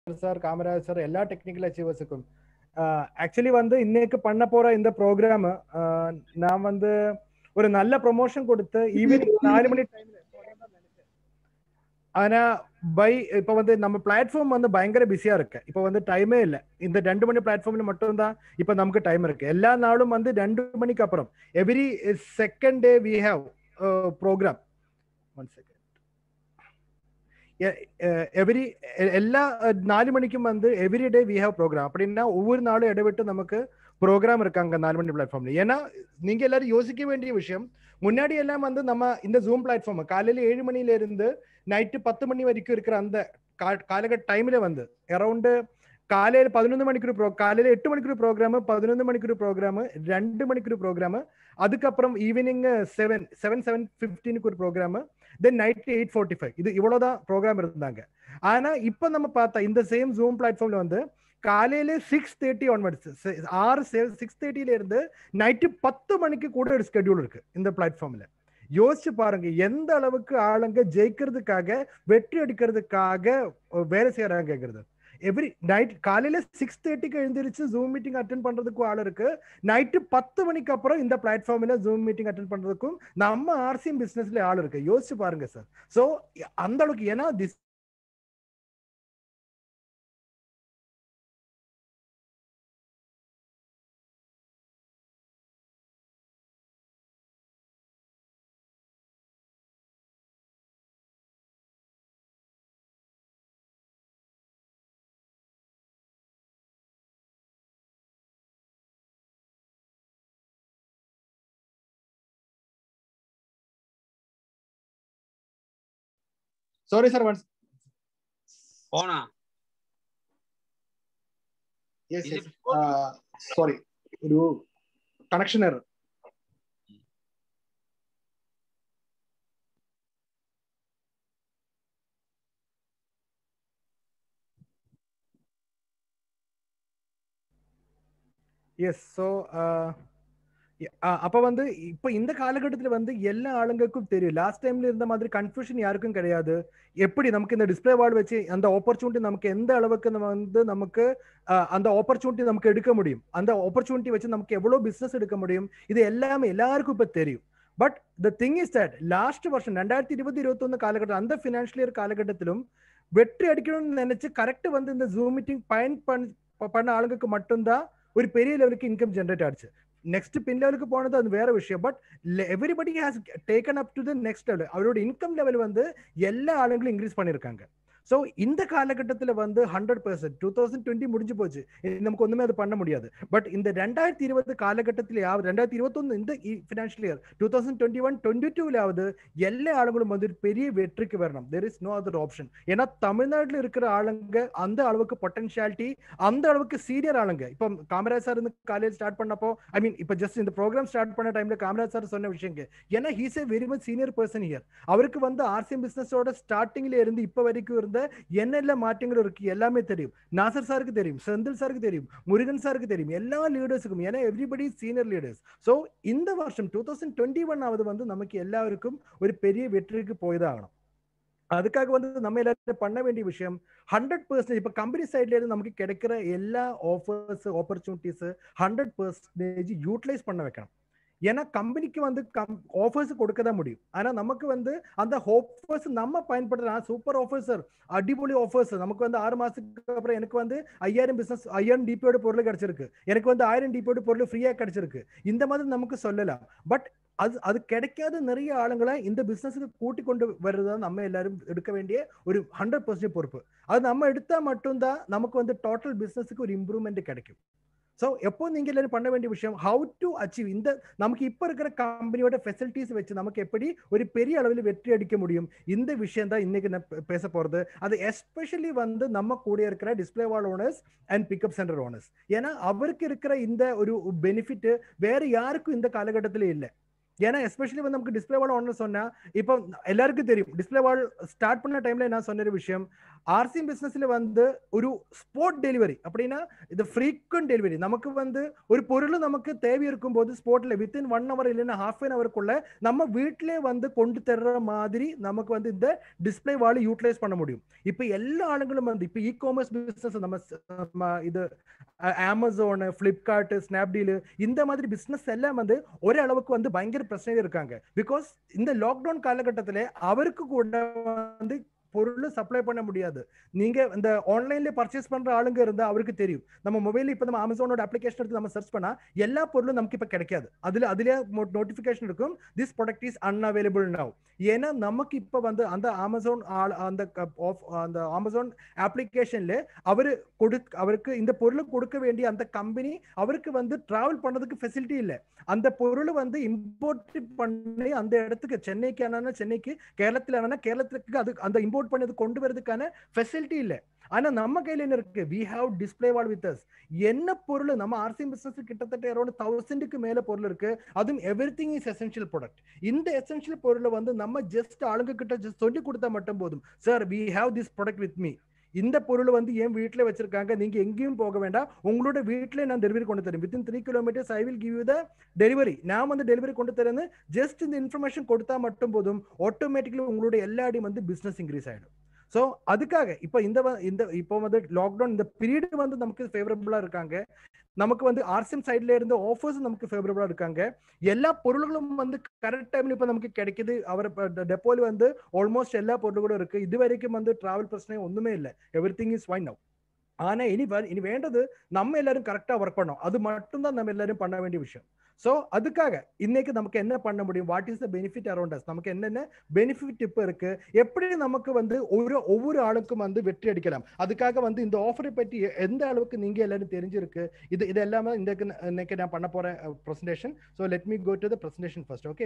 Sir Kamaraj sir எல்லா technical அச்சீவர்ஸுக்கும் actually வந்து இன்னைக்கு பண்ண போற இந்த ப்ரோக்ராம் நான் வந்து ஒரு நல்ல ப்ரொமோஷன் கொடுத்து ஈவினிங் நாலு மணி டைம்ல ஆனா பை இப்ப வந்து நம்ம பிளாட்ஃபார்ம் வந்து பயங்கர பிஸியா இருக்கு இப்ப வந்து டைமே இல்ல இந்த ரெண்டு மணி பிளாட்ஃபார்ம்ல மட்டும் தான் இப்ப நமக்கு டைம் இருக்கு எல்லா நாளும் வந்து ரெண்டு மணிக்கு அப்புறம் every second day we have programme one second every எல்லா நாலு மணிக்கும் வந்து every day we have programme அப்படின்னா ஒவ்வொரு நாளும் இடைவிட்டு நமக்கு ப்ரோக்ராம் இருக்காங்க நாலு மணி பிளாட்ஃபார்ம்ல ஏன்னா நீங்க எல்லாரும் யோசிக்க வேண்டிய விஷயம் முன்னாடி எல்லாம் வந்து நம்ம இந்த ஜூம் பிளாட்ஃபார்ம் காலையில ஏழு மணில இருந்து நைட்டு பத்து மணி வரைக்கும் இருக்கிற அந்த காலகட்ட டைம்ல வந்து அரௌண்டு காலையில பதினொன்று மணிக்கு ப்ரோ காலையில எட்டு மணிக்கு ப்ரோக்ராம் பதினொன்று மணிக்கு ப்ரோக்ராம் ரெண்டு மணிக்கு ப்ரோக்ராம் அதுக்கப்புறம் ஈவினிங் செவன் செவன் செவன் ஃபிஃப்டீனுக்கு ஒரு programme then night eight forty five இது இவ்வளவுதான் ப்ரோக்ராம் இருந்தாங்க ஆனா இப்போ நம்ம பார்த்தா இந்த சேம் ஜூம் பிளாட்ஃபார்ம்ல வந்து காலையில சிக்ஸ் தேர்ட்டி ஒன்வர்ட்ஸ் ஆறு சிக்ஸ் தேர்ட்டில இருந்து நைட்டு பத்து மணிக்கு கூட ஒரு ஸ்கெடியூல் இருக்கு இந்த பிளாட்ஃபார்ம்ல யோசிச்சு பாருங்க எந்த அளவுக்கு ஆளுங்க ஜெயிக்கிறதுக்காக வெற்றி அடிக்கிறதுக்காக வேலை செய்யறாங்கிறது எவ்ரி நைட் காலையில சிக்ஸ் தேர்ட்டிக்கு எழுந்திரிச்சு ஜூம் மீட்டிங் அட்டன் பண்றதுக்கும் ஆள் இருக்கு நைட்டு பத்து மணிக்கு அப்புறம் இந்த பிளாட்ஃபார்ம்ல ஜூம் மீட்டிங் அட்டன் பண்றதுக்கும் நம்ம ஆர்சிஎம் பிசினஸ்ல ஆள் இருக்கு யோசிச்சு பாருங்க சார் ஸோ அந்த அளவுக்கு ஏன்னா திஸ் സോറി സർ വൺസ് ഓണാ യെസ് യെസ് സോറി ഒരു കണക്ഷൻ എറർ எஸ் ஸோ அப்ப வந்து இப்ப இந்த காலகட்டத்துல வந்து எல்லா ஆளுங்களுக்கும் தெரியும் லாஸ்ட் டைம்ல இருந்த மாதிரி கன்ஃபியூஷன் யாருக்கும் கிடையாது எப்படி நமக்கு இந்த டிஸ்பிளே வார்டு வச்சு அந்த ஆப்பர்ச்சுனிட்டி நமக்கு எந்த அளவுக்கு நம்ம வந்து நமக்கு அந்த ஆப்பர்ச்சுனிட்டி நமக்கு எடுக்க முடியும் அந்த ஆப்பர்ச்சுனிட்டி வச்சு நமக்கு எவ்வளவு பிசினஸ் எடுக்க முடியும் இது எல்லாமே எல்லாருக்கும் இப்ப தெரியும் but the thing is that last வருஷம் ரெண்டாயிரத்தி இருபது இருபத்தி ஒன்னு காலகட்டம் அந்த பினான்சியல் இயர் காலகட்டத்திலும் வெற்றி அடிக்கணும்னு நினைச்சு கரெக்ட் வந்து இந்த ஜூம் மீட்டிங் பயன் பண்ண ஆளுங்களுக்கு மட்டும்தான் ஒரு பெரிய லெவலுக்கு இன்கம் ஜென்ரேட் ஆச்சு நெக்ஸ்ட் பின் லெவலுக்கு போனது அது வேற விஷயம் but everybody has taken up to the next level அவரோட இன்கம் லெவல் வந்து எல்லா ஆளுங்களும் இன்க்ரீஸ் பண்ணியிருக்காங்க ஸோ இந்த காலகட்டத்தில் வந்து hundred percent two thousand twenty முடிஞ்சு போச்சு நமக்கு ஒன்றுமே அது பண்ண முடியாது பட் இந்த ரெண்டாயிரத்தி இருபது காலகட்டத்திலேயாவது ரெண்டாயிரத்தி இருபத்தொன்னு இந்த financial year two thousand twenty one twenty டூலாவது எல்லா ஆளுங்களும் வந்து பெரிய வெற்றிக்கு வரணும் there is no other option ஏன்னா தமிழ்நாட்டில் இருக்கிற ஆளுங்க அந்த அளவுக்கு பொட்டன்ஷியாலிட்டி அந்த அளவுக்கு சீனியர் ஆளுங்க இப்போ காமராஜ் சார் இந்த காலேஜ் ஸ்டார்ட் பண்ணப்போ ஐ மீன் இப்போ ஜஸ்ட் இந்த ப்ரோக்ராம் ஸ்டார்ட் பண்ண டைம்ல காமராஜ் சார் சொன்ன விஷயங்க ஏன்னா he's a very much senior person here அவருக்கு வந்து ஆர்சிஎம் பிசினஸோட ஸ்டார்டிங்ல இருந்து இப்போ வரைக்கும் இருந்த என்னென்ன மாற்றங்கள் இருக்கு எல்லாமே தெரியும் நாசர் சாருக்கு தெரியும் செந்தில் சாருக்கு தெரியும் முருகன் சாருக்கு தெரியும் எல்லா லீடர்ஸுக்கும் ஏன்னா எவ்ரிபடி சீனியர் லீடர்ஸ் ஸோ இந்த வருஷம் டூ தௌசண்ட் டுவெண்ட்டி ஒன் ஆவது வந்து நமக்கு எல்லாருக்கும் ஒரு பெரிய வெற்றிக்கு போய்தான் ஆகணும் அதுக்காக வந்து நம்ம எல்லாரும் பண்ண வேண்டிய விஷயம் ஹண்ட்ரட் பர்சன்டேஜ் இப்போ கம்பெனி சைட்ல இருந்து நமக்கு கிடைக்கிற எல்லா offers opportunities hundred percentage utilise பண்ண வைக்கணும் ஏன்னா கம்பெனிக்கு வந்து கம் ஆஃபர்ஸ் கொடுக்க தான் முடியும் ஆனால் நமக்கு வந்து அந்த ஆஃபர்ஸ் நம்ம பயன்படுத்தலாம் சூப்பர் ஆஃபர்ஸ் சார் அடிப்பொலி ஆஃபர்ஸ் நமக்கு வந்து ஆறு மாசத்துக்கு அப்புறம் எனக்கு வந்து ஐயாயிரம் பிசினஸ் ஐயாயிரம் டிபியோட பொருள் கிடைச்சிருக்கு எனக்கு வந்து ஆயிரம் டிபியோட பொருள் ஃப்ரீயாக கிடைச்சிருக்கு இந்த மாதிரி நமக்கு சொல்லலாம் பட் அது அது கிடைக்காத நிறைய ஆளுங்களை இந்த பிசினஸுக்கு கூட்டி கொண்டு வர்றதா நம்ம எல்லாரும் எடுக்க வேண்டிய ஒரு ஹண்ட்ரட் பர்சன்டேஜ் பொறுப்பு அது நம்ம எடுத்தா மட்டும்தான் நமக்கு வந்து டோட்டல் பிசினஸுக்கு ஒரு இம்ப்ரூவ்மெண்ட் கிடைக்கும் ஸோ எப்போ நீங்க எல்லாரும் பண்ண வேண்டிய விஷயம் ஹவு டு அச்சீவ் இந்த நமக்கு இப்போ இருக்கிற கம்பெனியோட ஃபெசிலிட்டிஸ் வச்சு நமக்கு எப்படி ஒரு பெரிய அளவில் வெற்றி அடிக்க முடியும் இந்த விஷயம் தான் இன்னைக்கு நான் பேச போறது அது எஸ்பெஷலி வந்து நம்ம கூட இருக்கிற display wall owners and pickup centre owners ஏன்னா அவருக்கு இருக்கிற இந்த ஒரு பெனிஃபிட் வேற யாருக்கும் இந்த காலகட்டத்தில் இல்லை ஏன்னா எஸ்பெஷலி வந்து நமக்கு டிஸ்பிளே வால் ஒன்று சொன்னா இப்போ எல்லாருக்கும் தெரியும் டிஸ்பிளே வால் ஸ்டார்ட் பண்ண டைம்ல நான் சொன்ன ஒரு விஷயம் ஆர்சிஎம் பிசினஸ்ல வந்து ஒரு ஸ்போர்ட் டெலிவரி அப்படின்னா இது ஃப்ரீக்வன்ட் டெலிவரி நமக்கு வந்து ஒரு பொருள் நமக்கு தேவை இருக்கும் போது ஸ்போர்ட்ல வித்தின் ஒன் ஹவர் இல்லைன்னா ஹாஃப் அன் ஹவருக்குள்ள நம்ம வீட்டிலே வந்து கொண்டு தர்ற மாதிரி நமக்கு வந்து இந்த டிஸ்பிளே வால் யூட்டிலைஸ் பண்ண முடியும் இப்போ எல்லா ஆளுங்களும் வந்து இப்போ இ காமர்ஸ் பிசினஸ் நம்ம ச- நம்ம இது அமேசான் ஃப்ளிப்கார்ட் ஸ்னாப்டீல் இந்த மாதிரி பிசினஸ் எல்லாம் வந்து ஒரளவுக்கு வந்து பயங்கர பிரச்சனையில் இருக்காங்க பிகாஸ் இந்த லாக்டவுன் காலகட்டத்தில் அவருக்கு கூட வந்து பொருள் சப்ளை பண்ண முடியாது நீங்க இந்த ஆன்லைன்ல பர்ச்சேஸ் பண்ற ஆளுங்க இருந்தா அவருக்கு தெரியும் நம்ம மொபைல் இப்ப நம்ம அமேசானோட அப்ளிகேஷன் எடுத்து நம்ம சர்ச் பண்ணா எல்லா பொருளும் நமக்கு இப்ப கிடைக்காது அதுல அதுலயே நோட்டிபிகேஷன் இருக்கும் this product is unavailable now ஏன்னா நமக்கு இப்ப வந்து அந்த அமேசான் அந்த க- of- அந்த அமேசான் அப்ளிகேஷன்ல அவரு கொடு அவருக்கு இந்த பொருளை கொடுக்க வேண்டிய அந்த கம்பெனி அவருக்கு வந்து டிராவல் பண்ணதுக்கு ஃபெசிலிட்டி இல்லை அந்த பொருள் வந்து இம்போர்ட் பண்ணி அந்த இடத்துக்கு சென்னைக்கு ஆனா சென்னைக்கு கேரளத்தில் ஆனா கேரளத்துக்கு அது அந்த இம்போர்ட் பண்ணி அது கொண்டு வரதுக்கான ஃபெசிலிட்டி இல்லை ஆனா நம்ம கையில என்ன இருக்கு we have display wall with us என்ன பொருள் நம்ம ஆர்சிஎம் பிசினஸ் கிட்டத்தட்ட அரௌண்ட் தௌசண்ட்க்கு மேல பொருள் இருக்கு அதுவும் everything is essential product இந்த எசென்ஷியல் பொருளை வந்து நம்ம ஜஸ்ட் ஆளுங்க கிட்ட ஜஸ்ட் சொல்லி கொடுத்தா மட்டும் போதும் sir we have this product with me இந்த பொருள் வந்து என் வீட்டில் வச்சிருக்காங்க நீங்க எங்கேயும் போக வேண்டாம் உங்களோட வீட்டிலே நான் டெலிவரி கொண்டு தரேன் within three kilometres I will give you the delivery நான் வந்து டெலிவரி கொண்டு தரேன்னு ஜஸ்ட் இந்த இன்ஃபர்மேஷன் கொடுத்தா மட்டும் போதும் ஆட்டோமேட்டிக்கலி உங்களோட எல்லா அடியும் வந்து பிசினஸ் இன்க்ரீஸ் ஆயிடும் ஸோ அதுக்காக இப்போ இந்த வ- இந்த இப்போ வந்து லாக்டவுன் இந்த பீரியட் வந்து நமக்கு ஃபேவரபிளா இருக்காங்க நமக்கு வந்து ஆர்சிஎம் சைட்ல இருந்து ஆஃபர்ஸ் நமக்கு ஃபேவரபிளா இருக்காங்க எல்லா பொருள்களும் வந்து கரெக்ட் டைம்ல இப்போ நமக்கு கிடைக்குது அவர் டெப்போல வந்து ஆல்மோஸ்ட் எல்லா பொருளும் இருக்கு இது வரைக்கும் வந்து டிராவல் பிரச்சனை ஒண்ணுமே இல்லை everything is fine now ஆனா இனி வ- இனி வேண்டது நம்ம எல்லாரும் கரெக்டா ஒர்க் பண்ணோம் அது மட்டும்தான் நம்ம எல்லாரும் பண்ண வேண்டிய விஷயம் ஸோ அதுக்காக இன்னைக்கு நமக்கு என்ன பண்ண முடியும் what is the benefit around us நமக்கு என்னென்ன பெனிஃபிட் இப்போ இருக்கு எப்படி நமக்கு வந்து ஒரு ஒவ்வொரு ஆளுக்கும் வந்து வெற்றி அடிக்கலாம் அதுக்காக வந்து இந்த ஆஃபரை பற்றி எ- எந்த அளவுக்கு நீங்க எல்லாரும் தெரிஞ்சிருக்கு இது இது எல்லாமே இந்த இன்னைக்கு நான் பண்ண போறேன் presentation so let me go to the presentation first okay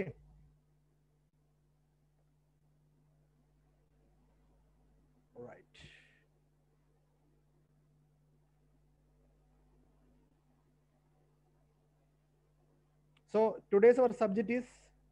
right so today's our subject is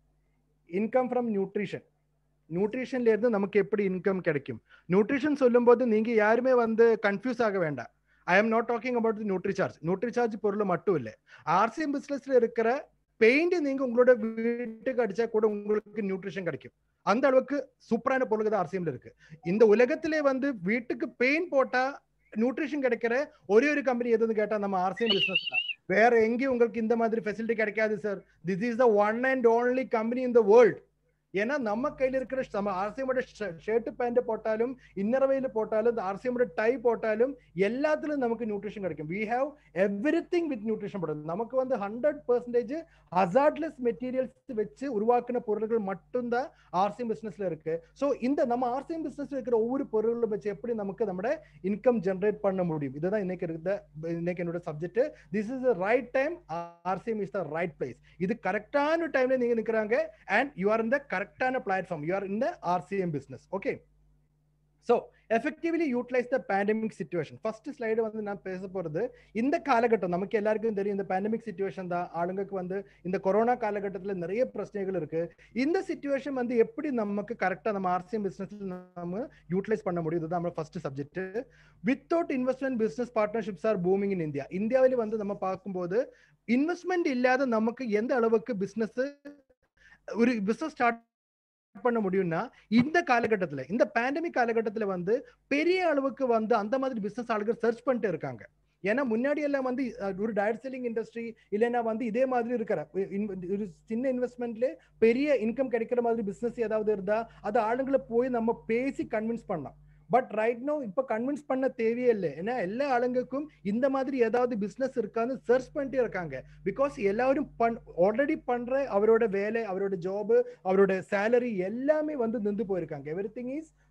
income from nutrition நியூட்ரிஷன்ல இருந்து நமக்கு எப்படி இன்கம் கிடைக்கும் நியூட்ரிஷன் சொல்லும்போது நீங்க யாருமே வந்து கன்ஃபியூஸ் ஆக வேண்டாம் I am not talking about Nutricharge Nutricharge பொருள் மட்டும் இல்லை ஆர்சிஎம் பிசினஸ்ல இருக்கிற பெயிண்ட் நீங்க உங்களோட வீட்டுக்கு அடிச்சா கூட உங்களுக்கு நியூட்ரிஷன் கிடைக்கும் அந்த அளவுக்கு சூப்பரான பொருள் தான் ஆர்சிஎம்ல இருக்கு இந்த உலகத்திலே வந்து வீட்டுக்கு பெயிண்ட் போட்டா நியூட்ரிஷன் கிடைக்கிற ஒரே ஒரு கம்பெனி எதுன்னு கேட்டா நம்ம ஆர்சிஎம் பிசினஸ் தான் வேற எங்கேயும் உங்களுக்கு இந்த மாதிரி ஃபெசிலிட்டி கிடைக்காது sir this is the one and only company in the world ஏன்னா நம்ம கையில இருக்கிற நம்ம ஆர்சிஎமோட ஷர்ட் பேண்ட் போட்டாலும் இன்னர்வையில் போட்டாலும் இந்த ஆர்சிஎமோட டை போட்டாலும் எல்லாத்துலயும் நமக்கு நியூட்ரிஷன் கிடைக்கும் we have everything with nutrition product நமக்கு வந்து ஹண்ட்ரட் பர்சன்டேஜ் ஹசார்ட்லெஸ் மெட்டீரியல்ஸ் வச்சு உருவாக்கின பொருட்கள் மட்டும்தான் ஆர்சிஎம் பிசினஸ்ல இருக்கு ஸோ இந்த நம்ம ஆர்சிஎம் பிசினஸ்ல இருக்கிற ஒவ்வொரு பொருளும் வச்சு எப்படி நமக்கு நம்மளோட இன்கம் ஜென்ரேட் பண்ண முடியும் இதுதான் இன்னைக்கு இருக்க இன்னைக்கு என்னோட subject this is right time RCM is the right place இது கரெக்டான டைம்ல நீங்க நிக்கிறாங்க அண்ட் யூ ஆர் இந்த கரெக்டான பிளாட்ஃபார்ம் யூ ஆர் இந்த RCM business okay so effectively utilise the pandemic situation first slide வந்து நான் பேச போறது இந்த காலகட்டம் நமக்கு எல்லாருக்கும் தெரியும் இந்த பேண்டமிக் சுச்சுவேஷன் தான் ஆளுங்களுக்கு வந்து இந்த கொரோனா காலகட்டத்தில் நிறைய பிரச்சனைகள் இருக்கு இந்த சுச்சுவேஷன் வந்து எப்படி நமக்கு கரெக்டா நம்ம ஆர்சிஎம் பிசினஸ்ல நம்ம யூட்டிலைஸ் பண்ண முடியும் இதுதான் நம்ம first subject without investment business partnerships are booming in India இந்தியாவில் வந்து நம்ம பார்க்கும்போது இன்வெஸ்ட்மெண்ட் இல்லாத நமக்கு எந்த அளவுக்கு பிசினஸ் ஒரு பிசினஸ் ஸ்டார்ட் பண்ண முடியும்னா இந்த காலகட்டத்துல இந்த பேண்டமிக் காலகட்டத்துல வந்து பெரிய அளவுக்கு வந்து அந்த மாதிரி பிசினஸ் ஆளுங்க சர்ச் பண்ணிட்டு இருக்காங்க ஏன்னா முன்னாடி எல்லாம் வந்து அஹ், ஒரு டயர் செல்லிங் இண்டஸ்ட்ரி இல்லைன்னா வந்து இதே மாதிரி இருக்கிற இ- இன்- ஒரு சின்ன இன்வெஸ்ட்மெண்ட்ல பெரிய இன்கம் கிடைக்கிற மாதிரி பிசினஸ் ஏதாவது இருந்தா அது ஆளுங்களை போய் நம்ம பேசி கன்வின்ஸ் பண்ணலாம் பட் ரைட் நோ இப்ப கன்வின்ஸ் பண்ண தேவையே இல்லை ஏன்னா எல்லா ஆளுங்களுக்கும் இந்த மாதிரி ஏதாவது பிசினஸ் இருக்கான்னு சர்ச் பண்ணிட்டே இருக்காங்க பிகாஸ் எல்லாரும் பண் ஆல்ரெடி பண்ற அவரோட வேலை அவரோட ஜாப் அவரோட சேலரி எல்லாமே வந்து நின்று போயிருக்காங்க everything is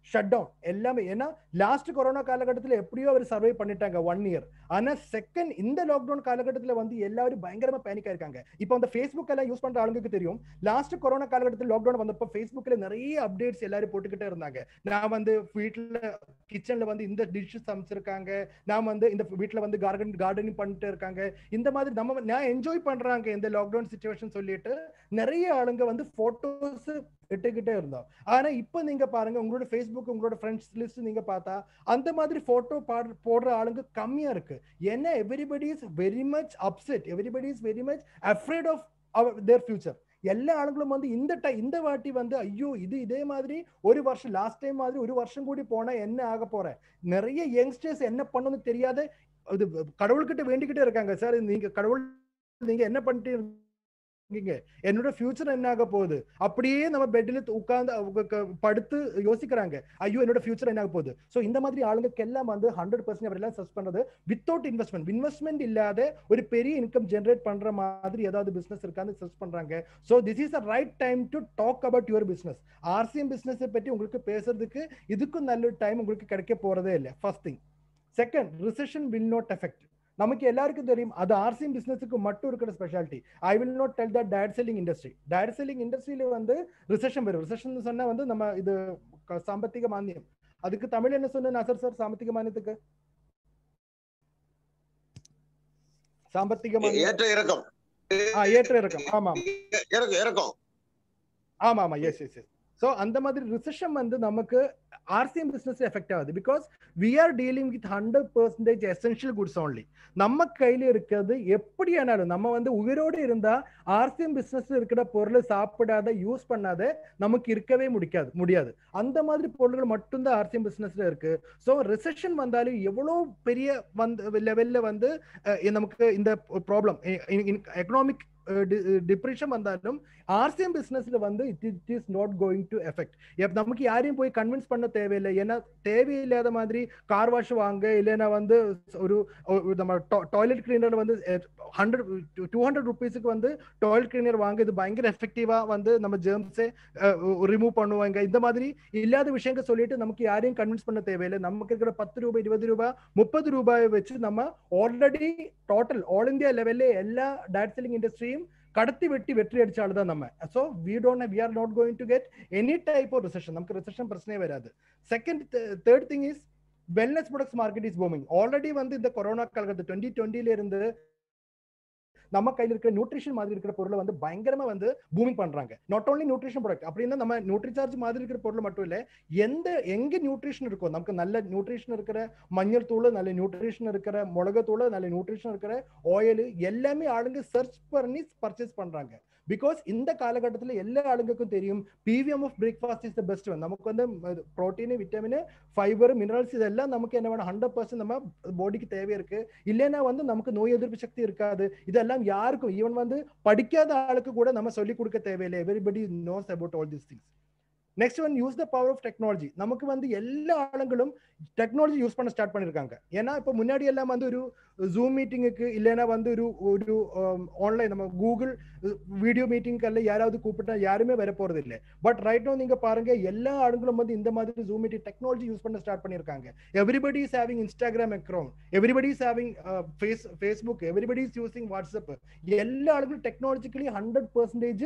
shut down எல்லாமே ஏன்னா லாஸ்ட் கொரோனா காலகட்டத்தில் எப்படியோ அவர் சர்வை பண்ணிட்டாங்க ஒன் இயர் ஆனா செகண்ட் இந்த லாக்டவுன் காலகட்டத்தில் வந்து எல்லாரும் பயங்கரமா பேனிக் ஆயிருக்காங்க இப்போ அந்த ஃபேஸ்புக் எல்லாம் யூஸ் பண்ற ஆளுங்களுக்கு தெரியும் லாஸ்ட் கொரோனா காலகட்டத்தில் லாக்டவுன் வந்தப்போ ஃபேஸ்புக்ல நிறைய அப்டேட்ஸ் எல்லாரும் போட்டுக்கிட்டே இருந்தாங்க நான் வந்து வீட்டுல கிச்சன்ல வந்து இந்த டிஷ் சமைச்சிருக்காங்க நான் வந்து இந்த வீட்டுல வந்து கார்டன் கார்டனிங் பண்ணிட்டு இருக்காங்க இந்த மாதிரி நம்ம நான் என்ஜாய் பண்றாங்க இந்த லாக்டவுன் சுச்சுவேஷன் சொல்லிட்டு நிறைய ஆளுங்க வந்து போட்டோஸ் இட்டுக்கிட்டே இருந்தோம் ஆனா இப்போ நீங்க பாருங்க உங்களோட ஃபேஸ்புக் உங்களோட ஃப்ரெண்ட்ஸ் லிஸ்ட் நீங்க பார்த்தா அந்த மாதிரி போட்டோ போடுற ஆளுங்க கம்மியா இருக்கு ஏன்னா everybody is very much upset everybody is very much afraid of our their future எல்லா ஆளுங்களும் வந்து இந்த டை இந்த வாட்டி வந்து ஐயோ இது இதே மாதிரி ஒரு வருஷம் லாஸ்ட் டைம் மாதிரி ஒரு வருஷம் கூடி போனா என்ன ஆக போறேன் நிறைய யங்ஸ்டர்ஸ் என்ன பண்ணணும்னு தெரியாத இது கடவுள்கிட்ட வேண்டிக்கிட்டே இருக்காங்க சார் நீங்க கடவுள் நீங்க என்ன பண்ணிட்டு இருக்கீங்க என்னோட ஃபியூச்சர் என்ன ஆக போகுது அப்படியே நம்ம பெட்ல உட்கார்ந்து படுத்து யோசிக்கிறாங்க ஐயோ என்னோட ஃபியூச்சர் என்ன ஆக போகுது ஸோ இந்த மாதிரி ஆளுங்களுக்கு எல்லாம் வந்து ஹண்ட்ரட் பர்சன்ட் அவரெல்லாம் சர்ச் பண்றது வித்தவுட் இன்வெஸ்ட்மெண்ட் இன்வெஸ்ட்மெண்ட் இல்லாத ஒரு பெரிய இன்கம் ஜென்ரேட் பண்ற மாதிரி ஏதாவது பிசினஸ் இருக்கான்னு சர்ச் பண்றாங்க so this is a right time to talk about your business RCM பிசினஸை பற்றி உங்களுக்கு பேசுறதுக்கு இதுக்கும் நல்ல டைம் உங்களுக்கு கிடைக்க போறதே இல்லை first thing second recession will not effect நமக்கு எல்லாருக்கும் தெரியும் அது ஆர்சிஎம் பிசினஸுக்கு மட்டும் இருக்கிற speciality I will not tell the diet selling industry diet selling இண்டஸ்ட்ரியில வந்து ரிசெஷன் வரும் ரிசெஷன் சொன்னா வந்து நம்ம இது சாம்பத்திக மானியம் அதுக்கு தமிழ் என்ன சொன்ன நசர் சார் சாம்பத்திக மானியத்துக்கு சாம்பத்திக மானியம் ஏற்ற இறக்கம் ஆ ஏற்ற இறக்கம் ஆமா இறக்கம் இறக்கம் ஆமா ஆமா எஸ் எஸ் எஸ் ஸோ அந்த மாதிரி ரிசெஷன் வந்து நமக்கு ஆர்சிஎம் பிசினஸ் எஃபெக்ட் ஆகுது because we are dealing with hundred percentage essential goods only நம்ம கையில இருக்கிறது எப்படி ஆனாலும் நம்ம வந்து உயிரோடு இருந்தா ஆர்சிஎம் பிசினஸ் இருக்கிற பொருளை சாப்பிடாத யூஸ் பண்ணாத நமக்கு இருக்கவே முடிக்காது முடியாது அந்த மாதிரி பொருள்கள் மட்டும்தான் ஆர்சிஎம் பிசினஸ்ல இருக்கு ஸோ ரிசெஷன் வந்தாலும் எவ்வளோ பெரிய வந்து லெவல்ல வந்து நமக்கு இந்த ப்ராப்ளம் எக்கனாமிக் டிப்ரெஷன் வந்தாலும் ஆர்சிஎம் பிசினஸ்ல வந்து it it is not going to affect நமக்கு யாரையும் போய் கன்வின்ஸ் பண்ண தேவையில்லை ஏன்னா தேவையில்லாத மாதிரி கார் வாஷ் வாங்க இல்லைன்னா வந்து ஒரு நம்ம டாய்லெட் கிளீனர் வந்து ஹண்ட்ரட் டூ ஹண்ட்ரட் ருபீஸுக்கு வந்து டாய்லெட் கிளீனர் வாங்க இது பயங்கர எஃபெக்டிவா வந்து நம்ம ஜெர்ம்ஸை ரிமூவ் பண்ணுவாங்க இந்த மாதிரி இல்லாத விஷயங்கள் சொல்லிட்டு நமக்கு யாரையும் கன்வின்ஸ் பண்ண தேவையில்லை நமக்கு இருக்கிற பத்து ரூபாய் இருபது ரூபாய் முப்பது ரூபாயை வச்சு நம்ம ஆல்ரெடி டோட்டல் ஆல் இந்தியா லெவல்ல எல்லா டயட் செல்லிங் இண்டஸ்ட்ரியும் கடத்தி வெட்டி வெற்றி அடிச்சாலும் தான் நம்ம so we don't we are not going to get any type of recession நமக்கு ரிசெஷன் பிரச்சனையே வராது second third thing is wellness products market is booming already வந்து இந்த கொரோனா காலகட்டத்தில் டுவெண்ட்டி டுவெண்ட்டில இருந்து நம்ம கையில் இருக்கிற நியூட்ரிஷன் மாதிரி இருக்கிற பொருளை வந்து பயங்கரமா வந்து பூமிங் பண்றாங்க நாட் ஓன்லி நியூட்ரிஷன் ப்ராடக்ட் அப்படின்னா நம்ம நியூட்ரிசார்ஜ் மாதிரி இருக்கிற பொருள் மட்டும் இல்ல எந்த எங்க நியூட்ரிஷன் இருக்கோ நமக்கு நல்ல நியூட்ரிஷன் இருக்கிற மஞ்சள் தூள் நல்ல நியூட்ரிஷன் இருக்கிற மிளகுத்தூள் நல்ல நியூட்ரிஷன் இருக்கிற ஆயில் எல்லாமே ஆளுங்க சர்ச் பண்ணி பர்ச்சேஸ் பண்றாங்க பிகாஸ் இந்த காலகட்டத்தில் எல்லா ஆளுங்களுக்கும் தெரியும் PVM of breakfast is the best one நமக்கு வந்து ப்ரோட்டீன் விட்டமின் ஃபைபர் மினரல்ஸ் இதெல்லாம் நமக்கு என்ன வேணும் ஹண்ட்ரட் பர்சன்ட் நம்ம பாடிக்கு தேவை இருக்கு இல்லைன்னா வந்து நமக்கு நோய் எதிர்ப்பு சக்தி இருக்காது இதெல்லாம் யாருக்கும் ஈவன் வந்து படிக்காத ஆளுக்கு கூட நம்ம சொல்லிக் கொடுக்க தேவையில்லை everybody knows about all this things next one use the power of technology நமக்கு வந்து எல்லா ஆளுங்களும் டெக்னாலஜி யூஸ் பண்ண ஸ்டார்ட் பண்ணிருக்காங்க ஏன்னா இப்போ முன்னாடி எல்லாம் வந்து ஒரு ஜூம் மீட்டிங்குக்கு இல்லைன்னா வந்து ஒரு ஒரு ஆன்லைன் நம்ம கூகுள் வீடியோ மீட்டிங்க்கு எல்லாம் யாராவது கூப்பிட்டா யாருமே வர போறது இல்லை பட் ரைட் நோ நீங்க பாருங்க எல்லா ஆளுங்களும் வந்து இந்த மாதிரி ஜூம் மீட்டிங் டெக்னாலஜி யூஸ் பண்ண ஸ்டார்ட் பண்ணிருக்காங்க everybody is having Instagram account everybody is having face Facebook everybody is using WhatsApp எல்லா ஆளுங்களும் டெக்னாலஜிக்கலி ஹண்ட்ரட் பர்சன்டேஜ்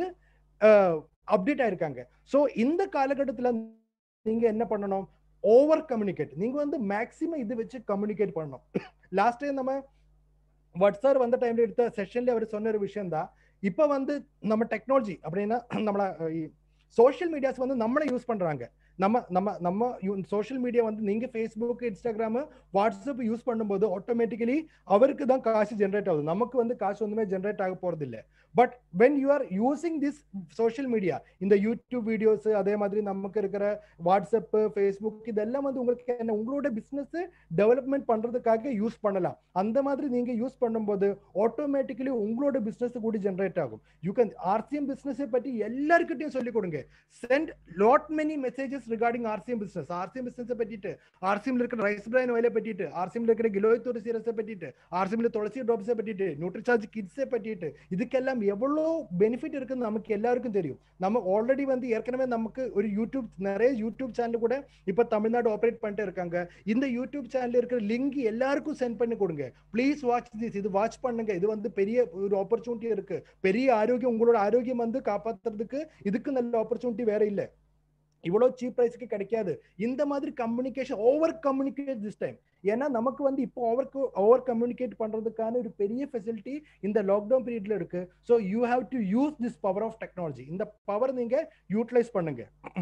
அப்டேட் ஆயிருக்காங்க ஸோ இந்த காலகட்டத்தில் நீங்க என்ன பண்ணணும் ஓவர் கம்யூனிகேட் நீங்க வந்து மேக்சிமம் இது வச்சு கம்யூனிகேட் பண்ணணும் லாஸ்ட் டைம் நம்ம வாட்ஸ்அப் வந்த டைம்ல எடுத்த செஷன்ல அவர் சொன்ன ஒரு விஷயம் தான் இப்ப வந்து நம்ம டெக்னாலஜி அப்படின்னா நம்மள சோஷியல் மீடியாஸ் வந்து நம்மளை யூஸ் பண்றாங்க நம்ம நம்ம நம்ம சோஷியல் மீடியா வந்து நீங்க ஃபேஸ்புக் இன்ஸ்டாகிராம் வாட்ஸ்அப் யூஸ் பண்ணும்போது ஆட்டோமேட்டிக்கலி அவருக்கு தான் காசு ஜென்ரேட் ஆகுது நமக்கு வந்து காசு ஒன்றுமே ஜென்ரேட் ஆக போறது இல்லை but when you are using this social media இந்த யூடியூப் வீடியோஸ் அதே மாதிரி நமக்கு இருக்கிற வாட்ஸ்அப் ஃபேஸ்புக் இதெல்லாம் வந்து உங்களுக்கு என்ன உங்களோட பிசினஸ் டெவலப்மெண்ட் பண்றதுக்காக யூஸ் பண்ணலாம் அந்த மாதிரி நீங்க யூஸ் பண்ணும்போது ஆட்டோமேட்டிக்கலி உங்களோட பிசினஸ் கூட ஜென்ரேட் ஆகும் யூ கேன் ஆர்சிஎம் பிசினஸை பற்றி எல்லாருக்கிட்டையும் சொல்லிக் கொடுங்க send lot many messages regarding RCM business RCM business பற்றிட்டு ஆர்சிஎம்ல இருக்கிற ரைஸ் பிரான் ஆயிலை பற்றிட்டு ஆர்சிஎம்ல இருக்கிற கிலோய் துளசி ரசை பற்றிட்டு ஆர்சிஎம்ல துளசி ட்ராப்ஸை பற்றிட்டு நியூட்ரிசார்ஜ் கிட்ஸை பற்றிட்டு இதுக்கெல்லாம் எவ்வளோ பெனிஃபிட் இருக்குன்னு நமக்கு எல்லாருக்கும் தெரியும் நம்ம ஆல்ரெடி வந்து ஏற்கனவே நமக்கு ஒரு யூடியூப் நிறைய யூடியூப் சேனல் கூட இப்போ தமிழ்நாடு ஆப்ரேட் பண்ணிட்டு இருக்காங்க இந்த யூடியூப் சேனல் இருக்கிற லிங்க் எல்லாருக்கும் சென்ட் பண்ணி கொடுங்க ப்ளீஸ் வாட்ச் திஸ் இது வாட்ச் பண்ணுங்க இது வந்து பெரிய ஒரு ஆப்பர்ச்சுனிட்டி இருக்கு பெரிய ஆரோக்கியம் உங்களோட ஆரோக்கியம் வந்து காப்பாத்துறதுக்கு இதுக்கு நல்ல ஆப்பர்ச்சுனிட்டி வேற இல்லை இவ்வளவு சீப் பிரைஸ்க்கு கிடைக்காது இந்த மாதிரி communication over communicate this time ஏன்னா நமக்கு வந்து இப்போ ஓவர் ஓவர் கம்யூனிகேட் பண்றதுக்கான ஒரு பெரிய ஃபெசிலிட்டி இந்த லாக்டவுன் பீரியட்ல இருக்கு so you have to use this power of technology இந்த பவர் நீங்க யூட்டிலைஸ் பண்ணுங்க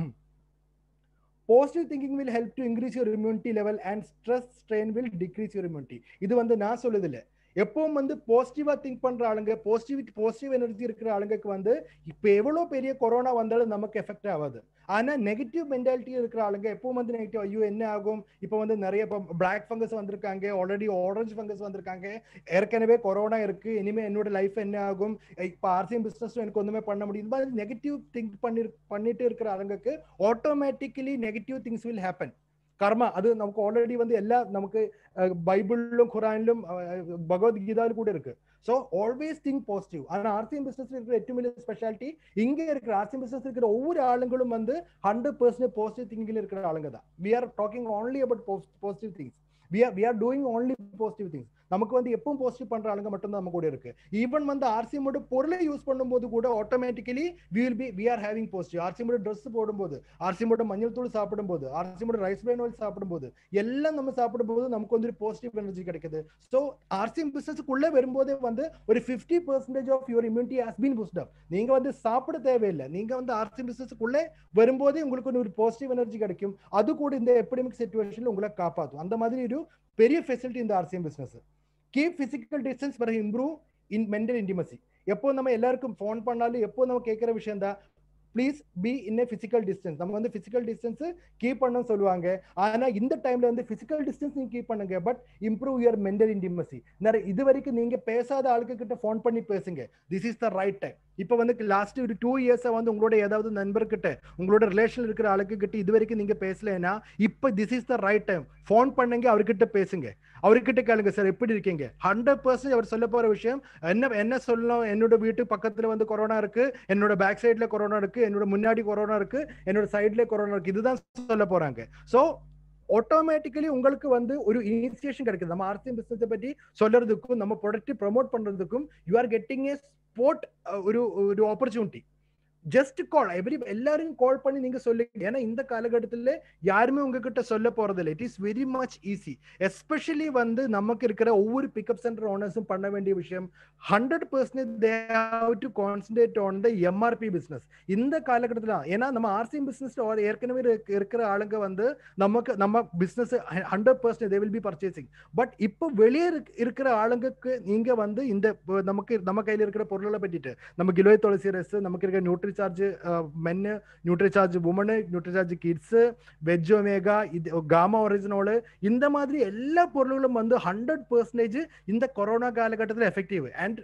positive thinking will help to increase your immunity level and stress strain will decrease your immunity இது வந்து நான் சொல்லுது இல்லை எப்பவும் வந்து பாசிட்டிவா திங்க் பண்ற ஆளுங்க பாசிட்டிவிட்டி பாசிட்டிவ் எனர்ஜி இருக்கிற ஆளுங்களுக்கு வந்து இப்போ எவ்வளோ பெரிய கொரோனா வந்தாலும் நமக்கு எஃபெக்ட் ஆகாது ஆனா நெகட்டிவ் மென்டாலிட்டி இருக்கிற ஆளுங்க எப்பவும் வந்து நெகட்டிவ் ஐயோ என்ன ஆகும் இப்போ வந்து நிறைய இப்போ பிளாக் ஃபங்கஸ் வந்திருக்காங்க ஆல்ரெடி ஆரஞ்சு ஃபங்கஸ் வந்திருக்காங்க ஏற்கனவே கொரோனா இருக்கு இனிமே என்னோட லைஃப் என்ன ஆகும் இப்போ ஆர்சிஎம் பிசினஸ் எனக்கு ஒண்ணுமே பண்ண முடியும் இந்த மாதிரி நெகட்டிவ் திங்க் பண்ணி பண்ணிட்டு இருக்கிற ஆளுங்களுக்கு automatically negative things will happen karma அது நமக்கு ஆல்ரெடி வந்து எல்லா நமக்கு பைபிளிலும் குரானிலும் பகவத்கீதாவில் கூட இருக்கு ஸோ ஆல்வேஸ் திங்க் பாசிட்டிவ் ஆனால் ஆர்சிஎம் பிசினஸ் இருக்கிற ഏറ്റവും വലിയ ஸ்பெஷாலிட்டி இங்கே இருக்கிற ஆர்சிஎம் பிசினஸ் இருக்கிற ஒவ்வொரு ஆளுங்களும் வந்து ஹண்ட்ரட் பர்சன்ட் பாசிட்டிவ் திங்கிங் இருக்கிற ஆளுங்க தான் we are talking only about positive things we are we are doing only positive things நமக்கு வந்து எப்பவும் பாசிட்டிவ் பண்ற ஆளுங்க மட்டும் தான் நம்ம கூட இருக்கு ஈவன் வந்து ஆர்சிஎமோட பொருளை யூஸ் பண்ணும்போது கூட automatically we will be we are having positive ஆர்சிஎமோட ட்ரெஸ் போடும்போது ஆர்சிஎமோட மஞ்சள் தூள் சாப்பிடும்போது ஆர்சிஎமோட ரைஸ் பிரைன் ஆயில் சாப்பிடும்போது எல்லாம் நம்ம சாப்பிடும்போது நமக்கு வந்து ஒரு பாசிட்டிவ் எனர்ஜி கிடைக்குது ஸோ ஆர்சிஎம் பிசினஸ்க்குள்ளே வரும்போதே வந்து ஒரு fifty percentage of your immunity has been boost up நீங்க வந்து சாப்பிட தேவையில்லை நீங்க வந்து ஆர்சிஎம் பிசினஸ்க்குள்ளே வரும்போதே உங்களுக்கு ஒரு பாசிட்டிவ் எனர்ஜி கிடைக்கும் அது கூட இந்த எபிடமிக் சுச்சுவேஷன்ல உங்களை காப்பாற்றும் அந்த மாதிரி ஒரு பெரிய ஃபெசிலிட்டி இந்த RCM business keep physical distance but improve in mental intimacy எப்போ நம்ம எல்லாருக்கும் ஃபோன் பண்ணாலும் எப்போ நம்ம கேட்குற விஷயம் தான் please be in a physical distance நம்ம வந்து பிசிக்கல் டிஸ்டன்ஸ் கீப் பண்ணணும்னு சொல்லுவாங்க ஆனா இந்த டைம்ல வந்து பிசிக்கல் டிஸ்டன்ஸ் நீங்க கீப் பண்ணுங்க but improve your mental intimacy நிறைய இது வரைக்கும் நீங்க பேசாத ஆளுக்கு கிட்ட ஃபோன் பண்ணி பேசுங்க this is the right time இப்போ வந்து லாஸ்ட் ஒரு டூ இயர்ஸா வந்து உங்களோட ஏதாவது நண்பர்கிட்ட உங்களோட ரிலேஷன் இருக்கிற ஆளுக்கு கிட்ட இது வரைக்கும் நீங்க பேசலைன்னா இப்போ this is the right time phone பண்ணுங்க அவர்கிட்ட பேசுங்க அவர்கிட்ட கேளுங்க சார் எப்படி இருக்கீங்க ஹண்ட்ரட் பர்சன்ட் அவர் சொல்ல போற விஷயம் என்ன என்ன சொல்லணும் என்னோட வீட்டு பக்கத்துல வந்து கொரோனா இருக்கு என்னோட பேக் சைட்ல கொரோனா இருக்கு என்னோட முன்னாடி கொரோனா இருக்கு என்னோட சைட்ல கொரோனா இருக்கு இதுதான் சொல்ல போறாங்க ஸோ ஆட்டோமேட்டிக்கலி உங்களுக்கு வந்து ஒரு இனிஷியேஷன் கிடைக்குது நம்ம ஆர்சிஎம் பிசினஸ் பற்றி சொல்றதுக்கும் நம்ம ப்ரொடக்ட் ப்ரமோட் பண்றதுக்கும் you are getting a sport ஒரு ஒரு ஆப்பர்ச்சுனிட்டி ஜஸ்ட் கால் எவ்ரி எல்லாரும் கால் பண்ணி நீங்க சொல்லுங்க ஏன்னா இந்த காலகட்டத்தில் யாருமே உங்ககிட்ட சொல்ல போறது இல்லை it is very much easy especially வந்து நமக்கு இருக்கிற ஒவ்வொரு பிக்கப் சென்டர் ஓனர்ஸும் பண்ண வேண்டிய விஷயம் hundred percentage they have to concentrate on the MRP business இந்த காலகட்டத்தில் ஏன்னா நம்ம ஆர்சிஎம் பிஸ்னஸ் ஏற்கனவே இருக்கிற ஆளுங்க வந்து நமக்கு நம்ம business hundred percentage they will be purchasing but இப்போ வெளியே இருக்கிற ஆளுங்களுக்கு நீங்க வந்து இந்த நமக்கு நம்ம கையில் இருக்கிற பொருளை பற்றிட்டு நம்ம கிலோய் துளசி ரஸ் நமக்கு இருக்கிற Nutricharge men Nutricharge woman Nutricharge kids veg omega இது காமா ஒரிஜினோலு இந்த மாதிரி எல்லா பொருள்களும் வந்து ஹண்ட்ரட் பர்சன்டேஜ் இந்த கொரோனா காலகட்டத்தில் effective and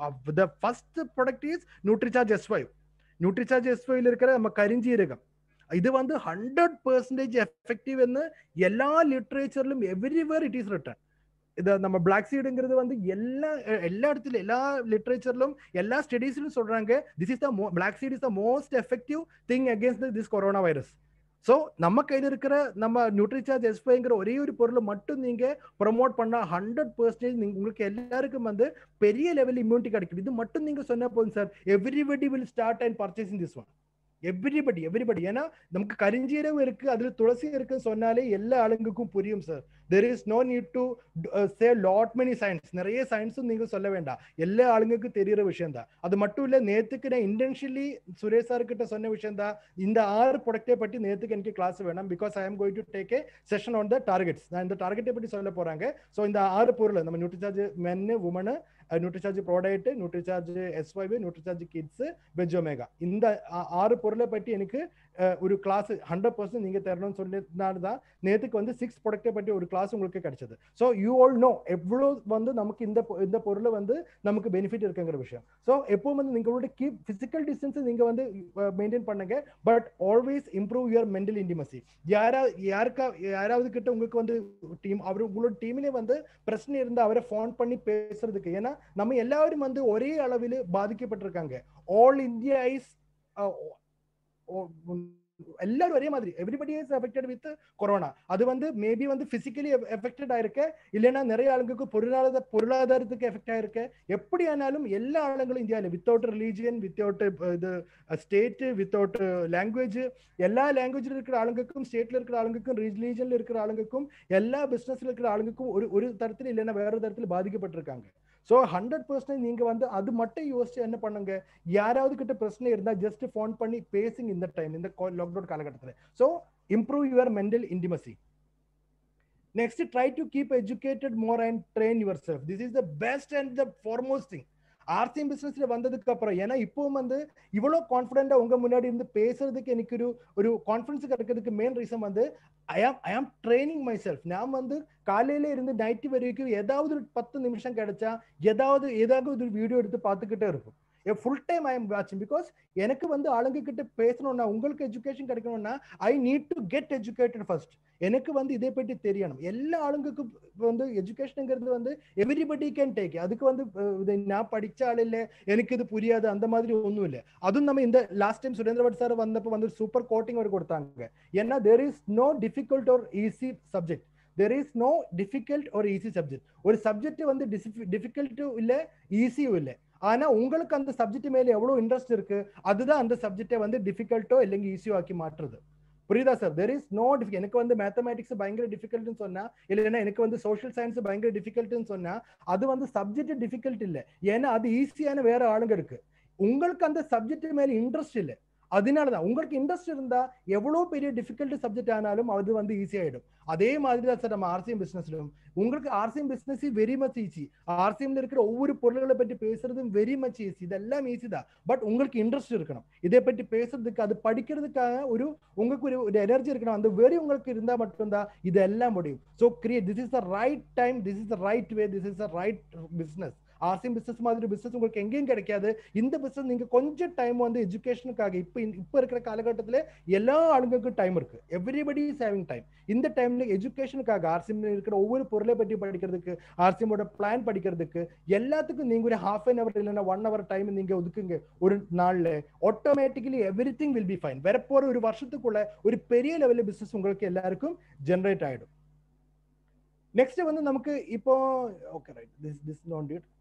the first product is Nutricharge S five Nutricharge S ஃபைவ்ல இருக்கிற நம்ம கரிஞ்சீரகம் இது வந்து ஹண்ட்ரட் பர்சன்டேஜ் எஃபெக்டிவ் എന്ന് എല്ലാ ലിറ്ററേച്ചറിലും എവരിവേർ ഇറ്റ് ഈസ് റിട്ടേൺ ഇത് நம்ம பிளாக் சீடுங்கிறது வந்து எல்லா எல்லா இடத்துல எல்லா லிட்ரேச்சர்லும் எல்லா ஸ்டடீஸ்லும் சொல்றாங்க this is the black seed is the most effective thing against this corona virus so நம்ம கையில் இருக்கிற நம்ம நியூட்ரிசார்ஜ் எஸ்பைங்கிற ஒரே ஒரு பொருளை மட்டும் நீங்க ப்ரொமோட் பண்ணா ஹண்ட்ரட் பர்சன்டேஜ் உங்களுக்கு எல்லாருக்கும் வந்து பெரிய லெவல் இம்யூனிட்டி கிடைக்கும் இது மட்டும் நீங்க சொன்ன போதும் sir everybody will start and purchasing this one everybody everybody ஏன்னா நமக்கு கரிஞ்சீரகம் இருக்கு அதுல துளசி இருக்குன்னு சொன்னாலே எல்லா ஆளுங்களுக்கும் புரியும் sir there is no need to say lot many science நிறைய சயின்ஸும் நீங்க சொல்ல வேண்டாம் எல்லா ஆளுங்களுக்கும் தெரியற விஷயம் தான் அது மட்டும் இல்ல நேத்துக்கு நான் இன்டென்ஷியலி சுரேஷ் சார் கிட்ட சொன்ன விஷயம் தான் இந்த ஆறு ப்ராடக்டை பற்றி நேத்துக்கு எனக்கு கிளாஸ் வேணும் because I am going to take a session on the targets நான் இந்த டார்கெட்டை பற்றி சொல்ல போறாங்க ஸோ இந்த ஆறு பொருள் நம்ம Nutricharge men woman Nutricharge product Nutricharge S five Nutricharge kids veg omega இந்த ஆறு பொருளை பற்றி எனக்கு அஹ், ஒரு கிளாஸ் ஹண்ட்ரட் பர்சன்ட் நீங்க தரணும்னு சொன்னதுனால தான் நேத்துக்கு வந்து சிக்ஸ் ப்ராடக்ட்டை பற்றி ஒரு கிளாஸ் உங்களுக்கு கிடைச்சது ஸோ யூ ஆல் நோ எவ்வளோ வந்து நமக்கு இந்த பொ- இந்த பொருளை வந்து நமக்கு பெனிஃபிட் இருக்குங்கிற விஷயம் ஸோ எப்பவும் வந்து நீங்களோட கீப் பிசிக்கல் டிஸ்டன்ஸ் நீங்க வந்து மெயின்டைன் பண்ணுங்க but always improve your mental intimacy யாரா யாருக்கா யாராவது கிட்ட உங்களுக்கு வந்து டீம் அவர் உங்களோட டீம்லேயே வந்து பிரச்சனை இருந்தா அவரை ஃபோன் பண்ணி பேசுறதுக்கு ஏன்னா நம்ம எல்லாரும் வந்து ஒரே அளவில் பாதிக்கப்பட்டிருக்காங்க ஆல் இந்தியா இஸ் எல்லாரும் ஒரே மாதிரி everybody is affected with corona அது வந்து மேபி வந்து பிசிக்கலி எஃபெக்டட் ஆயிருக்கு இல்லைன்னா நிறைய ஆளுங்களுக்கு பொருளாதார பொருளாதாரத்துக்கு எஃபெக்ட் ஆயிருக்கு எப்படி ஆனாலும் எல்லா ஆளுங்களும் இந்தியாவில் வித்தவுட் ரிலீஜியன் வித்தவுட் இது ஸ்டேட் வித்தவுட் லாங்குவேஜ் எல்லா லாங்குவேஜ்ல இருக்கிற ஆளுங்களுக்கும் ஸ்டேட்ல இருக்கிற ஆளுங்களுக்கும் ரிலீஜன்ல இருக்கிற ஆளுங்களுக்கும் எல்லா பிசினஸ்ல இருக்கிற ஆளுங்களுக்கும் ஒரு ஒரு தரத்துல இல்லைன்னா வேற தரத்துல பாதிக்கப்பட்டிருக்காங்க ஸோ ஹண்ட்ரட் பர்சன்ட் நீங்க வந்து அது மட்டும் யோசிச்சு என்ன பண்ணுங்க யாராவது கிட்ட பிரச்சனை இருந்தா ஜஸ்ட் ஃபோன் பண்ணி பேசுங்க இந்த டைம் இந்த லாக்டவுன் காலகட்டத்தில் so improve your mental intimacy next try to keep educated more and train yourself this is the best and the foremost thing RCM பிசினஸ்ல வந்ததுக்கு அப்புறம் ஏன்னா இப்பவும் வந்து இவ்வளவு கான்பிடண்டா உங்க முன்னாடி இருந்து பேசுறதுக்கு எனக்கு ஒரு ஒரு கான்ஃபிடன்ஸ் கிடைக்கிறதுக்கு மெயின் ரீசன் வந்து ஐ ஆம் ஐ ஆம் ட்ரைனிங் மை செல்ஃப் நான் வந்து காலையில இருந்து நைட்டு வரைக்கும் ஏதாவது ஒரு பத்து நிமிஷம் கிடைச்சா ஏதாவது ஏதாவது ஒரு வீடியோ எடுத்து பார்த்துக்கிட்டே இருக்கும் ஃபுல் டைம் ஐ எம் வாட்சிங் பிகாஸ் எனக்கு வந்து ஆளுங்க கிட்ட பேசணும்னா உங்களுக்கு எஜுகேஷன் கிடைக்கணும்னா I need to get educated first எனக்கு வந்து இதை பற்றி தெரியணும் எல்லா ஆளுங்களுக்கும் வந்து எஜுகேஷனுங்கிறது வந்து எவ்ரிபடி கேன் டேக் அதுக்கு வந்து அஹ், இது நான் படிச்ச ஆள் இல்லை எனக்கு இது புரியாது அந்த மாதிரி ஒன்றும் இல்லை அதுவும் நம்ம இந்த last time Surendra Bhat sir வந்தப்போ வந்து சூப்பர் கோட்டிங் அவர் கொடுத்தாங்க ஏன்னா there is no difficult or easy subject there is no difficult or easy subject ஒரு சப்ஜெக்ட் வந்து டிஃபிகல்ட்டும் இல்லை ஈஸியும் இல்லை ஆனா உங்களுக்கு அந்த சப்ஜெக்ட் மேல எவ்வளவு இன்ட்ரெஸ்ட் இருக்கு அதுதான் அந்த சப்ஜெக்டை வந்து டிஃபிகல்ட்டோ இல்லைங்க ஈஸியோ ஆக்கி மாற்றுறது புரியுதா சார் தெர் இஸ் நோ எனக்கு வந்து மேத்தமேட்டிக்ஸ் பயங்கர டிஃபிகல்ட்னு சொன்னா இல்லைன்னா எனக்கு வந்து சோஷியல் சயின்ஸ் பயங்கர டிஃபிகல்ட்னு சொன்னா அது வந்து சப்ஜெக்ட் டிஃபிகல்ட் இல்லை ஏன்னா அது ஈஸியான வேற ஆளுங்க இருக்கு உங்களுக்கு அந்த சப்ஜெக்ட் மேல இன்ட்ரெஸ்ட் இல்லை அதனாலதான் உங்களுக்கு இன்ட்ரெஸ்ட் இருந்தா எவ்வளவு பெரிய டிஃபிகல்ட் சப்ஜெக்ட் ஆனாலும் அது வந்து ஈஸி ஆயிடும் அதே மாதிரி தான் சார் நம்ம ஆர்சிஎம் பிசினஸ்லும் உங்களுக்கு RCM business very much easy ஆர்சிஎம்ல இருக்கிற ஒவ்வொரு பொருள்களை பற்றி பேசுறதும் வெரி மச் ஈஸி இதெல்லாம் ஈஸி தான் பட் உங்களுக்கு இன்ட்ரெஸ்ட் இருக்கணும் இதை பற்றி பேசுறதுக்கு அது படிக்கிறதுக்காக ஒரு உங்களுக்கு ஒரு ஒரு எனர்ஜி இருக்கணும் அந்த வெறி உங்களுக்கு இருந்தா மட்டும்தான் இதெல்லாம் முடியும் so create this is the right time this is the right way this is the right business RCM business மாதிரி பிசினஸ் உங்களுக்கு எங்கேயும் கிடைக்காது இந்த பிசினஸ் நீங்க கொஞ்சம் டைம் வந்து எஜுகேஷனுக்காக இப்போ இப்போ இருக்கிற காலகட்டத்தில் எல்லா ஆளுங்களுக்கும் டைம் இருக்கு எவ்ரிபடி இஸ் ஹேவிங் டைம் இந்த டைம்ல எஜுகேஷனுக்காக ஆர்சிஎம் இருக்கிற ஒவ்வொரு பொருளை பற்றி படிக்கிறதுக்கு ஆர்சிஎமோட பிளான் படிக்கிறதுக்கு எல்லாத்துக்கும் நீங்க ஒரு ஹாஃப் அன் அவர் இல்லைன்னா ஒன் ஹவர் டைம் நீங்க ஒதுக்குங்க ஒரு நாள்ல automatically everything will be fine வரப்போற ஒரு வருஷத்துக்குள்ள ஒரு பெரிய லெவலில் பிசினஸ் உங்களுக்கு எல்லாருக்கும் ஜென்ரேட் ஆயிடும் நெக்ஸ்ட் வந்து நமக்கு இப்போ okay right this this not it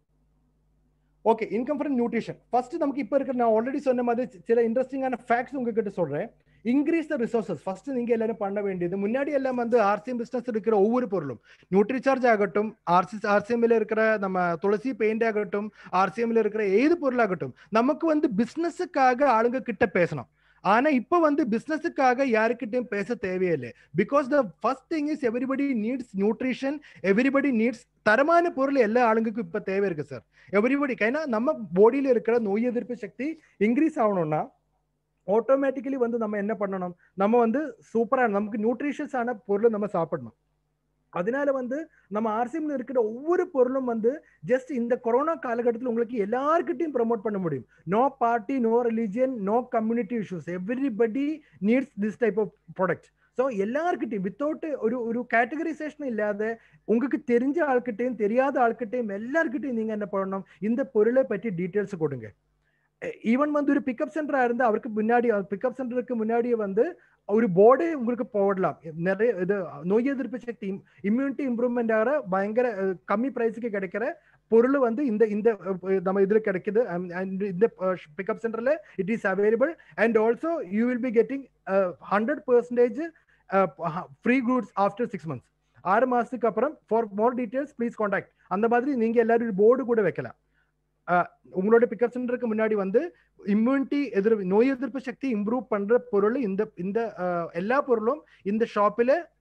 okay income from nutrition first நமக்கு இப்போ இருக்கிற நான் ஆல்ரெடி சொன்ன மாதிரி சில இன்ட்ரெஸ்டிங்கான ஃபேக்ட்ஸ் உங்ககிட்ட சொல்றேன் இன்க்ரீஸ் த ரிசோர்சஸ் ஃபர்ஸ்ட் நீங்க எல்லாரும் பண்ண வேண்டியது முன்னாடி எல்லாம் வந்து ஆர்சிஎம் பிசினஸ் இருக்கிற ஒவ்வொரு பொருளும் நியூட்ரி சார்ஜ் ஆகட்டும் ஆர்சி ஆர்சிஎம்ல இருக்கிற நம்ம துளசி பெயிண்ட் ஆகட்டும் ஆர்சிஎம்ல இருக்கிற ஏது பொருளாகட்டும் நமக்கு வந்து பிசினஸுக்காக ஆளுங்க கிட்ட பேசணும் ஆனா இப்ப வந்து பிசினஸுக்காக யாருக்கிட்டையும் பேச தேவையில்லை because the first thing is everybody needs nutrition everybody needs தரமான பொருள் எல்லா ஆளுங்களுக்கும் இப்ப தேவை இருக்கு சார் எவ்ரிபடி ஏன்னா நம்ம பாடியில இருக்கிற நோய் எதிர்ப்பு சக்தி இன்க்ரீஸ் ஆகணும்னா ஆட்டோமேட்டிக்கலி வந்து நம்ம என்ன பண்ணணும் நம்ம வந்து சூப்பரான நமக்கு நியூட்ரிஷியஸ் ஆன பொருளை நம்ம சாப்பிடணும் அதனால வந்து நம்ம ஆர்சிஎம்ல இருக்கிற ஒவ்வொரு பொருளும் வந்து ஜஸ்ட் இந்த கொரோனா காலகட்டத்தில் உங்களுக்கு எல்லாருக்கிட்டையும் ப்ரமோட் பண்ண முடியும் no party no religion no community issues everybody needs this type of product so எல்லாருக்கிட்டையும் வித்தவுட் ஒரு ஒரு கேட்டகரைசேஷன் இல்லாத உங்களுக்கு தெரிஞ்ச ஆள்கிட்டையும் தெரியாத ஆள்கிட்டையும் எல்லாருக்கிட்டையும் நீங்க என்ன பண்ணணும் இந்த பொருளை பற்றி டீட்டெயில்ஸ் கொடுங்க ஈவன் வந்து ஒரு பிக்கப் சென்டரா இருந்து அவருக்கு முன்னாடி பிக்கப் சென்டருக்கு முன்னாடியே வந்து ஒரு போர்டே உங்களுக்கு போடலாம் நிறைய இது நோய் எதிர்ப்பு சக்தி இம்யூனிட்டி இம்ப்ரூவ்மெண்ட் ஆகிற பயங்கர கம்மி ப்ரைஸுக்கு கிடைக்கிற பொருள் வந்து இந்த இந்த நம்ம இதுல கிடைக்குது இந்த பிக்கப் சென்டர்ல it is available and also you will be getting hundred percentage free goods after six months ஆறு மாசத்துக்கு அப்புறம் for more details please contact அந்த மாதிரி நீங்க எல்லாரும் போர்டு கூட வைக்கலாம் உங்களோட பிக்கப் சென்டருக்கு முன்னாடி வந்து இம்யூனிட்டி எதிர் நோய் எதிர்ப்பு சக்தி இம்ப்ரூவ் பண்ற பொருள் இந்த இந்த எல்லா பொருளும் இந்த ஷாப்பில்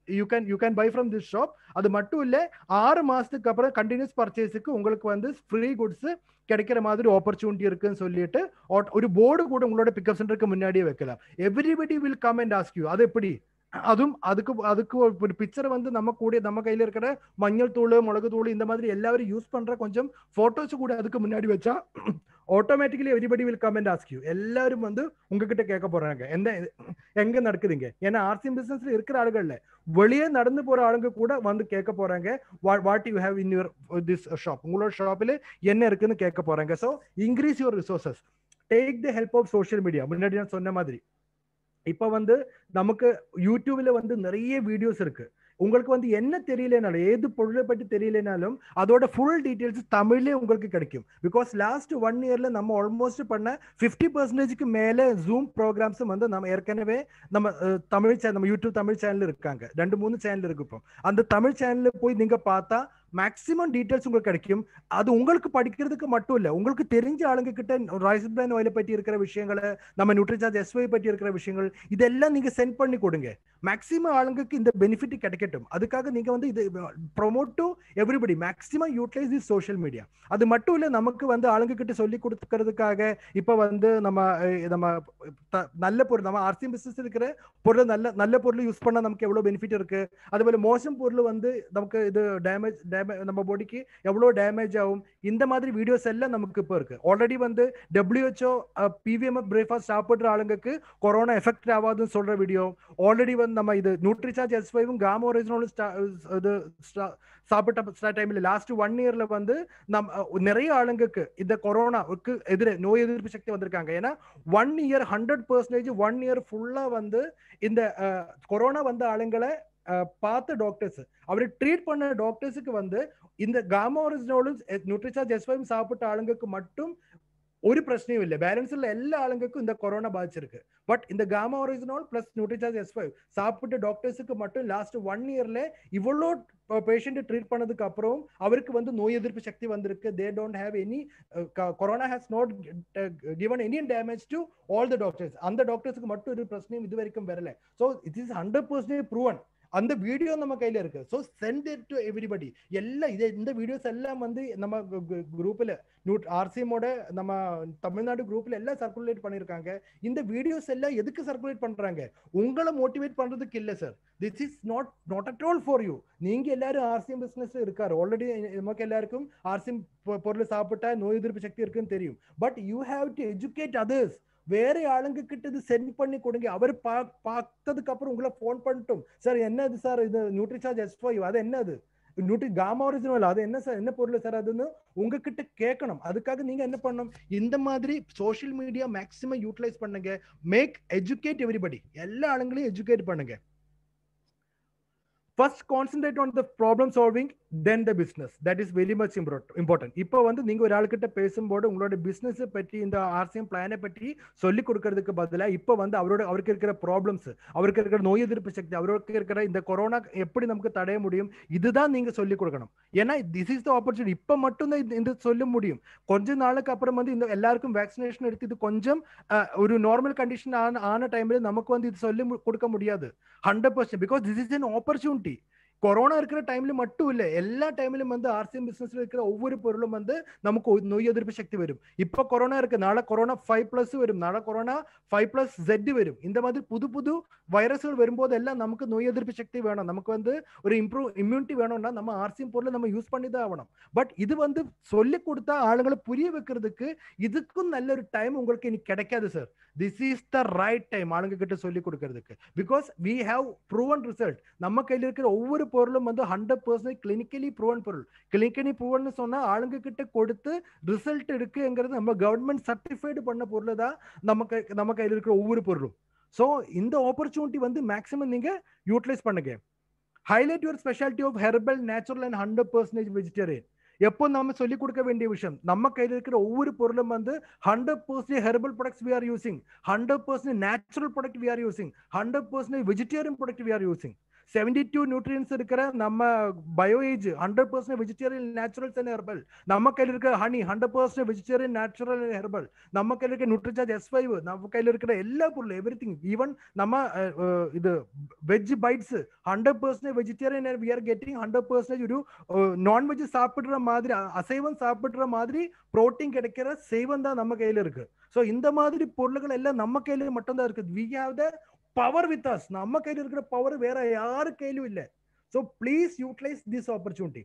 you can you can buy from this shop அது மட்டும் இல்ல ஆறு மாசத்துக்கு அப்புறம் கண்டினியூஸ் பர்ச்சேஸுக்கு உங்களுக்கு வந்து ஃப்ரீ குட்ஸ் கிடைக்கிற மாதிரி ஆப்பர்ச்சுனிட்டி இருக்குன்னு சொல்லிட்டு ஒரு- ஒரு போர்டு கூட உங்களோட பிக்கப் சென்டருக்கு முன்னாடியே வைக்கலாம் everybody will come and ask you அது எப்படி அதுவும் அதுக்கு அதுக்கு ஒரு- ஒரு பிக்சர் வந்து நம்ம கூட நம்ம கையில இருக்கிற மஞ்சள் தூள் மிளகு தூள் இந்த மாதிரி எல்லாரும் யூஸ் பண்ற கொஞ்சம் போட்டோஸ் கூட அதுக்கு முன்னாடி வச்சா automatically everybody will come and ask you எல்லாரும் வந்து உங்ககிட்ட கேட்க போறாங்க எந்த எங்க நடக்குதுங்க ஏன்னா ஆர்சிஎம் பிசினஸ்ல இருக்கிற ஆளுகள்ல வெளியே நடந்து போற ஆளுங்க கூட வந்து கேட்க போறாங்க what you have in your this shop உங்களோட ஷாப்ல என்ன இருக்குன்னு கேட்க போறாங்க so increase your resources take the help of social media முன்னாடி நான் சொன்ன மாதிரி இப்ப வந்து நமக்கு யூடியூப்ல வந்து நிறைய வீடியோஸ் இருக்கு உங்களுக்கு வந்து என்ன தெரியலனாலும் ஏது பொருளை பற்றி தெரியலனாலும் அதோட ஃபுல் டீடைல்ஸ் தமிழ்லே உங்களுக்கு கிடைக்கும் பிகாஸ் லாஸ்ட் ஒன் இயர்ல நம்ம ஆல்மோஸ்ட் பண்ண ஃபிஃப்டி பர்சன்டேஜ்க்கு மேல ஜூம் ப்ரோக்ராம்ஸ் வந்து நம்ம ஏற்கனவே நம்ம அஹ், தமிழ் சேனல் நம்ம யூடியூப் தமிழ் சேனல் இருக்காங்க ரெண்டு மூணு சேனல் இருக்கு இப்போ அந்த தமிழ் சேனல்ல போய் நீங்க பார்த்தா மேக்ஸிமம் டீடைல்ஸ் உங்களுக்கு கிடைக்கும் அது உங்களுக்கு படிக்கிறதுக்கு மட்டும் இல்ல உங்களுக்கு தெரிஞ்ச ஆளுங்க கிட்ட ரைஸ் பிரான் ஆயிலை பற்றி இருக்கிற விஷயங்களை நம்ம நியூட்ரிசார்ஜ் எஸ்ஒய் பற்றி இருக்கிற விஷயங்கள் இதெல்லாம் நீங்க சென்ட் பண்ணி கொடுங்க மேக்ஸிமம் ஆளுங்களுக்கு இந்த பெனிஃபிட் கிடைக்கட்டும் அதுக்காக நீங்க வந்து இது promote to everybody maximum utilise is social media அது மட்டும் இல்ல நமக்கு வந்து ஆளுங்க கிட்ட சொல்லி கொடுக்கறதுக்காக இப்ப வந்து நம்ம அஹ், நம்ம த- நல்ல பொருள் நம்ம ஆர்சிஎம் பிசினஸ் இருக்கிற பொருள் நல்ல நல்ல பொருள் யூஸ் பண்ணா நமக்கு எவ்வளவு பெனிஃபிட் இருக்கு அதுபோல மோசம் பொருள் வந்து நமக்கு இது டேமேஜ் நம்ம பாடிக்கு எவ்வளவு டேமேஜ் ஆகும் இந்த மாதிரி வீடியோஸ் எல்லாம் நமக்கு இப்போ இருக்கு ஆல்ரெடி வந்து டபிள்யூஹெச்ஓ பிவிஎம் பிரேக்ஃபாஸ்ட் சாப்பிடுற ஆளுங்களுக்கு கொரோனா எஃபெக்ட் ஆகாதுன்னு சொல்ற வீடியோ ஆல்ரெடி வந்து நம்ம இது நியூட்ரிசார்ஜ் எஸ் ஃபைவும் காமோ ஒரிஜினலும் இது ஸ்டா- சாப்பிட்ட டைம்ல லாஸ்ட் ஒன் இயர்ல வந்து நம் அஹ், நிறைய ஆளுங்களுக்கு இந்த கொரோனாவுக்கு எதிரே நோய் எதிர்ப்பு சக்தி வந்திருக்காங்க ஏன்னா one year hundred percentage one year ஃபுல்லா வந்து இந்த அஹ், கொரோனா வந்த ஆளுங்களை அஹ், பார்த்த டாக்டர்ஸ் அவரை ட்ரீட் பண்ண டாக்டர்ஸுக்கு வந்து இந்த காமா ஒரிஜினோலும் நியூட்ரிசார்ஜ் எஸ் ஃபைவ் சாப்பிட்ட ஆளுங்களுக்கு மட்டும் ஒரு பிரச்சனையும் இல்லை பேலன்ஸ் உள்ள எல்லா ஆளுங்களுக்கும் இந்த கொரோனா பாதிச்சிருக்கு பட் இந்த gamma oryzanol plus Nutricharge S five சாப்பிட்ட டாக்டர்ஸுக்கு மட்டும் லாஸ்ட் ஒன் இயர்ல இவ்வளோ பேஷண்ட் ட்ரீட் பண்ணதுக்கு அப்புறம் அவருக்கு வந்து நோய் எதிர்ப்பு சக்தி வந்திருக்கு they don't have any corona has not given any damage to all the doctors அந்த டாக்டர்ஸ்க்கு மட்டும் ஒரு பிரச்சனையும் இது வரைக்கும் வரல so it is hundred percentage proven அந்த வீடியோ நம்ம கையில இருக்கு so send it to everybody எல்லாம் இது இந்த வீடியோஸ் எல்லாம் வந்து நம்ம குரூப்ல நியூட் ஆர்சிஎமோட நம்ம தமிழ்நாடு குரூப்ல எல்லாம் சர்க்குலேட் பண்ணிருக்காங்க இந்த வீடியோஸ் எல்லாம் எதுக்கு சர்க்குலேட் பண்றாங்க உங்களை மோட்டிவேட் பண்றதுக்கு இல்ல sir this is not not at all for you நீங்க எல்லாரும் ஆர்சிஎம் பிசினஸ் இருக்காரு ஆல்ரெடி நமக்கு எல்லாருக்கும் ஆர்சிஎம் பொருள் சாப்பிட்டா நோய் எதிர்ப்பு சக்தி இருக்குன்னு தெரியும் but you have to educate others வேற ஆளுங்க கிட்ட இது சென்ட் பண்ணி கொடுங்க அவர் பா பார்த்ததுக்கு அப்புறம் உங்களை ஃபோன் பண்ணிட்டும் சார் என்னது சார் இது நியூட்ரிசார்ஜ் எஸ் ஃபைவ் அது என்னது நியூட்ரி காமா ஒரிஜினல் அது என்ன சார் என்ன பொருள் சார் அதுன்னு உங்ககிட்ட கேட்கணும் அதுக்காக நீங்க என்ன பண்ணணும் இந்த மாதிரி சோஷியல் மீடியா மேக்ஸிமம் யூட்டிலைஸ் பண்ணுங்க மேக் எஜுகேட் எவ்ரிபடி எல்லா ஆளுங்களையும் எஜுகேட் பண்ணுங்க first concentrate on the problem solving then the business that is very much important இப்போ வந்து நீங்க ஒரு ஆளுக்கிட்ட பேசும்போது உங்களோட பிசினஸ் பற்றி இந்த ஆர்சிஎம் பிளானை பற்றி சொல்லி கொடுக்கறதுக்கு பதிலாக இப்போ வந்து அவரோட அவருக்கு இருக்கிற ப்ராப்ளம்ஸ் அவருக்கு இருக்கிற நோய் எதிர்ப்பு சக்தி அவருக்கு இருக்கிற இந்த கொரோனா எப்படி நமக்கு தடைய முடியும் இதுதான் நீங்க சொல்லி கொடுக்கணும் ஏன்னா திஸ் இஸ் த ஆப்பர்ச்சுனிட்டி இப்போ மட்டும்தான் இது- இந்த சொல்ல முடியும் கொஞ்ச நாளுக்கு அப்புறம் வந்து இந்த எல்லாருக்கும் வேக்சினேஷன் எடுத்து இது கொஞ்சம் அஹ், ஒரு நார்மல் கண்டிஷன் ஆன ஆன டைம்ல நமக்கு வந்து இது சொல்லி மு- கொடுக்க முடியாது hundred percent because this is an opportunity corona இருக்கிற டைம்ல மட்டும் இல்ல எல்லா டைம்லயும் வந்து ஆர்சிஎம் பிசினஸ்ல இருக்கிற ஒவ்வொரு பொருளும் வந்து நமக்கு ஒரு நோய் எதிர்ப்பு சக்தி வரும் இப்ப கொரோனா இருக்கு நாளை கொரோனா ஃபைவ் பிளஸ் வரும் நாளை கொரோனா ஃபைவ் பிளஸ் ஜெட் வரும் இந்த மாதிரி புது புது வைரஸ்கள் வரும்போது எல்லாம் நமக்கு நோய் எதிர்ப்பு சக்தி வேணும் நமக்கு வந்து ஒரு இம்ப்ரூவ் இம்யூனிட்டி வேணும்னா நம்ம ஆர்சிஎம் பொருளை நம்ம யூஸ் பண்ணி தான் ஆகணும் பட் இது வந்து சொல்லி கொடுத்தா ஆளுங்களை புரிய வைக்கிறதுக்கு இதுக்கும் நல்ல ஒரு டைம் உங்களுக்கு இனி கிடைக்காது sir this is the right time ஆளுங்க கிட்ட சொல்லி கொடுக்கறதுக்கு because we have proven result நம்ம கையில் இருக்கிற ஒவ்வொரு பொருளும் வந்து ஹண்ட்ரட் பர்சன்ட் கிளினிக்கலி ப்ரூவன் பொருள் கிளினிக்கலி ப்ரூவன் சொன்னா ஆளுங்க கிட்ட கொடுத்து ரிசல்ட் இருக்குங்கிறது நம்ம கவர்மெண்ட் சர்டிஃபைடு பண்ண பொருள் தான் நமக்கு நம்ம கையில் இருக்கிற ஒவ்வொரு பொருளும் ஸோ இந்த ஆப்பர்ச்சுனிட்டி வந்து மேக்ஸிமம் நீங்க யூட்டிலைஸ் பண்ணுங்க highlight your speciality of herbal natural and hundred percentage vegetarian எப்போ நம்ம சொல்லிக் கொடுக்க வேண்டிய விஷயம் நம்ம கையில் இருக்கிற ஒவ்வொரு பொருளும் வந்து hundred percentage herbal products we are using hundred percentage natural product we are using hundred percentage vegetarian product we are using seventy two nutrients இருக்கிற நம்ம bio age hundred percent vegetarian naturals and herbal நம்ம கையில் இருக்கிற honey hundred percent vegetarian natural and herbal நம்ம கையில் இருக்கிற Nutricharge S five நம்ம கையில் இருக்கிற எல்லா பொருளும் எவ்ரி திங் ஈவன் நம்ம அஹ், அஹ், இது veg bites hundred percent vegetarian we are getting hundred percentage ஒரு நான்வெஜ் சாப்பிடுற மாதிரி அ- அசைவம் சாப்பிடுற மாதிரி புரோட்டீன் கிடைக்கிற செய்வம் தான் நம்ம கையில இருக்கு ஸோ இந்த மாதிரி பொருள்கள் எல்லாம் நம்ம கையில மட்டும்தான் இருக்குது we have the power with us நம்ம கையில இருக்கிற பவர் வேற யாரு கையிலும் இல்லை so please utilise this opportunity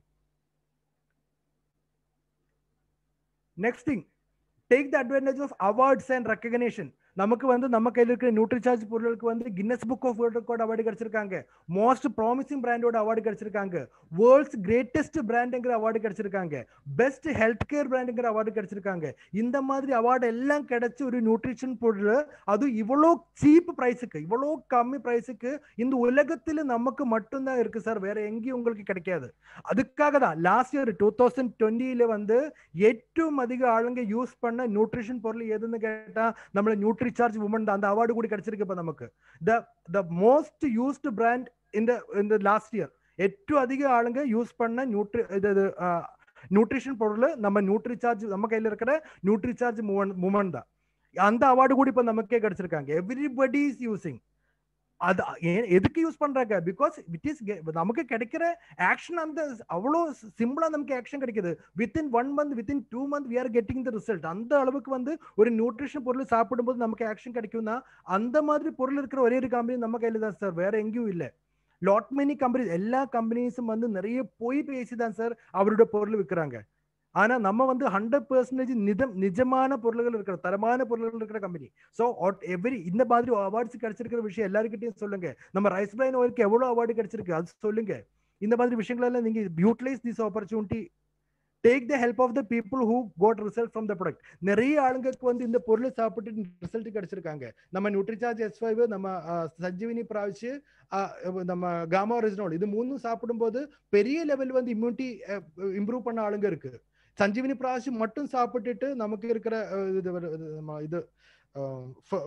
next thing take the advantage of awards and recognition நமக்கு வந்து நம்ம கையில் இருக்கிற நியூட்ரிசார்ஜ் பொருளுக்கு வந்து Guinness book of world record award கிடைச்சிருக்காங்க மோஸ்ட் ப்ராமிசிங் பிராண்டோட அவார்டு கிடைச்சிருக்காங்க வேர்ல்ட்ஸ் கிரேட்டஸ்ட் பிராண்டுங்கிற அவார்டு கிடைச்சிருக்காங்க பெஸ்ட் ஹெல்த் கேர் பிராண்டுங்கிற அவார்டு கிடைச்சிருக்காங்க இந்த மாதிரி அவார்டு எல்லாம் கிடைச்ச ஒரு நியூட்ரிஷன் பொருள் அது இவ்வளோ சீப் ப்ரைஸுக்கு இவ்வளோ கம்மி ப்ரைஸுக்கு இந்த உலகத்தில் நமக்கு மட்டும்தான் இருக்கு சார் வேற எங்கேயும் உங்களுக்கு கிடைக்காது அதுக்காக தான் லாஸ்ட் இயர் டூ தௌசண்ட் டுவெண்ட்டில வந்து ഏറ്റവും அதிக ஆளுங்க யூஸ் பண்ண நியூட்ரிஷன் பொருள் எதுன்னு கேட்டா நம்மள நியூட்ரிசார்ஜ் உமன் தான் அந்த அவார்டு கூட கிடைச்சிருக்கு இப்ப நமக்கு the the most used brand இந்த இந்த லாஸ்ட் இயர் ഏറ്റവും அதிக ஆளுங்க யூஸ் பண்ண நியூட்ரி இது நியூட்ரிஷன் பொருள் நம்ம நியூட்ரிசார்ஜ் நம்ம கையில இருக்கிற நியூட்ரிசார்ஜ் மூவன் மூமெண்ட் தான் அந்த அவார்டு கூட இப்ப நமக்கே கிடைச்சிருக்காங்க எவ்ரிபடி இஸ் யூசிங் அது ஏன் எதுக்கு யூஸ் பண்றாங்க பிகாஸ் இட் இஸ் நமக்கு கிடைக்கிற ஆக்ஷன் அந்த அவ்வளோ சிம்பிளா நமக்கு ஆக்ஷன் கிடைக்குது within one month within two month we are getting the result அந்த அளவுக்கு வந்து ஒரு நியூட்ரிஷன் பொருள் சாப்பிடும்போது நமக்கு ஆக்ஷன் கிடைக்கும்னா அந்த மாதிரி பொருள் இருக்கிற ஒரே ஒரு கம்பெனி நம்ம கையில தான் சார் வேற எங்கேயும் இல்லை லாட் மெனி கம்பெனிஸ் எல்லா கம்பெனிஸும் வந்து நிறைய பொய் பேசி தான் சார் அவரோட பொருள் விற்கிறாங்க ஆனா நம்ம வந்து ஹண்ட்ரட் பெர்சன்டேஜ் நிதம் நிஜமான பொருள்கள் இருக்கிற தரமான பொருள்கள் இருக்கிற கம்பெனி ஸோ எவ்ரி இந்த மாதிரி அவார்ட்ஸ் கிடைச்சிருக்கிற விஷயம் எல்லாருக்கிட்டையும் சொல்லுங்க நம்ம ரைஸ் பிரைன் ஓயிலுக்கு எவ்வளவு அவார்டு கிடைச்சிருக்கு அது சொல்லுங்க இந்த மாதிரி விஷயங்கள் எல்லாம் நீங்க utilise this opportunity take the help of the people who got result from the product நிறைய ஆளுங்களுக்கு வந்து இந்த பொருளை சாப்பிட்டு ரிசல்ட் கிடைச்சிருக்காங்க நம்ம நியூட்ரிசார்ஜ் எஸ் ஃபைவ் நம்ம அஹ், சஞ்சீவினி பிராவிச்சு அஹ், நம்ம காமா ஒரிஜினல் இது மூணும் சாப்பிடும்போது பெரிய லெவல் வந்து இம்யூனிட்டி இம்ப்ரூவ் பண்ண ஆளுங்க இருக்கு சஞ்சீவினி பிராசி மட்டும் சாப்பிட்டுட்டு நமக்கு இருக்கிற அஹ், இது ஒரு- இது நம்ம இது அஹ், ஃப-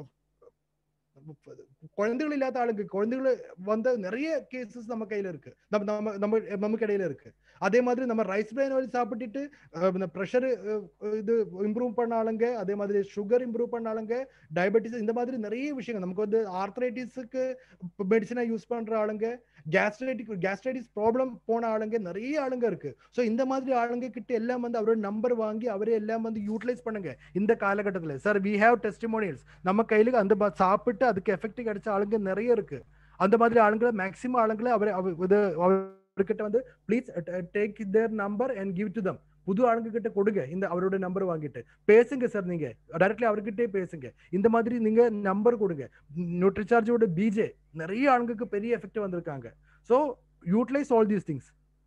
குழந்தைகள் இல்லாத ஆளுங்க குழந்தைகள் வந்த நிறைய கேசஸ் நம்ம கையில இருக்கு நம்ம நம்ம நம்ம நமக்கு இடையில இருக்கு அதே மாதிரி நம்ம ரைஸ் பிரைன் ஆயில் சாப்பிட்டுட்டு அஹ், இந்த ப்ரெஷர் இது இம்ப்ரூவ் பண்ண ஆளுங்க அதே மாதிரி சுகர் இம்ப்ரூவ் பண்ண ஆளுங்க டயபெட்டிஸ் இந்த மாதிரி நிறைய விஷயங்கள் நமக்கு வந்து ஆர்த்ரைட்டிஸுக்கு மெடிசனா யூஸ் பண்ற ஆளுங்க கேஸ்ட்ரைட்டிக் கேஸ்ட்ரைட்டிஸ் ப்ராப்ளம் போன ஆளுங்க நிறைய ஆளுங்க இருக்கு ஸோ இந்த மாதிரி ஆளுங்க கிட்ட எல்லாம் வந்து அவரோட நம்பர் வாங்கி அவரே எல்லாம் வந்து யூட்டிலைஸ் பண்ணுங்க இந்த காலகட்டத்தில் சார் வி ஹேவ் டெஸ்டிமோனியல்ஸ் நம்ம கையில அந்த ப- சாப்பிட்டு அதுக்கு எஃபெக்ட் கிடைச்ச ஆளுங்க நிறைய இருக்கு அந்த மாதிரி ஆளுங்களை மேக்சிமம் ஆளுங்களை அவர் அவ- இது அவர்கிட்ட வந்து please take their number and give to them புது ஆளுங்க கிட்ட கொடுங்க இந்த அவரோட நம்பர் வாங்கிட்டு பேசுங்க சார் நீங்க டைரக்ட்லி அவர்கிட்டே பேசுங்க இந்த மாதிரி நீங்க நம்பர் கொடுங்க நியூட்ரிசார்ஜோட பிஜே நிறைய ஆளுங்களுக்கு பெரிய எஃபெக்ட் வந்திருக்காங்க so utilise all these things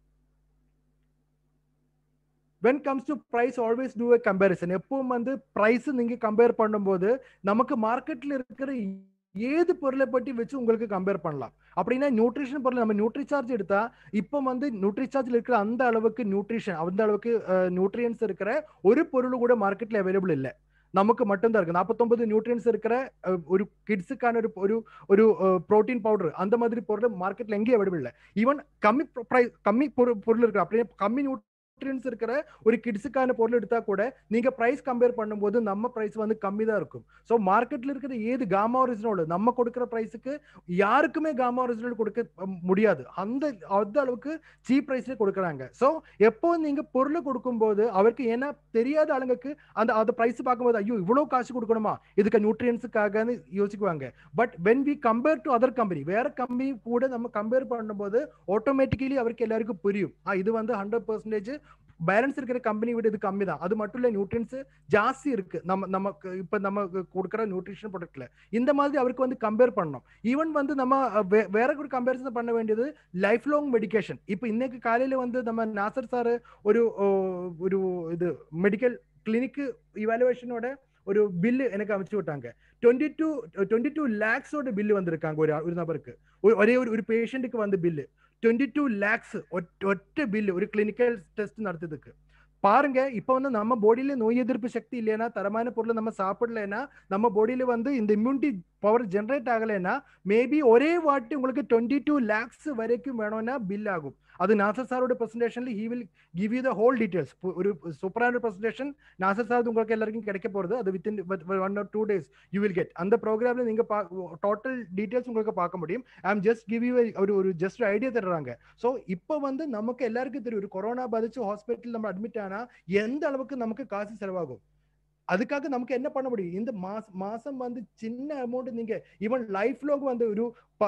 when comes to price always do a comparison எப்பவும் வந்து ப்ரைஸ் நீங்க கம்பேர் பண்ணும்போது நமக்கு மார்க்கெட்ல இருக்கிற ஏது பொருளை பற்றி வச்சு உங்களுக்கு கம்பேர் பண்ணலாம் அப்படின்னா நியூட்ரிஷன் பொருள் நம்ம நியூட்ரிசார்ஜ் எடுத்தா இப்போ வந்து நியூட்ரிசார்ஜ்ல இருக்கிற அந்த அளவுக்கு நியூட்ரிஷன் அந்த அளவுக்கு நியூட்ரியன்ஸ் இருக்கிற ஒரு பொருள் கூட மார்க்கெட்ல அவைலபிள் இல்லை நமக்கு மட்டும்தான் இருக்கு நாற்பத்தொன்பது நியூட்ரியன்ஸ் இருக்கிற அஹ், ஒரு கிட்ஸுக்கான ஒரு ஒரு ஒரு புரோட்டீன் பவுடர் அந்த மாதிரி பொருள் மார்க்கெட்ல எங்கேயும் அவைலபிள் இல்லை ஈவன் கம்மி ப்ரைஸ் கம்மி பொருள் பொருள் இருக்கு அப்படியே கம்மி நியூட்ரியன்ஸ் இருக்கிற ஒரு கிட்ஸுக்கான பொருள் எடுத்தா கூட நீங்க பிரைஸ் கம்பேர் பண்ணும்போது நம்ம பிரைஸ் வந்து கம்மி தான் இருக்கும் ஸோ மார்க்கெட்ல இருக்கிற ஏது காமா ஒரிஜினல் நம்ம கொடுக்குற பிரைஸுக்கு யாருக்குமே காமா ஒரிஜினல் கொடுக்க அஹ், முடியாது அந்த அந்த அளவுக்கு சீப் பிரைஸ்ல கொடுக்குறாங்க ஸோ எப்போ நீங்க பொருள் கொடுக்கும்போது அவருக்கு ஏன்னா தெரியாத ஆளுங்களுக்கு அந்த அந்த பிரைஸ் பார்க்கும்போது ஐயோ இவ்வளவு காசு கொடுக்கணுமா இதுக்கு நியூட்ரியன்ஸுக்காகன்னு யோசிக்குவாங்க but when we compare to other company வேற கம்பெனி கூட நம்ம கம்பேர் பண்ணும்போது ஆட்டோமேட்டிக்கலி அவருக்கு எல்லாருக்கும் புரியும் ஆ, இது வந்து ஹண்ட்ரட் பர்சன்டேஜ் பேலன்ஸ் இருக்கிற கம்பெனி விட இது கம்மி தான் அது மட்டும் இல்ல நியூட்ரியன்ஸ் ஜாஸ்தி இருக்கு நம்ம நமக்கு இப்ப நம்ம கொடுக்குற நியூட்ரிஷன் ப்ராடக்ட்ல இந்த மாதிரி அவருக்கு வந்து கம்பேர் பண்ணணும் ஈவன் வந்து நம்ம அஹ், வே- வேற ஒரு கம்பேரிசன் பண்ண வேண்டியது லைஃப் லாங் மெடிக்கேஷன் இப்போ இன்னைக்கு காலையில வந்து நம்ம நாசர் சார் ஒரு ஓ, ஒரு இது மெடிக்கல் கிளினிக் இவாலுவேஷனோட ஒரு பில்லு எனக்கு அமைச்சு விட்டாங்க டுவெண்ட்டி டூ டுவெண்ட்டி டூ லேக்ஸோட பில்லு வந்திருக்காங்க ஒரு ஒரு நபருக்கு ஒரு- ஒரே ஒரு ஒரு பேஷண்ட்டுக்கு வந்து பில்லு டுவெண்ட்டி டூ லேக்ஸ் ஒற்ற பில்லு ஒரு கிளினிக்கல் டெஸ்ட் நடத்ததுக்கு பாருங்க இப்ப வந்து நம்ம பாடியில நோய் எதிர்ப்பு சக்தி இல்லைன்னா தரமான பொருளை நம்ம சாப்பிடலைன்னா நம்ம பாடியில வந்து இந்த இம்யூனிட்டி பவர் ஜென்ரேட் ஆகலைன்னா மேபி ஒரே வாட்டி உங்களுக்கு டுவெண்ட்டி டூ லேக்ஸ் வரைக்கும் வேணும்னா பில் ஆகும் அது நாசர் சாரோட பிரசன்டேஷன்ல he will give you the whole details ஒரு சூப்பரான பிரசன்டேஷன் நாசர் சார் உங்களுக்கு எல்லாருக்கும் கிடைக்க போறது அது within one or two days you will get அந்த ப்ரோக்ராம்ல நீங்க டோட்டல் டீடைல்ஸ் உங்களுக்கு பார்க்க முடியும் I am just give you ஒரு ஒரு ஜஸ்ட் ஐடியா தர்றாங்க ஸோ இப்போ வந்து நமக்கு எல்லாருக்கும் தெரியும் ஒரு கொரோனா பாதிச்சு ஹாஸ்பிட்டல் நம்ம அட்மிட் ஆனா எந்த அளவுக்கு நமக்கு காசு செலவாகும் அதுக்காக நமக்கு என்ன பண்ண முடியும் இந்த மாசம் மாசம் வந்து சின்ன அமௌண்ட் நீங்க ஈவன் லைஃப் லாங் வந்து ஒரு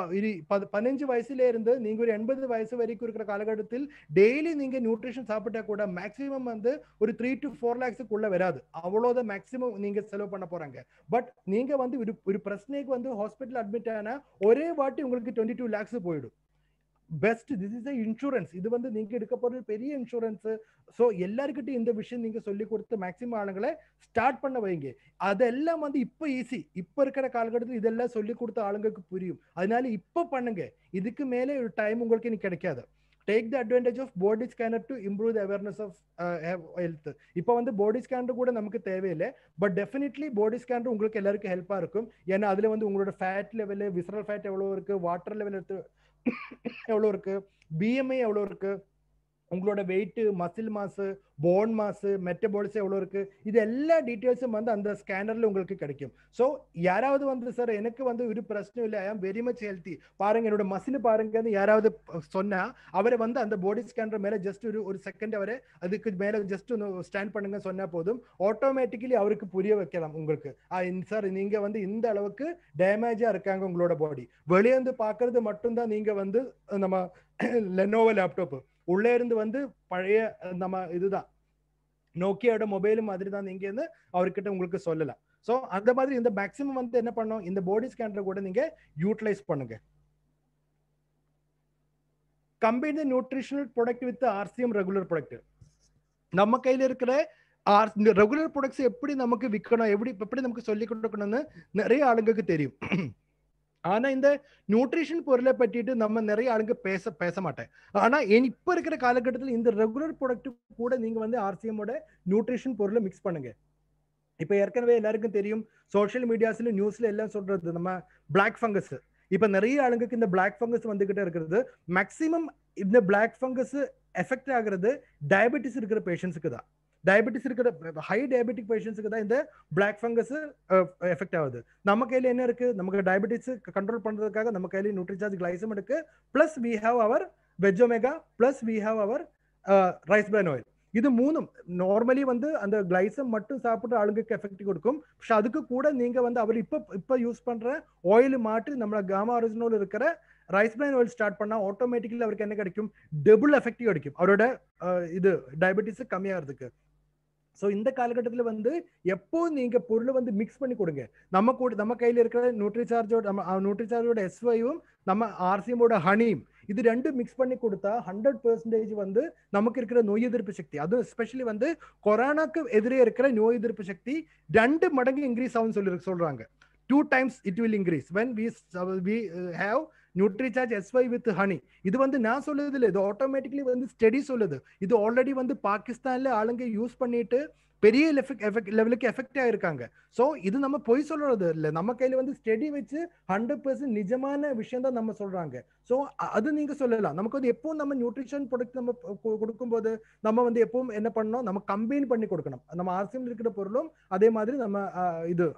பதினஞ்சு வயசுல இருந்து நீங்க ஒரு எண்பது வயசு வரைக்கும் இருக்கிற காலகட்டத்தில் டெய்லி நீங்க நியூட்ரிஷன் சாப்பிட்டா கூட மேக்ஸிமம் வந்து ஒரு த்ரீ டு ஃபோர் லேக்ஸுக்குள்ள வராது அவ்வளோதான் மேக்ஸிமம் நீங்க செலவு பண்ண போறாங்க பட் நீங்க வந்து ஒரு ஒரு பிரச்சனைக்கு வந்து ஹாஸ்பிட்டல் அட்மிட் ஆனா ஒரே வாட்டி உங்களுக்கு டுவெண்ட்டி டூ லேக்ஸ் போயிடும் பெஸ்ட் திஸ் இஸ் இன்சூரன்ஸ் இது வந்து நீங்க எடுக்க போறது பெரிய இன்சூரன்ஸ் ஸோ எல்லாருக்கிட்டையும் இந்த விஷயம் நீங்க சொல்லி கொடுத்து மேக்சிமம் ஆளுங்களை ஸ்டார்ட் பண்ண வைங்க அதெல்லாம் வந்து இப்போ ஈஸி இப்போ இருக்கிற காலகட்டத்தில் இதெல்லாம் சொல்லி கொடுத்த ஆளுங்களுக்கு புரியும் அதனால இப்போ பண்ணுங்க இதுக்கு மேலே ஒரு டைம் உங்களுக்கு இனி கிடைக்காது take the advantage of body scanner to improve the awareness of health இப்போ வந்து பாடி ஸ்கேனர் கூட நமக்கு தேவையில்லை பட் டெஃபினெட்லி பாடி ஸ்கேனர் உங்களுக்கு எல்லாருக்கும் ஹெல்ப்பாக இருக்கும் ஏன்னா அதில் வந்து உங்களோட ஃபேட் லெவலு விசரல் ஃபேட் எவ்வளோ இருக்கு வாட்டர் லெவல் எடுத்து எவ்வளோ இருக்கு பிஎம்ஐ எவ்வளோ இருக்கு உங்களோட வெயிட் மசில் மாசு போன் மாசு மெட்டபாலிஸ் எவ்வளோ இருக்கு இது எல்லா டீட்டெயில்ஸும் வந்து அந்த ஸ்கேனர்ல உங்களுக்கு கிடைக்கும் ஸோ யாராவது வந்து சார் எனக்கு வந்து ஒரு பிரச்சனை இல்லை ஐ ஆம் வெரி மச் ஹெல்த்தி பாருங்க என்னோட மசில் பாருங்கன்னு யாராவது சொன்னா அவரை வந்து அந்த பாடி ஸ்கேனர் மேல ஜஸ்ட் ஒரு ஒரு செகண்ட் அவரை அதுக்கு மேல ஜஸ்ட் ஸ்டாண்ட் பண்ணுங்க சொன்னா போதும் ஆட்டோமேட்டிக்கலி அவருக்கு புரிய வைக்கலாம் உங்களுக்கு சார் நீங்க வந்து இந்த அளவுக்கு டேமேஜா இருக்காங்க உங்களோட பாடி வெளியே இருந்து பாக்குறது மட்டும்தான் நீங்க வந்து நம்ம லெனோவோ லேப்டாப் உள்ளே இருந்து வந்து பழைய நம்ம இதுதான் நோக்கியோட மொபைல் மாதிரி தான் நீங்க இருந்து அவர்கிட்ட உங்களுக்கு சொல்லலாம் ஸோ அந்த மாதிரி இந்த மேக்சிமம் வந்து என்ன பண்ணோம் இந்த பாடி ஸ்கேனரை கூட நீங்க யூட்டிலைஸ் பண்ணுங்க combine the nutritional product with RCM regular product நம்ம கையில இருக்கிற ஆர் ரெகுலர் ப்ராடக்ட்ஸ் எப்படி நமக்கு விற்கணும் எப்படி எப்படி நமக்கு சொல்லி கொடுக்கணும்னு நிறைய ஆளுங்களுக்கு தெரியும் ஆனா இந்த நியூட்ரிஷன் பொருளை பற்றிட்டு நம்ம நிறைய ஆளுங்க பேச பேச மாட்டேன் ஆனா இப்ப இருக்கிற காலகட்டத்தில் இந்த ரெகுலர் ப்ராடக்ட் கூட நீங்க வந்து ஆர்சிஎம்மோட நியூட்ரிஷன் பொருளை மிக்ஸ் பண்ணுங்க இப்ப ஏற்கனவே எல்லாருக்கும் தெரியும் சோஷியல் மீடியாஸ்ல நியூஸ்ல எல்லாம் சொல்றது நம்ம பிளாக் ஃபங்கஸ் இப்ப நிறைய ஆளுங்களுக்கு இந்த பிளாக் ஃபங்கஸ் வந்துகிட்டே இருக்கிறது மேக்சிமம் இந்த பிளாக் ஃபங்கஸ் எஃபெக்ட் ஆகுறது டயபெட்டிஸ் இருக்கிற பேஷண்ட்ஸுக்கு தான் டயபெட்டிஸ் இருக்கிற ஹை டயபெட்டிக் பேஷண்ட்ஸுக்கு தான் இந்த பிளாக் ஃபங்கஸ் எஃபெக்ட் ஆகுது நம்ம கையில என்ன இருக்கு நமக்கு டயபெட்டிஸ் கண்ட்ரோல் பண்றதுக்காக நம்ம கையில நியூட்ரிசார்ஜ் கிளைசம் இருக்கு பிளஸ் வி ஹாவ் அவர் வெஜ்ஜோமேகா plus we have our rice bran oil இது மூணும் நார்மலி வந்து அந்த கிளைசம் மட்டும் சாப்பிட்ற ஆளுங்களுக்கு எஃபெக்ட் கொடுக்கும் പക്ഷെ அதுக்கு கூட நீங்க வந்து அவர் இப்ப இப்ப யூஸ் பண்ற ஆயில் மாற்றி நம்ம காமா ஒரிஜினல் இருக்கிற ரைஸ் பிரான் ஆயில் ஸ்டார்ட் பண்ணா ஆட்டோமேட்டிக்கலி அவருக்கு என்ன கிடைக்கும் டபுள் எஃபெக்டிவ் கிடைக்கும் அவரோட இது டயபெட்டிஸ் கம்மியாகிறதுக்கு ஸோ இந்த காலகட்டத்தில் வந்து எப்போ நீங்க பொருளை வந்து மிக்ஸ் பண்ணி கொடுங்க நம்ம கூட நம்ம கையில் இருக்கிற நியூட்ரிசார்ஜோட நம்ம நியூட்ரிசார்ஜோட எஸ்வையும் நம்ம ஆர்சிஎமோட ஹனியும் இது ரெண்டும் மிக்ஸ் பண்ணி கொடுத்தா ஹண்ட்ரட் பெர்சன்டேஜ் வந்து நமக்கு இருக்கிற நோய் எதிர்ப்பு சக்தி அதுவும் எஸ்பெஷலி வந்து கொரோனாக்கு எதிரே இருக்கிற நோய் எதிர்ப்பு சக்தி ரெண்டு மடங்கு இன்க்ரீஸ் ஆகும் சொல்லி சொல்றாங்க two times it will increase when we we have Nutricharge SY with honey இது வந்து நான் சொல்லுது இல்லை இது ஆட்டோமேட்டிக்லி வந்து ஸ்டடி சொல்லுது இது ஆல்ரெடி வந்து பாகிஸ்தான்ல ஆளுங்க யூஸ் பண்ணிட்டு பெரிய லெவலுக்கு எஃபெக்ட் ஆயிருக்காங்க ஸோ இது நம்ம பொய் சொல்றது இல்லை நம்ம கையில வந்து ஸ்டடி வச்சு ஹண்ட்ரட் பர்சன்ட் நிஜமான விஷயம் தான் நம்ம சொல்றாங்க ஸோ அது நீங்க சொல்லலாம் நமக்கு வந்து எப்பவும் நம்ம நியூட்ரிஷன் ப்ராடக்ட் நம்ம கொடுக்கும்போது நம்ம வந்து எப்பவும் என்ன பண்ணணும் நம்ம கம்பைன் பண்ணி கொடுக்கணும் நம்ம ஆர்சிஎம் இருக்கிற பொருளும் அதே மாதிரி நம்ம இது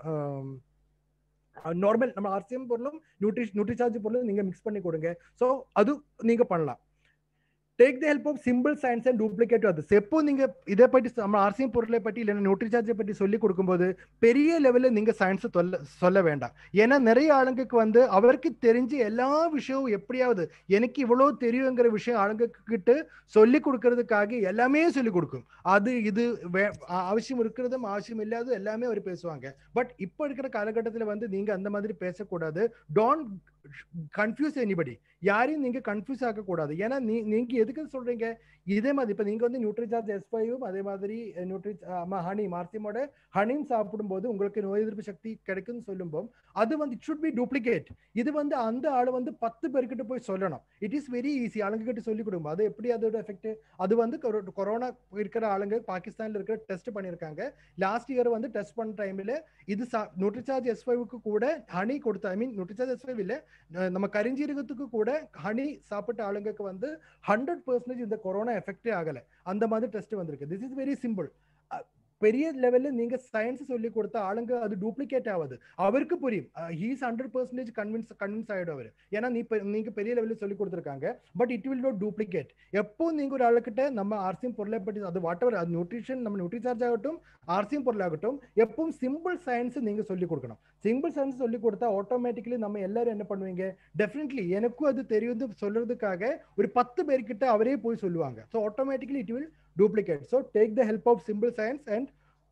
நார்மல் நம்ம ஆர்சிஎம் பொருளும் நியூட்ரி நியூட்ரிசார்ஜ் பொருளும் நீங்க மிக்ஸ் பண்ணி கொடுங்க ஸோ அது நீங்க பண்ணலாம் take the help of simple science and duplicate அது எப்போ நீங்க இதை பற்றி நம்ம ஆர்சிஎம் பொருளை பற்றி இல்லைன்னா நியூட்ரிசார்ஜை பற்றி சொல்லி கொடுக்கும்போது பெரிய லெவலில் நீங்க சயின்ஸை சொல்ல சொல்ல வேண்டாம் ஏன்னா நிறைய ஆளுங்களுக்கு வந்து அவருக்கு தெரிஞ்சு எல்லா விஷயமும் எப்படியாவது எனக்கு இவ்வளோ தெரியுங்கிற விஷயம் ஆளுங்க கிட்ட சொல்லி கொடுக்கறதுக்காக எல்லாமே சொல்லி கொடுக்கும் அது இது அவசியம் இருக்கிறதும் அவசியம் இல்லாத எல்லாமே அவர் பேசுவாங்க பட் இப்போ இருக்கிற காலகட்டத்தில் வந்து நீங்க அந்த மாதிரி பேசக்கூடாது டோன்ட் கன்ஃபியூஸ் எனிபடி யாரையும் நீங்க கன்ஃபியூஸ் ஆக கூடாது ஏன்னா நீ நீங்க எதுக்கு சொல்றீங்க இதே மாதிரி இப்ப நீங்க வந்து நியூட்ரிசார்ஜ் எஸ் ஃபைவும் அதே மாதிரி நியூட்ரி ஹனி மார்த்தியமோட ஹனியும் சாப்பிடும்போது உங்களுக்கு நோய் எதிர்ப்பு சக்தி கிடைக்கும்னு சொல்லும்போது அது வந்து இட் ஷுட் பி டூப்ளிகேட் இது வந்து அந்த ஆள் வந்து பத்து பேர்கிட்ட போய் சொல்லணும் இட் இஸ் வெரி ஈஸி ஆளுங்க கிட்ட சொல்லி கொடுக்கும் அது எப்படி அதோட எஃபெக்ட் அது வந்து கொரோ- கொரோனா இருக்கிற ஆளுங்க பாகிஸ்தான்ல இருக்கிற டெஸ்ட் பண்ணியிருக்காங்க லாஸ்ட் இயர் வந்து டெஸ்ட் பண்ண டைம்ல இது நியூட்ரிசார்ஜ் எஸ் ஃபைவுக்கு கூட ஹனி கொடுத்த I mean Nutricharge S five இல்ல அஹ் நம்ம கரிஞ்சீரகத்துக்கு கூட ஹனி சாப்பிட்ட ஆளுங்களுக்கு வந்து ஹண்ட்ரட் பர்சன்டேஜ் இந்த கொரோனா எஃபெக்டே ஆகல அந்த மாதிரி டெஸ்ட் வந்திருக்கு திஸ் இஸ் வெரி சிம்பிள் பெரிய லெவல்ல நீங்க சயின்ஸ் சொல்லி கொடுத்த ஆளுங்க அது டூப்ளிகேட் ஆகுது அவருக்கு புரியும் he's hundred percentage convince convince ஆயிடும் அவர் ஏன்னா நீ பெ- நீங்க பெரிய லெவலில் சொல்லி கொடுத்துருக்காங்க but it will not duplicate எப்போ நீங்க ஒரு ஆளுக்கிட்ட நம்ம ஆர்சிஎம் பொருளை பற்றி அது வாட் எவர் அது நியூட்ரிஷன் நம்ம நியூட்ரிசார்ஜ் ஆகட்டும் ஆர்சிஎம் பொருளாகட்டும் எப்பவும் சிம்பிள் சயின்ஸ் நீங்க சொல்லி கொடுக்கணும் சிம்பிள் சயின்ஸ் சொல்லி கொடுத்தா ஆட்டோமேட்டிக்கலி நம்ம எல்லாரும் என்ன பண்ணுவீங்க டெஃபினெட்லி எனக்கும் அது தெரியும் சொல்றதுக்காக ஒரு பத்து பேர்கிட்ட அவரே போய் சொல்லுவாங்க so automatically it will duplicate. So take the help of simple science and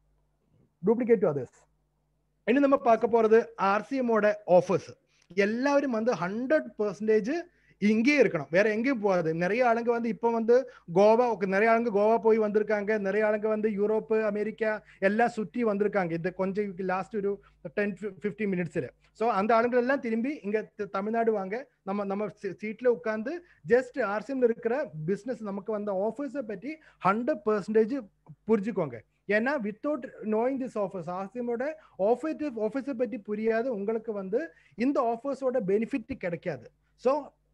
duplicate to others. ഇനി നമ്മൾ பார்க்க போறது ஆர்சிஎம்மோட ஆஃபர்ஸ் எல்லாரும் வந்து ஹண்ட்ரட் பர்சன்டேஜ் இங்கேயே இருக்கணும் வேற எங்கேயும் போகாது நிறைய ஆளுங்க வந்து இப்போ வந்து கோவா okay, நிறைய ஆளுங்க கோவா போய் வந்திருக்காங்க நிறைய ஆளுங்க வந்து யூரோப்பு அமெரிக்கா எல்லாம் சுற்றி வந்திருக்காங்க இது கொஞ்சம் லாஸ்ட் ஒரு டென் ஃபிஃப்டி மினிட்ஸில் ஸோ அந்த ஆளுங்க எல்லாம் திரும்பி இங்க த- தமிழ்நாடு வாங்க நம்ம நம்ம சீட்ல உட்காந்து ஜஸ்ட் ஆர்சிஎம்ல இருக்கிற பிசினஸ் நமக்கு வந்த ஆஃபர்ஸை பற்றி ஹண்ட்ரட் பர்சன்டேஜ் புரிஞ்சுக்கோங்க ஏன்னா வித்தவுட் நோயிங் திஸ் ஆஃபர்ஸ் ஆர்சிஎமோட ஆஃபர் ஆஃபர்ஸை பற்றி புரியாத உங்களுக்கு வந்து இந்த ஆஃபர்ஸோட பெனிஃபிட் கிடைக்காது ஸோ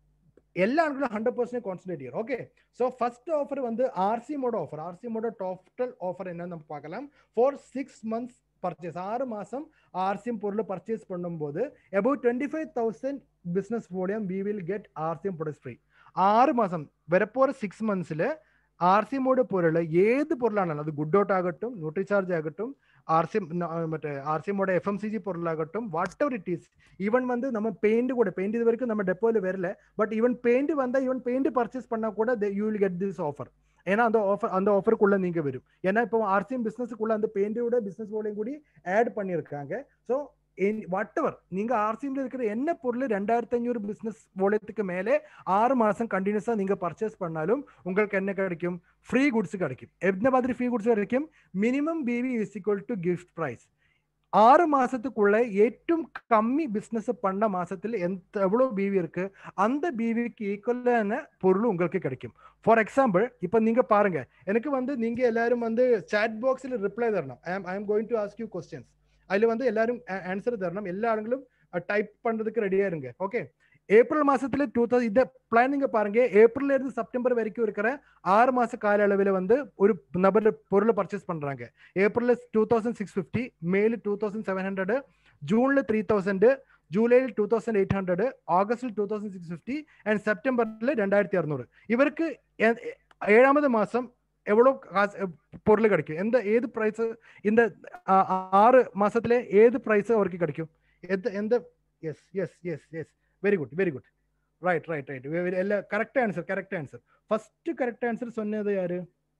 எல்லா ஆண்களும் hundred percent concentrate here okay so first offer வந்து ஆர்சிஎமோட ஆஃபர் ஆர்சிஎமோட டோட்டல் ஆஃபர் என்னன்னு நம்ம பார்க்கலாம் ஃபார் சிக்ஸ் மந்த்ஸ் பர்ச்சேஸ் ஆறு மாசம் ஆர்சிஎம் பொருள் பர்ச்சேஸ் பண்ணும்போது about twenty five thousand business volume we will get RCM product free ആറ് മാസം വരപ്പോറ സിക്സ് മന്ത്സിൽ ആർ സി എമ്മോട് പോലുള്ള ഏത് പൊരുളാണെങ്കിലും അത് ഗുഡ് ഔട്ട് ആകട്ടും ന്യൂട്രിചാർജ് ആകട്ടും ആർ സി എം മറ്റേ ആർ സി എമ്മോட എഫ് എം സി ജി പൊരുളാകട്ടും whatever it is even வந்து நம்ம பெயிண்ட் கூட பெயிண்ட் இது வரைக்கும் நம்ம டெப்போல வரல பட் ஈவன் பெயிண்ட் வந்தா ஈவன் பெயிண்ட் பர்ச்சேஸ் பண்ணா கூட you will get this offer ஏன்னா அந்த ஆஃபர் அந்த ஆஃபருக்குள்ள நீங்க வரும் ஏன்னா இப்போ ஆர்சிஎம் பிசினஸ்க்குள்ள அந்த பெயிண்டோட பிசினஸ் போலையும் கூடி ஆட் பண்ணியிருக்காங்க ஸோ வாட் எவர் நீங்க ஆர்சிஎம்ல இருக்கிற என்ன பொருள் ரெண்டாயிரத்தி ஐநூறு பிசினஸ் வாலயத்துக்கு மேலே ஆறு மாசம் கண்டினியூஸா நீங்க பர்ச்சேஸ் பண்ணாலும் உங்களுக்கு என்ன கிடைக்கும் ஃப்ரீ குட்ஸ் கிடைக்கும் எந்த மாதிரி ஃப்ரீ குட்ஸ் கிடைக்கும் minimum PV is equal to gift prize ஆறு மாசத்துக்குள்ள ഏറ്റവും கம்மி பிசினஸ் பண்ண மாசத்துல எந்த எவ்வளவு பிவி இருக்கு அந்த பிவிக்கு ஈக்குவலான பொருள் உங்களுக்கு கிடைக்கும் ஃபார் எக்ஸாம்பிள் இப்போ நீங்க பாருங்க எனக்கு வந்து நீங்க எல்லாரும் வந்து சாட் பாக்ஸில் ரிப்ளை தரணும் I I am going to ask you questions அதுல வந்து எல்லாரும் ஆன்சர் தரணும் எல்லா ஆளுங்களும் டைப் பண்றதுக்கு ரெடியா இருங்க ஓகே ஏப்ரல் மாசத்துல டூ தௌசண்ட் இந்த பிளான் நீங்க பாருங்க ஏப்ரல்ல இருந்து செப்டம்பர் வரைக்கும் இருக்கிற ஆறு மாச கால அளவில் வந்து ஒரு நபர் பொருளை பர்ச்சேஸ் பண்றாங்க ஏப்ரல்ல டூ தௌசண்ட் சிக்ஸ் ஃபிஃப்டி மேல டூ தௌசண்ட் செவன் ஹண்ட்ரட் ஜூன்ல த்ரீ தௌசண்ட் ஜூலையில் டூ தௌசண்ட் எயிட் ஹண்ட்ரட் ஆகஸ்டில் two thousand six fifty and செப்டம்பர்ல ரெண்டாயிரத்தி அறுநூறு இவருக்கு ஏ- ஏழாவது மாசம் எவ்வளவு காசு பொருள் கிடைக்கும் எந்த ஏது பிரைஸ் இந்த ஆ, ஆறு மாசத்துல ஏது பிரைஸ் அவருக்கு கிடைக்கும் எந்த எந்த yes yes yes yes very good very good right right right எல்லாம் correct answer correct answer first correct answer சொன்னது யாரு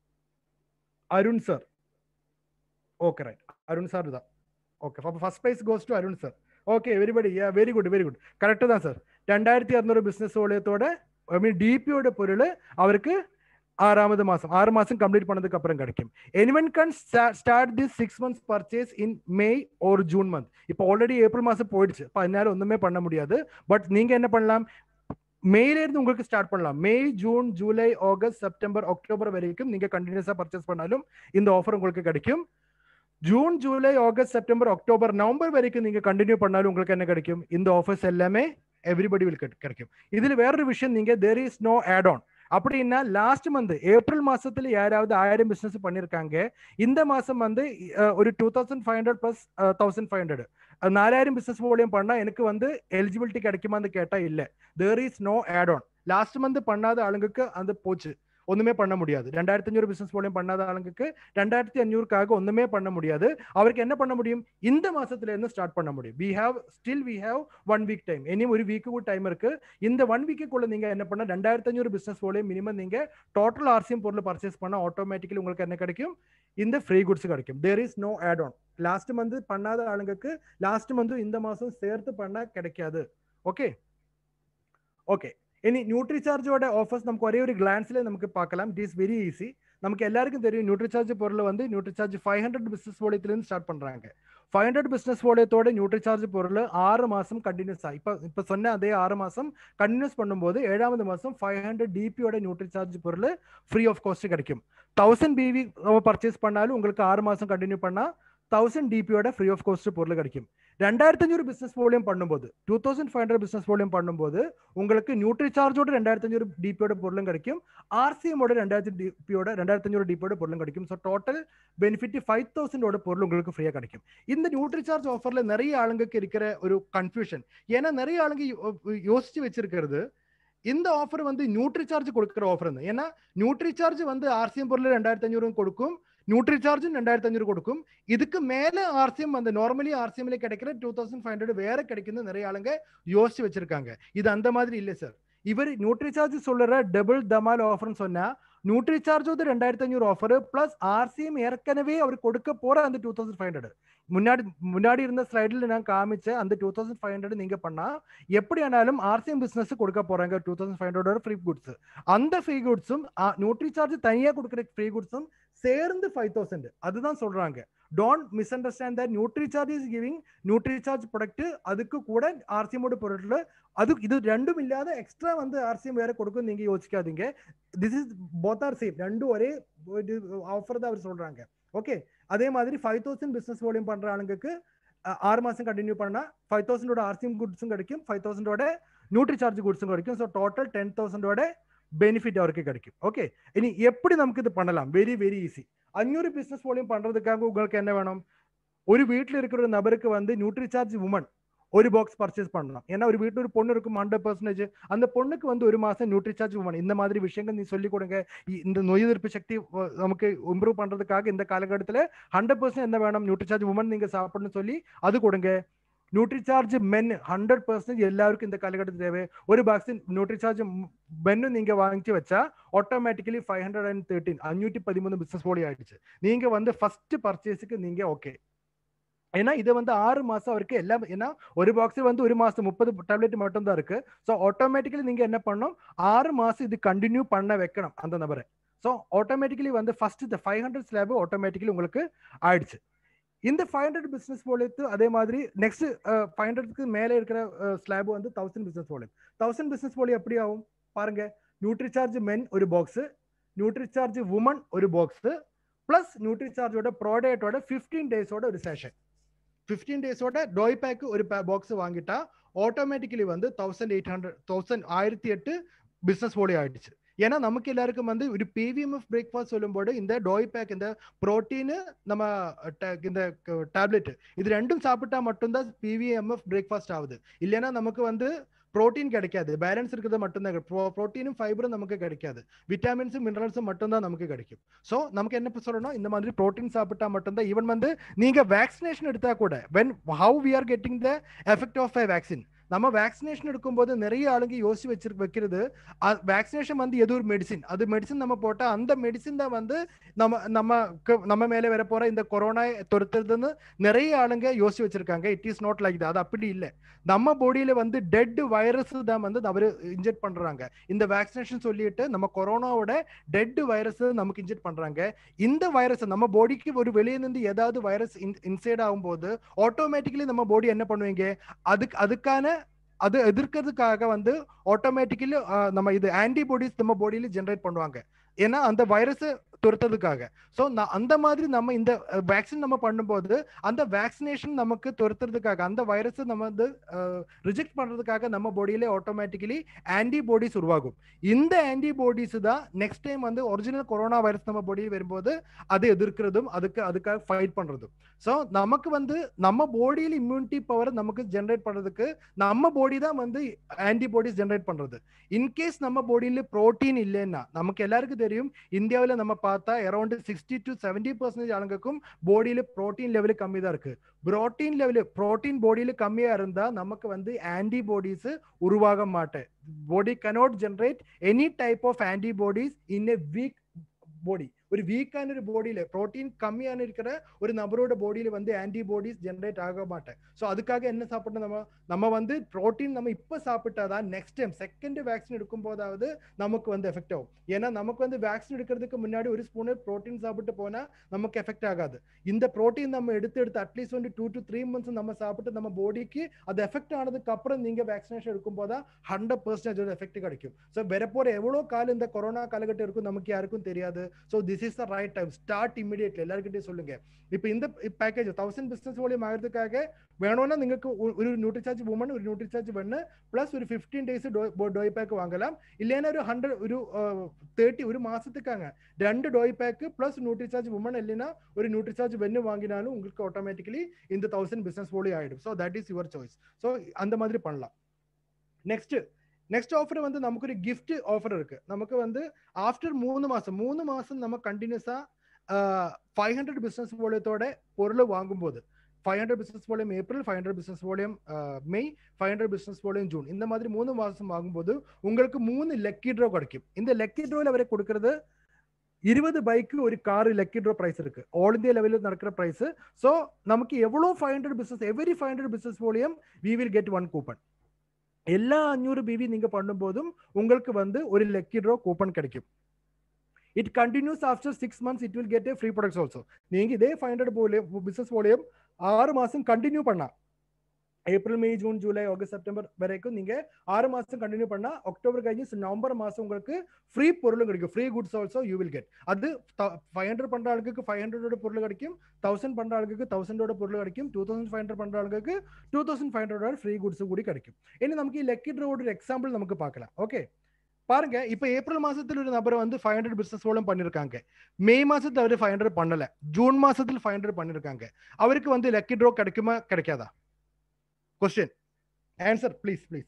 Arun sir okay right Arun sir தான் ஓகே அப்போ first prize goes to Arun sir okay everybody yeah very good very good correct தான் sir ரெண்டாயிரத்தி அறுநூறு business ஓலியத்தோட ஐ மீன் டிபியோட பொருள் அவருக்கு ஆறாவது மாசம் ஆறு மாசம் கம்ப்ளீட் பண்ணதுக்கு அப்புறம் கிடைக்கும் anyone can start this six months purchase in May ஒரு ஜூன் மந்த் இப்போ ஆல்ரெடி ஏப்ரல் மாசம் போயிடுச்சு இப்போ அதனால ஒண்ணுமே பண்ண முடியாது பட் நீங்க என்ன பண்ணலாம் மேல இருந்து உங்களுக்கு ஸ்டார்ட் பண்ணலாம் May June July August September October வரைக்கும் நீங்க கண்டினியூஸா பர்ச்சேஸ் பண்ணாலும் இந்த ஆஃபர் உங்களுக்கு கிடைக்கும் June July August September October November வரைக்கும் நீங்க கண்டினியூ பண்ணாலும் உங்களுக்கு என்ன கிடைக்கும் இந்த ஆஃபர்ஸ் எல்லாமே எவ்ரிபடி வில் கிடைக்கும் இதுல வேறொரு விஷயம் நீங்க there is no add on அப்படின்னா லாஸ்ட் மந்த் ஏப்ரல் மாசத்துல யாராவது ஆயிரம் பிசினஸ் பண்ணிருக்காங்க இந்த மாசம் வந்து அஹ், ஒரு two thousand five hundred plus thousand five hundred நாலாயிரம் பிசினஸ் மூலியம் பண்ணா எனக்கு வந்து எலிஜிபிலிட்டி கிடைக்குமான்னு கேட்டா இல்ல there is no add on last month பண்ணாத ஆளுங்களுக்கு அந்த போச்சு ஒண்ணுமே பண்ண முடியாது ரெண்டாயிரத்தி அஞ்சூறு பிசினஸ் மூலியம் பண்ணாத ஆளுங்களுக்கு ரெண்டாயிரத்தி அஞ்சூறுக்காக ஒண்ணுமே பண்ண முடியாது அவருக்கு என்ன பண்ண முடியும் இந்த மாசத்துல இருந்து ஸ்டார்ட் பண்ண முடியும் we have still we have one week time இனி ஒரு வீக்கு கூட டைம் இருக்கு இந்த ஒன் வீக்குள்ள நீங்க என்ன பண்ண ரெண்டாயிரத்தி அஞ்சூறு பிசினஸ் மூலியம் மினிமம் நீங்க டோட்டல் ஆர்சிஎம் பொருள் பர்ச்சேஸ் பண்ணா ஆட்டோமேட்டிக்கலி உங்களுக்கு என்ன கிடைக்கும் இந்த ஃப்ரீ குட்ஸ் கிடைக்கும் there is no add on last month பண்ணாத ஆளுங்களுக்கு லாஸ்ட் மந்த் இந்த மாசம் சேர்த்து பண்ணா கிடைக்காது ஓகே ஓகே இனி நியூட்ரிசார்ஜோட ஆஃபர்ஸ் நமக்கு ஒரே ஒரு கிளான்ஸ்ல நமக்கு பார்க்கலாம் இட் இஸ் வெரி ஈஸி நமக்கு எல்லாருக்கும் தெரியும் நியூட்ரிசார்ஜ் பொருள் வந்து நியூட்ரிசார்ஜ் ஃபைவ் ஹண்ட்ரட் பிசினஸ் இருந்து ஸ்டார்ட் பண்றாங்க ஃபைவ் ஹண்ட்ரட் பிசினஸ் ஓலியத்தோட நியூட்ரிசார்ஜ் பொருள் ஆறு மாசம் கண்டினியூஸா இப்போ இப்போ சொன்ன அதே ஆறு மாசம் கண்டினியூஸ் பண்ணும்போது ஏழாவது மாசம் ஃபைவ் ஹண்ட்ரட் டிபியோட நியூட்ரிசார்ஜ் பொருள் ஃப்ரீ ஆஃப் காஸ்ட் கிடைக்கும் தௌசண்ட் பிவி பர்ச்சேஸ் பண்ணாலும் உங்களுக்கு ஆறு மாசம் கண்டினியூ பண்ணா தௌசண்ட் டிபியோட ஃப்ரீ ஆஃப் காஸ்ட் பொருள் கிடைக்கும் ரெண்டாயிரத்தி அஞ்சூறு பிசினஸ் வால்யூம் பண்ணும்போது two thousand five hundred business volume பண்ணும்போது உங்களுக்கு நியூட்ரி சார்ஜோட ரெண்டாயிரத்தி அஞ்சூறு டிபியோட பொருளும் கிடைக்கும் ஆர்சிஎமோட ரெண்டாயிரத்தி டிபியோட ரெண்டாயிரத்தி அஞ்சூறு டிபியோட பொருளும் கிடைக்கும் ஸோ டோட்டல் பெனிஃபிட் ஃபைவ் தௌசண்டோட பொருள் உங்களுக்கு ஃப்ரீயாக கிடைக்கும் இந்த நியூட்ரி சார்ஜ் ஆஃபர்ல நிறைய ஆளுங்களுக்கு இருக்கிற ஒரு கன்ஃபியூஷன் ஏன்னா நிறைய ஆளுங்க யோ- யோசிச்சு வச்சிருக்கிறது இந்த ஆஃபர் வந்து நியூட்ரி சார்ஜ் கொடுக்குற ஆஃபர் ஏன்னா நியூட்ரி சார்ஜ் வந்து ஆர்சிஎம் பொருள் ரெண்டாயிரத்தி அஞ்சூறு கொடுக்கும் நியூட்ரி சார்ஜும் ரெண்டாயிரத்தி அஞ்சூறு கொடுக்கும் இதுக்கு மேல ஆர்சிஎம் அந்த நார்மலி ஆர்சிஎம்ல கிடைக்கிற டூ தௌசண்ட் ஃபைவ் ஹண்ட்ரட் வேற கிடைக்குன்னு நிறைய ஆளுங்க யோசிச்சு வச்சிருக்காங்க இது அந்த மாதிரி இல்லை சார் இவர் நியூட்ரி சார்ஜ் சொல்லுற டபுள் தமால் ஆஃபர்னு சொன்னா நியூட்ரி சார்ஜ் வந்து ரெண்டாயிரத்தி அஞ்சூறு ஆஃபர் பிளஸ் ஆர்சிஎம் ஏற்கனவே அவர் கொடுக்க போற அந்த டூ தௌசண்ட் ஃபைவ் ஹண்ட்ரட் முன்னாடி முன்னாடி இருந்த ஸ்லைடில் நான் காமிச்ச அந்த டூ தௌசண்ட் ஃபைவ் ஹண்ட்ரட் நீங்க பண்ணா எப்படி ஆனாலும் ஆர்சிஎம் பிசினஸ் கொடுக்க போறாங்க two thousand five hundred free goods அந்த ஃப்ரீ குட்ஸும் நியூட்ரி சார்ஜ் தனியா கொடுக்குற ஃப்ரீ குட்ஸும் சேர்ந்து ஃபைவ் தௌசண்ட் அதுதான் சொல்றாங்க don't misunderstand that Nutricharge is giving Nutricharge product அதுக்கு கூட ஆர்சிஎமோட பொருட்கள் அது இது ரெண்டும் இல்லாத எக்ஸ்ட்ரா வந்து ஆர்சிஎம் வேற கொடுக்கும் நீங்க யோசிக்காதீங்க this is both are same ரெண்டும் ஒரே ஆஃபர் தான் அவர் சொல்றாங்க ஓகே அதே மாதிரி ஃபைவ் தௌசண்ட் பிசினஸ் வால்யூம் பண்ற ஆளுங்களுக்கு அஹ், ஆறு மாசம் கண்டினியூ பண்ணா ஃபைவ் தௌசண்டோட ஆர்சிஎம் குட்ஸும் கிடைக்கும் ஃபைவ் தௌசண்டோட நியூட்ரி சார்ஜ் குட்ஸும் கிடைக்கும் ஸோ டோட்டல் டென் தௌசண்டோட பெனிஃபிட் அவருக்கு கிடைக்கும் ஓகே இனி எப்படி நமக்கு இது பண்ணலாம் வெரி வெரி ஈஸி அஞ்சூறு பிசினஸ் வால்யூம் பண்றதுக்காக உங்களுக்கு என்ன வேணும் ஒரு வீட்டில் இருக்கிற ஒரு நபருக்கு வந்து நியூட்ரி சார்ஜ் உமன் ஒரு பாக்ஸ் பர்ச்சேஸ் பண்ணலாம் ஏன்னா ஒரு வீட்டில் ஒரு பொண்ணு இருக்கும் ஹண்ட்ரட் பர்சன்டேஜ் அந்த பொண்ணுக்கு வந்து ஒரு மாசம் நியூட்ரி சார்ஜ் உமன் இந்த மாதிரி விஷயங்கள் நீ சொல்லிக் கொடுங்க இ- இந்த நோய் எதிர்ப்பு சக்தி வ- நமக்கு இம்ப்ரூவ் பண்றதுக்காக இந்த காலகட்டத்தில் ஹண்ட்ரட் பர்சன்ட் என்ன வேணும் நியூட்ரி சார்ஜ் உமன் நீங்க சாப்பிடணும்னு சொல்லி அது கொடுங்க nutri charge men hundred percentage எல்லாருக்கும் இந்த காலகட்டத்தில் தேவை ஒரு பாக்ஸ் நியூட்ரி சார்ஜ் மென்னு நீங்க வாங்கிச்சு வச்சா automatically five hundred and thirteen அஞ்சூற்றி பதிமூணு பிசினஸ் போலி ஆயிடுச்சு நீங்க வந்து ஃபர்ஸ்ட் பர்ச்சேஸுக்கு நீங்க ஓகே ஏன்னா இது வந்து ஆறு மாசம் அவருக்கு எல்லாம் ஏன்னா ஒரு பாக்ஸ் வந்து ஒரு மாசம் முப்பது டேப்லெட் மட்டும் தான் இருக்கு ஸோ ஆட்டோமேட்டிக்கலி நீங்க என்ன பண்ணணும் ஆறு மாசம் இது கண்டினியூ பண்ண வைக்கணும் அந்த நபரை ஸோ ஆட்டோமேட்டிக்கலி வந்து ஃபர்ஸ்ட் இந்த ஃபைவ் ஹண்ட்ரட் ஸ்லாப் ஆட்டோமேட்டிக்கலி உங்களுக்கு ஆயிடுச்சு இந்த ஃபைவ் ஹண்ட்ரட் பிசினஸ் போலித்து அதே மாதிரி நெக்ஸ்ட் ஃபைவ் ஹண்ட்ரட்க்கு மேலே இருக்கிற ஸ்லாப் வந்து தௌசண்ட் பிசினஸ் போலி தௌசண்ட் பிசினஸ் போலி எப்படி ஆகும் பாருங்க நியூட்ரி சார்ஜ் மென் ஒரு பாக்ஸ் நியூட்ரி சார்ஜ் உமன் ஒரு பாக்ஸ் பிளஸ் நியூட்ரி சார்ஜோட ப்ராடக்டோட ஃபிஃப்டீன் டேஸோட ஒரு சேஷன் ஃபிஃப்டீன் டேஸோட டோய் பேக் ஒரு பாக்ஸ் வாங்கிட்டா ஆட்டோமேட்டிக்கலி வந்து தௌசண்ட் எயிட் ஹண்ட்ரட் தௌசண்ட் ஆயிரத்தி எட்டு பிஸ்னஸ் போலி ஆயிடுச்சு ஏன்னா நமக்கு எல்லாருக்கும் வந்து ஒரு பிவிஎம்எஃப் பிரேக்ஃபாஸ்ட் சொல்லும்போது இந்த டோய் பேக் இந்த புரோட்டீன் நம்ம ta- இந்த டேப்லெட் இது ரெண்டும் சாப்பிட்டா மட்டும்தான் பிவிஎம்எஃப் பிரேக்ஃபாஸ்ட் ஆகுது இல்லைன்னா நமக்கு வந்து புரோட்டீன் கிடைக்காது பேலன்ஸ் இருக்கிறது மட்டும்தான் புரோட்டீனும் ஃபைபரும் நமக்கு கிடைக்காது விட்டாமின்ஸும் மினரல்ஸும் மட்டும்தான் நமக்கு கிடைக்கும் ஸோ நமக்கு என்ன இப்ப சொல்லணும் இந்த மாதிரி புரோட்டீன் சாப்பிட்டா மட்டும்தான் ஈவன் வந்து நீங்க வேக்சினேஷன் எடுத்தா கூட when how we are getting the effect of a vaccine நம்ம வேக்சினேஷன் எடுக்கும்போது நிறைய ஆளுங்க யோசிச்சு வச்சிரு வைக்கிறது வேக்சினேஷன் வந்து எது ஒரு மெடிசின் அது மெடிசின் நம்ம போட்டா அந்த மெடிசின் தான் வந்து நம்ம நம்ம நம்ம மேல வர போற இந்த கொரோனா துரத்துறதுன்னு நிறைய ஆளுங்க யோசிச்சு வச்சிருக்காங்க இட் இஸ் நாட் லைக் அது அப்படி இல்லை நம்ம பாடியில வந்து டெட் வைரஸ் தான் வந்து அவர் இன்ஜெக்ட் பண்றாங்க இந்த வேக்சினேஷன் சொல்லிட்டு நம்ம கொரோனாவோட டெட் வைரஸ் நமக்கு இன்ஜெக்ட் பண்றாங்க இந்த வைரஸ் நம்ம பாடிக்கு ஒரு வெளியே இருந்து ஏதாவது வைரஸ் இன்சைட் ஆகும்போது ஆட்டோமேட்டிக்கலி நம்ம பாடி என்ன பண்ணுவீங்க அதுக்கு அதுக்கான அது எதிர்க்கிறதுக்காக வந்து ஆட்டோமேட்டிக்கலி நம்ம இது ஆன்டிபாடிஸ் நம்ம பாடியில ஜென்ரேட் பண்ணுவாங்க ஏன்னா அந்த வைரஸ் துரத்துறதுக்காக ஸோ அந்த மாதிரி நம்ம இந்த வேக்சின் நம்ம பண்ணும்போது அந்த வேக்சினேஷன் நமக்கு துரத்துறதுக்காக அந்த வைரஸ் நம்ம வந்து ரிஜெக்ட் பண்றதுக்காக நம்ம பாடியில ஆட்டோமேட்டிக்கலி ஆன்டிபாடிஸ் உருவாகும் இந்த ஆன்டிபாடிஸ் தான் நெக்ஸ்ட் டைம் வந்து ஒரிஜினல் கொரோனா வைரஸ் நம்ம பாடியில் வரும்போது அதை எதிர்க்கிறதும் அதுக்கு அதுக்காக ஃபைட் பண்றதும் ஸோ நமக்கு வந்து நம்ம பாடியில் இம்யூனிட்டி பவர் நமக்கு ஜென்ரேட் பண்றதுக்கு நம்ம பாடி தான் வந்து ஆன்டிபாடிஸ் ஜென்ரேட் பண்றது இன்கேஸ் நம்ம பாடியில புரோட்டீன் இல்லைன்னா நமக்கு எல்லாருக்கும் தெரியும் இந்தியாவில் நம்ம பார்த்தா around sixty to seventy percentage ஆளுங்களுக்கும் பாடியில புரோட்டீன் லெவலு கம்மி தான் இருக்கு புரோட்டீன் லெவலு புரோட்டீன் பாடியில கம்மியா இருந்தா நமக்கு வந்து ஆன்டிபாடிஸ் உருவாக மாட்டேன் body cannot generate any type of antibodies in a weak body ஒரு வீக்கான ஒரு பாடியில புரோட்டீன் கம்மியான இருக்கிற ஒரு நபரோட பாடியில வந்து ஆன்டிபாடிஸ் ஜென்ரேட் ஆக மாட்டேன் ஸோ அதுக்காக என்ன சாப்பிடணும் நம்ம நம்ம வந்து புரோட்டீன் நம்ம இப்போ சாப்பிட்டாதான் நெக்ஸ்ட் டைம் செகண்ட் வேக்சின் எடுக்கும் போதாவது நமக்கு வந்து எஃபெக்ட் ஆகும் ஏன்னா நமக்கு வந்து வேக்சின் எடுக்கிறதுக்கு முன்னாடி ஒரு ஸ்பூனு புரோட்டீன் சாப்பிட்டு போனா நமக்கு எஃபெக்ட் ஆகாது இந்த புரோட்டீன் நம்ம எடுத்து எடுத்து அட்லீஸ்ட் வந்து டூ டு த்ரீ மந்த்ஸ் நம்ம சாப்பிட்டு நம்ம பாடிக்கு அது எஃபெக்ட் ஆனதுக்கு அப்புறம் நீங்க வேக்சினேஷன் எடுக்கும் போது ஹண்ட்ரட் பர்சன்டேஜ் எஃபெக்ட் கிடைக்கும் ஸோ வரப்போற எவ்வளோ காலம் இந்த கொரோனா காலகட்டம் இருக்கும் நமக்கு யாருக்கும் தெரியாது so this is the right time start immediately எல்லாருக்கிட்டையும் சொல்லுங்க இப்போ இந்த பேக்கேஜ் தௌசண்ட் பிசினஸ் வால்யூம் ஆகிறதுக்காக வேணும்னா നിങ്ങൾക്ക് ഒ- ഒരു ന്യൂട്രിചാർജ് വുമൺ ഒരു ന്യൂട്രിചാർജ് വെണ്ണ് പ്ലസ് ഒരു ഫിഫ്റ്റീൻ ഡേയ്സ് ഡോയ് പാക്ക് വാങ്ങലാം ഇല്ലേന ഒരു ഹൺഡ്രഡ് ഒരു തേർട്ടി ഒരു മാസത്തേക്കാங்க രണ്ട് doy pack plus Nutricharge woman இல்லைனா ஒரு ന്യൂട്രിചാർജ് வென்னு வாங்கினாலும் உங்களுக்கு ஆட்டோமேட்டிக்கலி இந்த தௌசண்ட் பிசினஸ் போலி ஆயிடும் so that is your choice so அந்த மாதிரி பண்ணலாம் நெக்ஸ்ட் நெக்ஸ்ட் ஆஃபர் வந்து நமக்கு ஒரு கிஃப்ட் ஆஃபர் இருக்கு நமக்கு வந்து ஆஃப்டர் மூணு மாசம் மூணு மாசம் நம்ம கண்டினியூஸா ஃபைவ் ஹண்ட்ரட் பிசினஸ் போலியத்தோட பொருள் வாங்கும்போது five hundred business volume April five hundred business volume May five hundred business volume June இந்த மாதிரி மூணு மாசம் வாங்கும்போது உங்களுக்கு மூணு லக்கி ட்ரோ கிடைக்கும் இந்த லக்கி ட்ரோவில் அவரை கொடுக்கறது இருபது பைக்கு ஒரு கார் லக்கி ட்ரோ பிரைஸ் இருக்கு ஆல் இந்தியா லெவலில் நடக்கிற பிரைஸ் ஸோ நமக்கு எவ்வளோ five hundred business every five hundred business volume we will get one coupon எல்லா அஞ்சூறு பிவி நீங்க பண்ணும்போதும் உங்களுக்கு வந்து ஒரு லக்கி ட்ரோ கூப்பன் கிடைக்கும் it continues after six months it will get a free products also நீங்க இதே five hundred volume business volume ஆறு மாசம் கண்டினியூ பண்ணா April May June July August September வரைக்கும் நீங்க ஆறு மாசம் கண்டினியூ பண்ணா அக்டோபர் கழிஞ்சு நவம்பர் மாசம் உங்களுக்கு ஃப்ரீ பொருளும் கிடைக்கும் free goods also you will get அது ஃபைவ் ஹண்ட்ரட் பண்ற ஆளுக்கு ஃபைவ் ஹண்ட்ரடோட பொருள் கிடைக்கும் தௌசண்ட் பண்ற ஆளுக்கு தௌசண்டோட பொருள் கிடைக்கும் டூ தௌசண்ட் ஃபைவ் ஹண்ட்ரட் பண்ற ஆளுக்கு two thousand five hundred free goods கூடி கிடைக்கும் இனி நமக்கு ഈ ലക്കി ഡ്രോയുടെ ഒരു எக்ஸாம்பிள் நமக்கு பார்க்கலாம் ஓகே பாருங்க இப்ப ஏப்ரல் மாசத்துல ஒரு நபர் வந்து ஃபைவ் ஹண்ட்ரட் பிசினஸ் மூலம் பண்ணிருக்காங்க மே மாசத்துல அவர் ஃபைவ் ஹண்ட்ரட் பண்ணல ஜூன் மாசத்துல ஃபைவ் ஹண்ட்ரட் பண்ணிருக்காங்க அவருக்கு வந்து லக்கி ட்ரோ கிடைக்குமா கிடைக்காதா கொஸ்டின் ஆன்சர் ப்ளீஸ் ப்ளீஸ்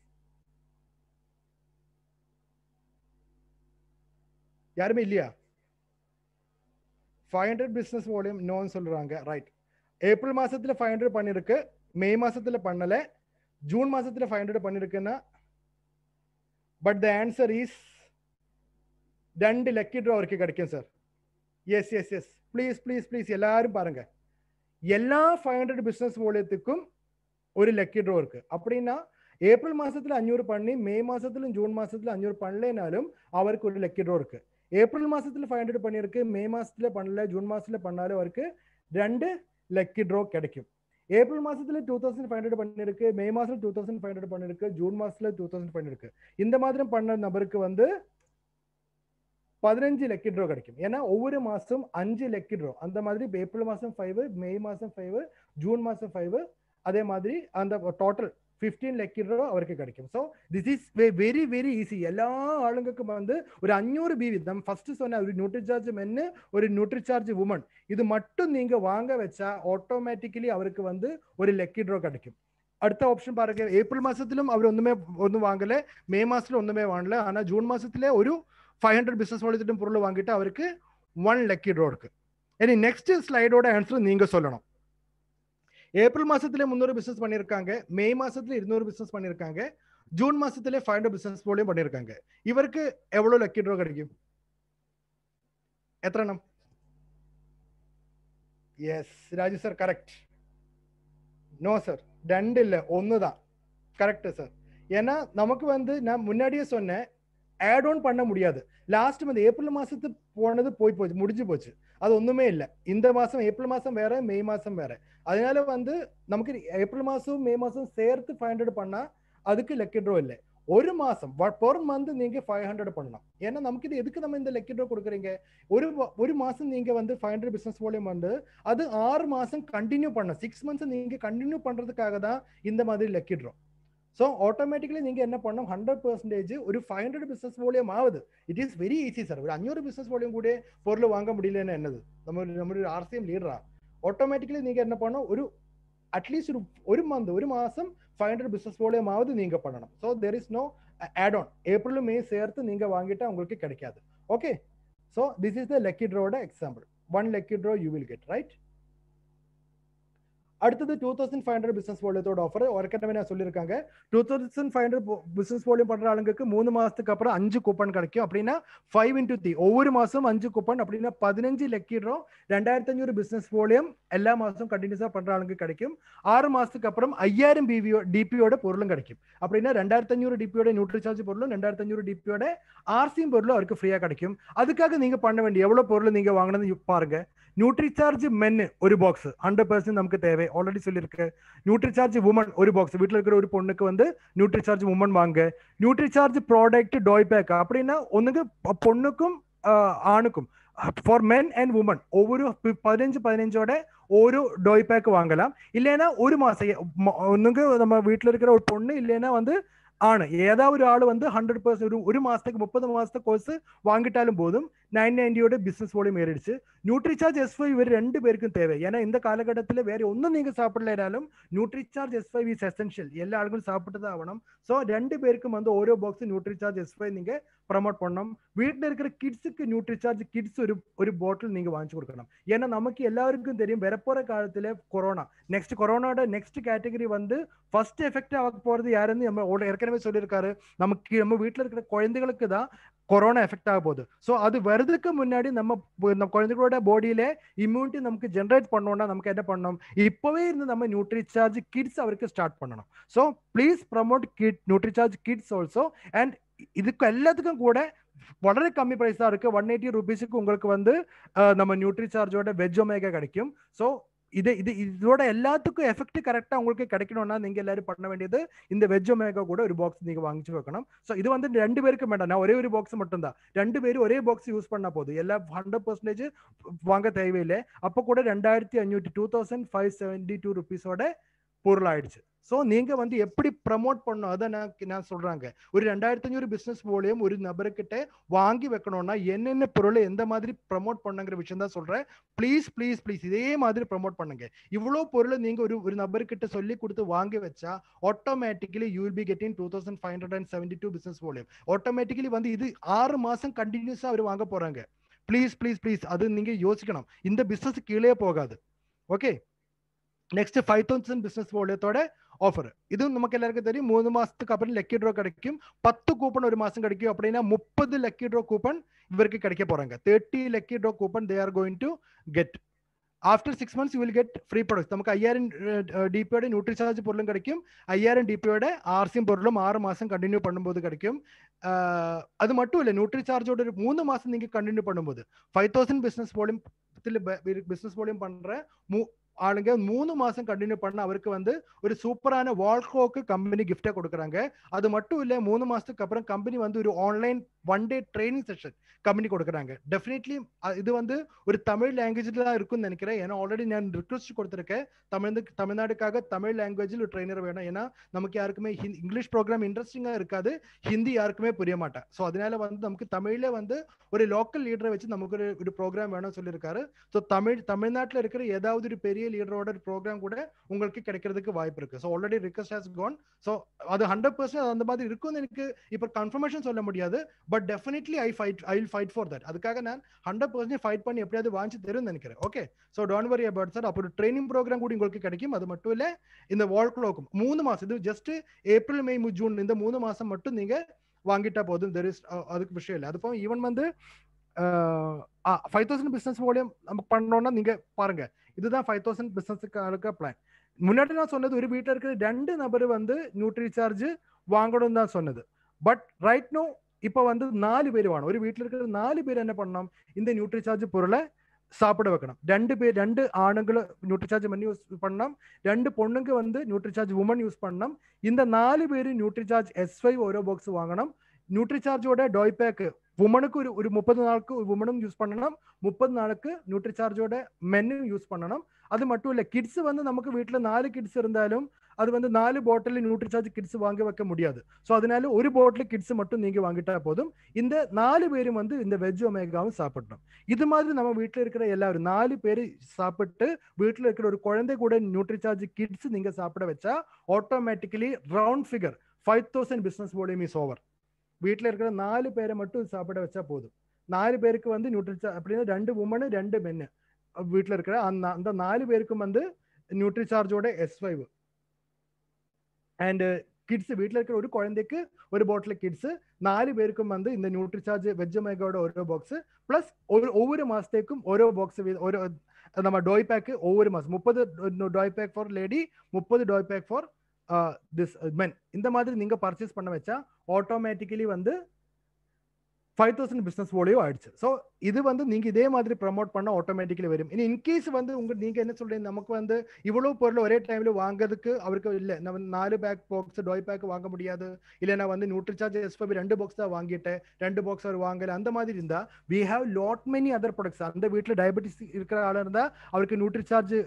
யாருமே இல்லையா ஃபைவ் ஹண்ட்ரட் பிசினஸ் வால்யூம் நோன்னு சொல்றாங்க ரைட் ஏப்ரல் மாசத்துல ஃபைவ் ஹண்ட்ரட் பண்ணிருக்கு மே மாசத்துல பண்ணல ஜூன் மாசத்துல ஃபைவ் ஹண்ட்ரட் பண்ணிருக்குன்னா பட் த ஆன்சர் இஸ் ரெண்டு லக்கி ட்ரோ அவருக்கு கிடைக்கும் sir yes yes yes please please please எல்லாரும் பாருங்க எல்லா ஃபைவ் ஹண்ட்ரட் பிசினஸ் மூலியத்துக்கும் ஒரு லக்கி ட்ரோ இருக்கு அப்படின்னா ஏப்ரல் மாசத்துல அஞ்சூறு பண்ணி மே மாசத்துல ஜூன் மாசத்துல அஞ்சூறு பண்ணலைனாலும் அவருக்கு ஒரு லக்கி ட்ரோ இருக்கு ஏப்ரல் மாசத்துல ஃபைவ் ஹண்ட்ரட் பண்ணியிருக்கு மே மாசத்துல பண்ணல ஜூன் மாசத்துல பண்ணாலும் அவருக்கு ரெண்டு லக்கி ட்ரோ கிடைக்கும் ஏப்ரல் மாசத்துல டூ தௌசண்ட் ஃபைவ் ஹண்ட்ரட் பண்ணிருக்கு மே மாசம் டூ தௌசண்ட் ஃபைவ் ஹண்ட்ரட் பண்ணிருக்கு ஜூன் மாசத்துல டூ தௌசண்ட் பண்ணிருக்கு இந்த மாதிரி பண்ண நபருக்கு வந்து பதினஞ்சு லக்கி ட்ரோ கிடைக்கும் ஏன்னா ஒவ்வொரு மாசம் அஞ்சு லக்கி ட்ரோ அந்த மாதிரி இப்ப ஏப்ரல் மாசம் ஃபைவ் மே மாசம் ஃபைவ் ஜூன் மாசம் ஃபைவ் அதே மாதிரி அந்த டோட்டல் ஃபிஃப்டீன் லக்கி ட்ரோ அவருக்கு கிடைக்கும் so this is very very easy எல்லா ஆளுங்களுக்கும் வந்து ஒரு அஞ்சூறு பிவி நம்ம ஃபர்ஸ்ட் சொன்ன ஒரு நியூட்ரிசார்ஜ் மென்னு ஒரு நியூட்ரிசார்ஜ் உமன் இது மட்டும் நீங்க வாங்க வச்சா ஆட்டோமேட்டிக்கலி அவருக்கு வந்து ஒரு லக்கி ட்ரோ கிடைக்கும் அடுத்த ஆப்ஷன் பாருங்க ஏப்ரல் மாசத்திலும் அவர் ஒண்ணுமே ஒன்றும் வாங்கல மே மாசத்துல ஒண்ணுமே வாங்கல ஆனா ஜூன் மாசத்துல ஒரு ஃபைவ் ஹண்ட்ரட் பிசினஸ் வழித்திட்டம் பொருள் வாங்கிட்டு அவருக்கு ஒன் லக்கி ட்ரோ இருக்கு இனி நெக்ஸ்ட் ஸ்லைடோட ஆன்சர் நீங்க சொல்லணும் ஏப்ரல் மாசத்துல முந்நூறு பிசினஸ் பண்ணிருக்காங்க மே மாசத்துல இருநூறு பிசினஸ் பண்ணிருக்காங்க ஜூன் மாசத்துல ஃபைவ் ஹண்ட்ரட் பிசினஸ் போலியும் பண்ணிருக்காங்க இவருக்கு எவ்வளவு லக்கி ட்ரோ கிடைக்கும் எத்தனை எண்ணம் yes Raju sir correct no sir ரெண்டு இல்லை ஒன்று தான் கரெக்டு சார் ஏன்னா நமக்கு வந்து நான் முன்னாடியே சொன்னேன் ஆட் ஆன் பண்ண முடியாது லாஸ்ட் மந்த் ஏப்ரல் மாசத்து போனது போய் போச்சு முடிஞ்சு போச்சு அது ஒண்ணுமே இல்லை இந்த மாசம் ஏப்ரல் மாசம் வேற மே மாசம் வேற அதனால வந்து நமக்கு ஏப்ரல் மாசம் மே மாசம் சேர்த்து ஃபைவ் ஹண்ட்ரட் பண்ணா அதுக்கு லக்கி ட்ரோ இல்லை ஒரு மாசம் பெர் மந்த் நீங்க ஃபைவ் ஹண்ட்ரட் பண்ணலாம் ஏன்னா நமக்கு இது எதுக்கு நம்ம இந்த லக்கி ட்ரோ கொடுக்குறீங்க ஒரு வ- ஒரு மாசம் நீங்க வந்து ஃபைவ் ஹண்ட்ரட் பிசினஸ் வால்யூம் வந்து அது ஆறு மாசம் கண்டினியூ பண்ணணும் சிக்ஸ் மந்த்ஸ் நீங்க கண்டினியூ பண்றதுக்காக தான் இந்த மாதிரி லக்கி ட்ரோ ஸோ ஆட்டோமேட்டிக்கலி நீங்க என்ன பண்ணணும் ஹண்ட்ரட் பர்சன்டேஜ் ஒரு ஃபைவ் ஹண்ட்ரட் பிசினஸ் வால்யூம் ஆகுது it is very easy sir ஒரு அஞ்சூறு பிசினஸ் வால்யூம் கூட பொருள் வாங்க முடியலன்னு என்னது நம்ம ஒரு- நம்ம ஒரு ஆர்சிஎம் லீடரா ஆட்டோமேட்டிக்கலி நீங்க என்ன பண்ணணும் ஒரு அட்லீஸ்ட் ஒரு ஒரு மந்த் ஒரு மாசம் ஃபைவ் ஹண்ட்ரட் பிசினஸ் வால்யூம் ஆகுது நீங்க பண்ணணும் so there is no add on April May சேர்த்து நீங்க வாங்கிட்டா உங்களுக்கு கிடைக்காது okay so this is the lucky ட்ரோட example one lucky draw you will get right அடுத்தது two thousand five hundred business வால்யூத்தோட ஆஃபர் ஏற்கனவே நான் சொல்லியிருக்காங்க two thousand five hundred business volume பண்ற ஆளுங்களுக்கு மூணு மாசத்துக்கு அப்புறம் அஞ்சு கூப்பன் கிடைக்கும் அப்படின்னா ஃபைவ் இன்டூ த்ரீ ஒவ்வொரு மாசம் அஞ்சு கூப்பன் அப்படின்னா பதினஞ்சு லக்கிடுறோம் ரெண்டாயிரத்தி அஞ்சூறு பிசினஸ் வால்யூம் எல்லா மாசம் கண்டினியூஸா பண்ற ஆளுங்க கிடைக்கும் ஆறு மாசத்துக்கு அப்புறம் ஐயாயிரம் பிவிஓ டிபியோட பொருளும் கிடைக்கும் அப்படின்னா ரெண்டாயிரத்தி அஞ்சூறு டிபியோட நியூட்ரி சார்ஜ் பொருளும் ரெண்டாயிரத்தி அஞ்சூறு டிபியோட ஆர்சியும் பொருளும் அவருக்கு ஃப்ரீயா கிடைக்கும் அதுக்காக நீங்க பண்ண வேண்டிய எவ்வளவு பொருள் நீங்க வாங்கினது பாருங்க நியூட்ரி சார்ஜ் மென்னு ஒரு பாக்ஸ் ஹண்ட்ரட் பர்சன்ட் நமக்கு தேவை ஆல்ரெடி சொல்லியிருக்கு நியூட்ரி சார்ஜ் உமன் ஒரு பாக்ஸ் வீட்டில் இருக்கிற ஒரு பொண்ணுக்கு வந்து நியூட்ரி சார்ஜ் உமன் வாங்க நியூட்ரி சார்ஜ் ப்ராடக்ட் டாய் பேக் அப்படின்னா ஒண்ணுக்கு பொ- பொண்ணுக்கும் ஆஹ், ஆணுக்கும் ஃபார் மென் அண்ட் உமன் ஒவ்வொரு பி- பதினஞ்சு பதினஞ்சோட ஒரு டோய் பேக் வாங்கலாம் இல்லைன்னா ஒரு மாசம் ம- ஒண்ணுக்கு நம்ம வீட்டில் இருக்கிற ஒரு பொண்ணு இல்லைன்னா வந்து ആണ് ഏതാ ഒരു ആള് വന്ന് ഹൺഡ്രഡ് പെർസെന്റ് ഒരു ഒരു മാസത്തേക്ക് മുപ്പത് മാസത്തെ കോഴ്സ് വാങ്ങിട്ടാലും പോതും നയൻ നയൻറ്റിയോட பிசினஸ் வால்யூம் ஏறிடுச்சு நியூட்ரிசார்ஜ் எஸ் ஃபைவ் இவர் ரெண்டு பேருக்கும் தேவை ஏன்னா இந்த காலகட்டத்தில் வேற ஒன்றும் நீங்க சாப்பிடலைனாலும் Nutricharge S five is essential எல்லா ஆளுங்களும் சாப்பிட்டு தான் ஆகணும் ஸோ ரெண்டு பேருக்கும் வந்து ஓரோ பாக்ஸ் நியூட்ரிசார்ஜ் எஸ் ஃபைவ் நீங்க ப்ரமோட் பண்ணணும் வீட்டில் இருக்கிற கிட்ஸுக்கு நியூட்ரிசார்ஜ் கிட்ஸ் ஒரு ஒரு பாட்டில் நீங்க வாங்கிச்சு கொடுக்கணும் ஏன்னா நமக்கு எல்லாருக்கும் தெரியும் வரப்போற காலத்துல கொரோனா நெக்ஸ்ட் கொரோனாவோட நெக்ஸ்ட் கேட்டகரி வந்து ஃபர்ஸ்ட் எஃபெக்ட் ஆக போறது யாருன்னு நம்ம ஓட- ஏற்கனவே சொல்லியிருக்காரு நமக்கு நம்ம வீட்டில் இருக்கிற குழந்தைகளுக்கு தான் கொரோனா எஃபெக்ட் ஆக போகுது ஸோ அது வரதுக்கு முன்னாடி நம்ம ப- நம்ம குழந்தைகளோட பாடியில இம்யூனிட்டி நமக்கு ஜென்ரேட் பண்ணோம்னா நமக்கு என்ன பண்ணணும் இப்பவே இருந்து நம்ம நியூட்ரி சார்ஜ் கிட்ஸ் அவருக்கு ஸ்டார்ட் பண்ணணும் so please promote kid Nutricharge kids also and இதுக்கு எல்லாத்துக்கும் கூட വളരെ கம்மி பிரைஸ் தான் இருக்கு ஒன் எயிட்டி ருபீஸுக்கு உங்களுக்கு வந்து அஹ், நம்ம நியூட்ரி சார்ஜோட வெஜ் ஒமேகா கிடைக்கும் ஸோ இது இது இதோட எல்லாத்துக்கும் எஃபெக்ட் கரெக்டாக உங்களுக்கு கிடைக்கணும்னா நீங்க எல்லாரும் பண்ண வேண்டியது இந்த வெஜ் ஒமேகா கூட ஒரு பாக்ஸ் நீங்க வாங்கிச்சு வைக்கணும் ஸோ இது வந்து ரெண்டு பேருக்கு வேண்டாம் நான் ஒரே ஒரு பாக்ஸ் மட்டும்தான் ரெண்டு பேரும் ஒரே பாக்ஸ் யூஸ் பண்ணா போதும் எல்லா ஹண்ட்ரட் பர்சன்டேஜ் வாங்க தேவையில்லை அப்போ கூட ரெண்டாயிரத்தி அஞ்சூற்றி two thousand five seventy two ருபீஸோட பொருள் ஆயிடுச்சு ஸோ நீங்க வந்து எப்படி ப்ரமோட் பண்ணணும் அதை நான் நான் சொல்றாங்க ஒரு ரெண்டாயிரத்தி அஞ்சூறு பிசினஸ் மூலியம் ஒரு நபர்கிட்ட வாங்கி வைக்கணும்னா என்னென்ன பொருளை எந்த மாதிரி ப்ரமோட் பண்ணுங்கிற விஷயம் தான் சொல்றேன் ப்ளீஸ் ப்ளீஸ் ப்ளீஸ் இதே மாதிரி ப்ரமோட் பண்ணுங்க இவ்வளோ பொருளை நீங்க ஒரு ஒரு நபர்கிட்ட சொல்லி கொடுத்து வாங்கி வச்சா automatically you will be getting two thousand five hundred and seventy two business volume automatically வந்து இது ஆறு மாசம் கண்டினியூஸா அவர் வாங்க போறாங்க ப்ளீஸ் ப்ளீஸ் ப்ளீஸ் அது நீங்க யோசிக்கணும் இந்த பிசினஸ் கீழே போகாது okay next five thousand business வால்யூத்தோட ஆஃபர் இதுவும் நமக்கு எல்லாருக்கும் தெரியும் மூணு மாசத்துக்கு அப்புறம் லக்கி ட்ரோ கிடைக்கும் பத்து கூப்பன் ஒரு மாசம் கிடைக்கும் அப்படின்னா முப்பது லக்கி ட்ரோ கூப்பன் இவருக்கு கிடைக்க போறாங்க thirty lucky draw coupon they are going to get after six months you will get free products நமக்கு ஐயாயிரம் டிபியோட நியூட்ரி சார்ஜ் பொருளும் கிடைக்கும் ஐயாயிரம் டிபியோட ஆர்சியும் பொருளும் ஆறு மாசம் கண்டினியூ பண்ணும்போது கிடைக்கும் ஆஹ் அது மட்டும் இல்லை நியூட்ரி சார்ஜோட ஒரு மூணு மாசம் நீங்க கண்டினியூ பண்ணும்போது five thousand business volume business volume பண்ற மூ ஆளுங்க மூணு மாசம் கண்டினியூ பண்ண அவருக்கு வந்து ஒரு சூப்பரான வால்கோக்கு கம்பெனி கிஃப்டா கொடுக்குறாங்க அது மட்டும் இல்ல மூணு மாசத்துக்கு அப்புறம் கம்பெனி வந்து ஒரு online one day training session company கொடுக்குறாங்க டெஃபினெட்லி இது வந்து ஒரு தமிழ் லாங்குவேஜ்ல தான் இருக்கும்னு நினைக்கிறேன் ஏன்னா ஆல்ரெடி நான் ரிக்வஸ்ட் கொடுத்துருக்கேன் தமிழ் தமிழ்நாடுக்காக தமிழ் லாங்குவேஜில் ஒரு ட்ரைனர் வேணும் ஏன்னா நமக்கு யாருக்குமே ஹிந்தி இங்கிலீஷ் ப்ரோக்ராம் இன்ட்ரெஸ்டிங்கா இருக்காது ஹிந்தி யாருக்குமே புரிய மாட்டேன் ஸோ அதனால வந்து நமக்கு தமிழ்ல வந்து ஒரு லோக்கல் லீடரை வச்சு நமக்கு ஒரு ஒரு ப்ரோக்ராம் வேணும்னு சொல்லியிருக்காரு ஸோ தமிழ் தமிழ்நாட்டில் இருக்கிற ஏதாவது ஒரு பெரிய லீடரோட ப்ரோக்ராம் கூட உங்களுக்கு கிடைக்கிறதுக்கு வாய்ப்பு இருக்கு so already request has gone so அது ஹண்ட்ரட் பர்சன்ட் அந்த மாதிரி இருக்கும்னு எனக்கு இப்போ கன்ஃபர்மேஷன் சொல்ல முடியாது but definitely I fight I will fight for that அதுக்காக நான் ஹண்ட்ரட் பர்சன்ட் ஃபைட் பண்ணி எப்படியாவது வாங்கி தரும்னு நினைக்கிறேன் okay so don't worry about sir அப்போ ஒரு ட்ரைனிங் ப்ரோக்ராம் கூட உங்களுக்கு கிடைக்கும் அது மட்டும் இல்லை இந்த வால் க்ளோக்கும் மூணு மாசம் இது ஜஸ்ட் ஏப்ரல் மே ஜூன் இந்த மூணு மாசம் மட்டும் நீங்க வாங்கிட்டா போதும் தெர் இஸ் அதுக்கு விஷயம் இல்லை அது போக ஈவன் வந்து ஃபைவ் தௌசண்ட் பிஸ்னஸ் மூலியம் நம்ம பண்ணோம்னா நீங்க பாருங்க இதுதான் ஃபைவ் தௌசண்ட் பிஸ்னஸுக்கு பிளான் முன்னாடி நான் சொன்னது ஒரு வீட்டில் இருக்கிற ரெண்டு நபர் வந்து நியூட்ரி சார்ஜ் வாங்கணும் தான் சொன்னது பட் ரைட் நோ இப்போ வந்து நாலு பேர் வேணும் ஒரு வீட்டில் இருக்கிற நாலு பேர் என்ன பண்ணணும் இந்த நியூட்ரி சார்ஜ் பொருளை சாப்பிட வைக்கணும் ரெண்டு பேர் ரெண்டு ஆணுங்களை நியூட்ரி சார்ஜ் பண்ணி யூஸ் பண்ணணும் ரெண்டு பொண்ணுங்க வந்து நியூட்ரி சார்ஜ் உமன் யூஸ் பண்ணணும் இந்த நாலு பேர் நியூட்ரி சார்ஜ் எஸ் ஃபைவ் ஓரோ பாக்ஸ் வாங்கணும் நியூட்ரி சார்ஜோட டோய் பேக்கு உமனுக்கு ஒரு ஒரு முப்பது நாளுக்கு உமனும் யூஸ் பண்ணணும் முப்பது நாளுக்கு நியூட்ரி சார்ஜோட மென்னும் யூஸ் பண்ணணும் அது மட்டும் இல்லை கிட்ஸ் வந்து நமக்கு வீட்டில் நாலு கிட்ஸ் இருந்தாலும் அது வந்து நாலு பாட்டில் நியூட்ரி சார்ஜ் கிட்ஸ் வாங்க வைக்க முடியாது ஸோ அதனால ஒரு பாட்டில் கிட்ஸ் மட்டும் நீங்க வாங்கிட்டா போதும் இந்த நாலு பேரும் வந்து இந்த வெஜ் ஒமேகாவும் சாப்பிடணும் இது மாதிரி நம்ம வீட்டில் இருக்கிற எல்லாரும் நாலு பேர் சாப்பிட்டு வீட்டில் இருக்கிற ஒரு குழந்தை கூட நியூட்ரி சார்ஜ் கிட்ஸ் நீங்க சாப்பிட வச்சா automatically round figure five thousand business volume is over வீட்டில் இருக்கிற நாலு பேரை மட்டும் சாப்பிட வச்சா போதும் நாலு பேருக்கு வந்து நியூட்ரி அப்படின்னா ரெண்டு உமனு ரெண்டு மென்னு வீட்டில் இருக்கிற அந்த அந்த நாலு பேருக்கும் வந்து நியூட்ரி சார்ஜோட எஸ் ஃபைவ் அண்ட் கிட்ஸ் வீட்டில் இருக்கிற ஒரு குழந்தைக்கு ஒரு பாட்டில் கிட்ஸ் நாலு பேருக்கும் வந்து இந்த நியூட்ரி சார்ஜ் வெஜ்ஜமேகோட ஒரு பாக்ஸ் பிளஸ் ஒரு ஒவ்வொரு மாசத்துக்கும் ஓரோ பாக்ஸ் ஒரு நம்ம டோய் பேக்கு ஒவ்வொரு மாதம் முப்பது டோய் பேக் ஃபார் லேடி முப்பது டோய் பேக் ஃபார் திஸ் மென் இந்த மாதிரி நீங்கள் பர்ச்சேஸ் பண்ண வச்சா ஆட்டோமேட்டிக்கலி வந்து ஃபைவ் தௌசண்ட் பிஸ்னஸ் போலியோ ஆயிடுச்சு ஸோ இது வந்து நீங்கள் இதே மாதிரி ப்ரமோட் பண்ண ஆட்டோமேட்டிக்கலி வரும் இனி இன்கேஸ் வந்து உங்க நீங்கள் என்ன சொல்றீங்க நமக்கு வந்து இவ்வளோ பொருள் ஒரே டைமில் வாங்குறதுக்கு அவருக்கு இல்லை நம்ம நாலு பேக் பாக்ஸ் டோய் பேக் வாங்க முடியாது இல்லை நான் வந்து நியூட்ரிசார்ஜ் எஸ்பி ரெண்டு பாக்ஸ் தான் வாங்கிட்டேன் ரெண்டு பாக்ஸ் அவர் வாங்கல அந்த மாதிரி இருந்தா we have lot many other products அந்த வீட்டில் டயபெட்டிஸ் இருக்கிற ஆளாக இருந்தால் அவருக்கு நியூட்ரிசார்ஜ்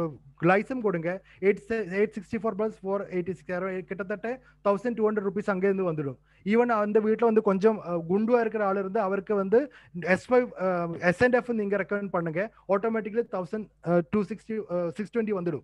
லைசன் கொடுங்க eight eight sixty four plus four eighty six கிட்டத்தட்ட தௌசண்ட் டூ ஹண்ட்ரட் ருபீஸ் அங்கேருந்து வந்துடும் ஈவன் அந்த வீட்டில் வந்து கொஞ்சம் குண்டுவா இருக்கிற ஆள் இருந்து அவருக்கு வந்து S five S and F நீங்க ரெக்கமெண்ட் பண்ணுங்க automatically thousand two sixty six twenty வந்துடும்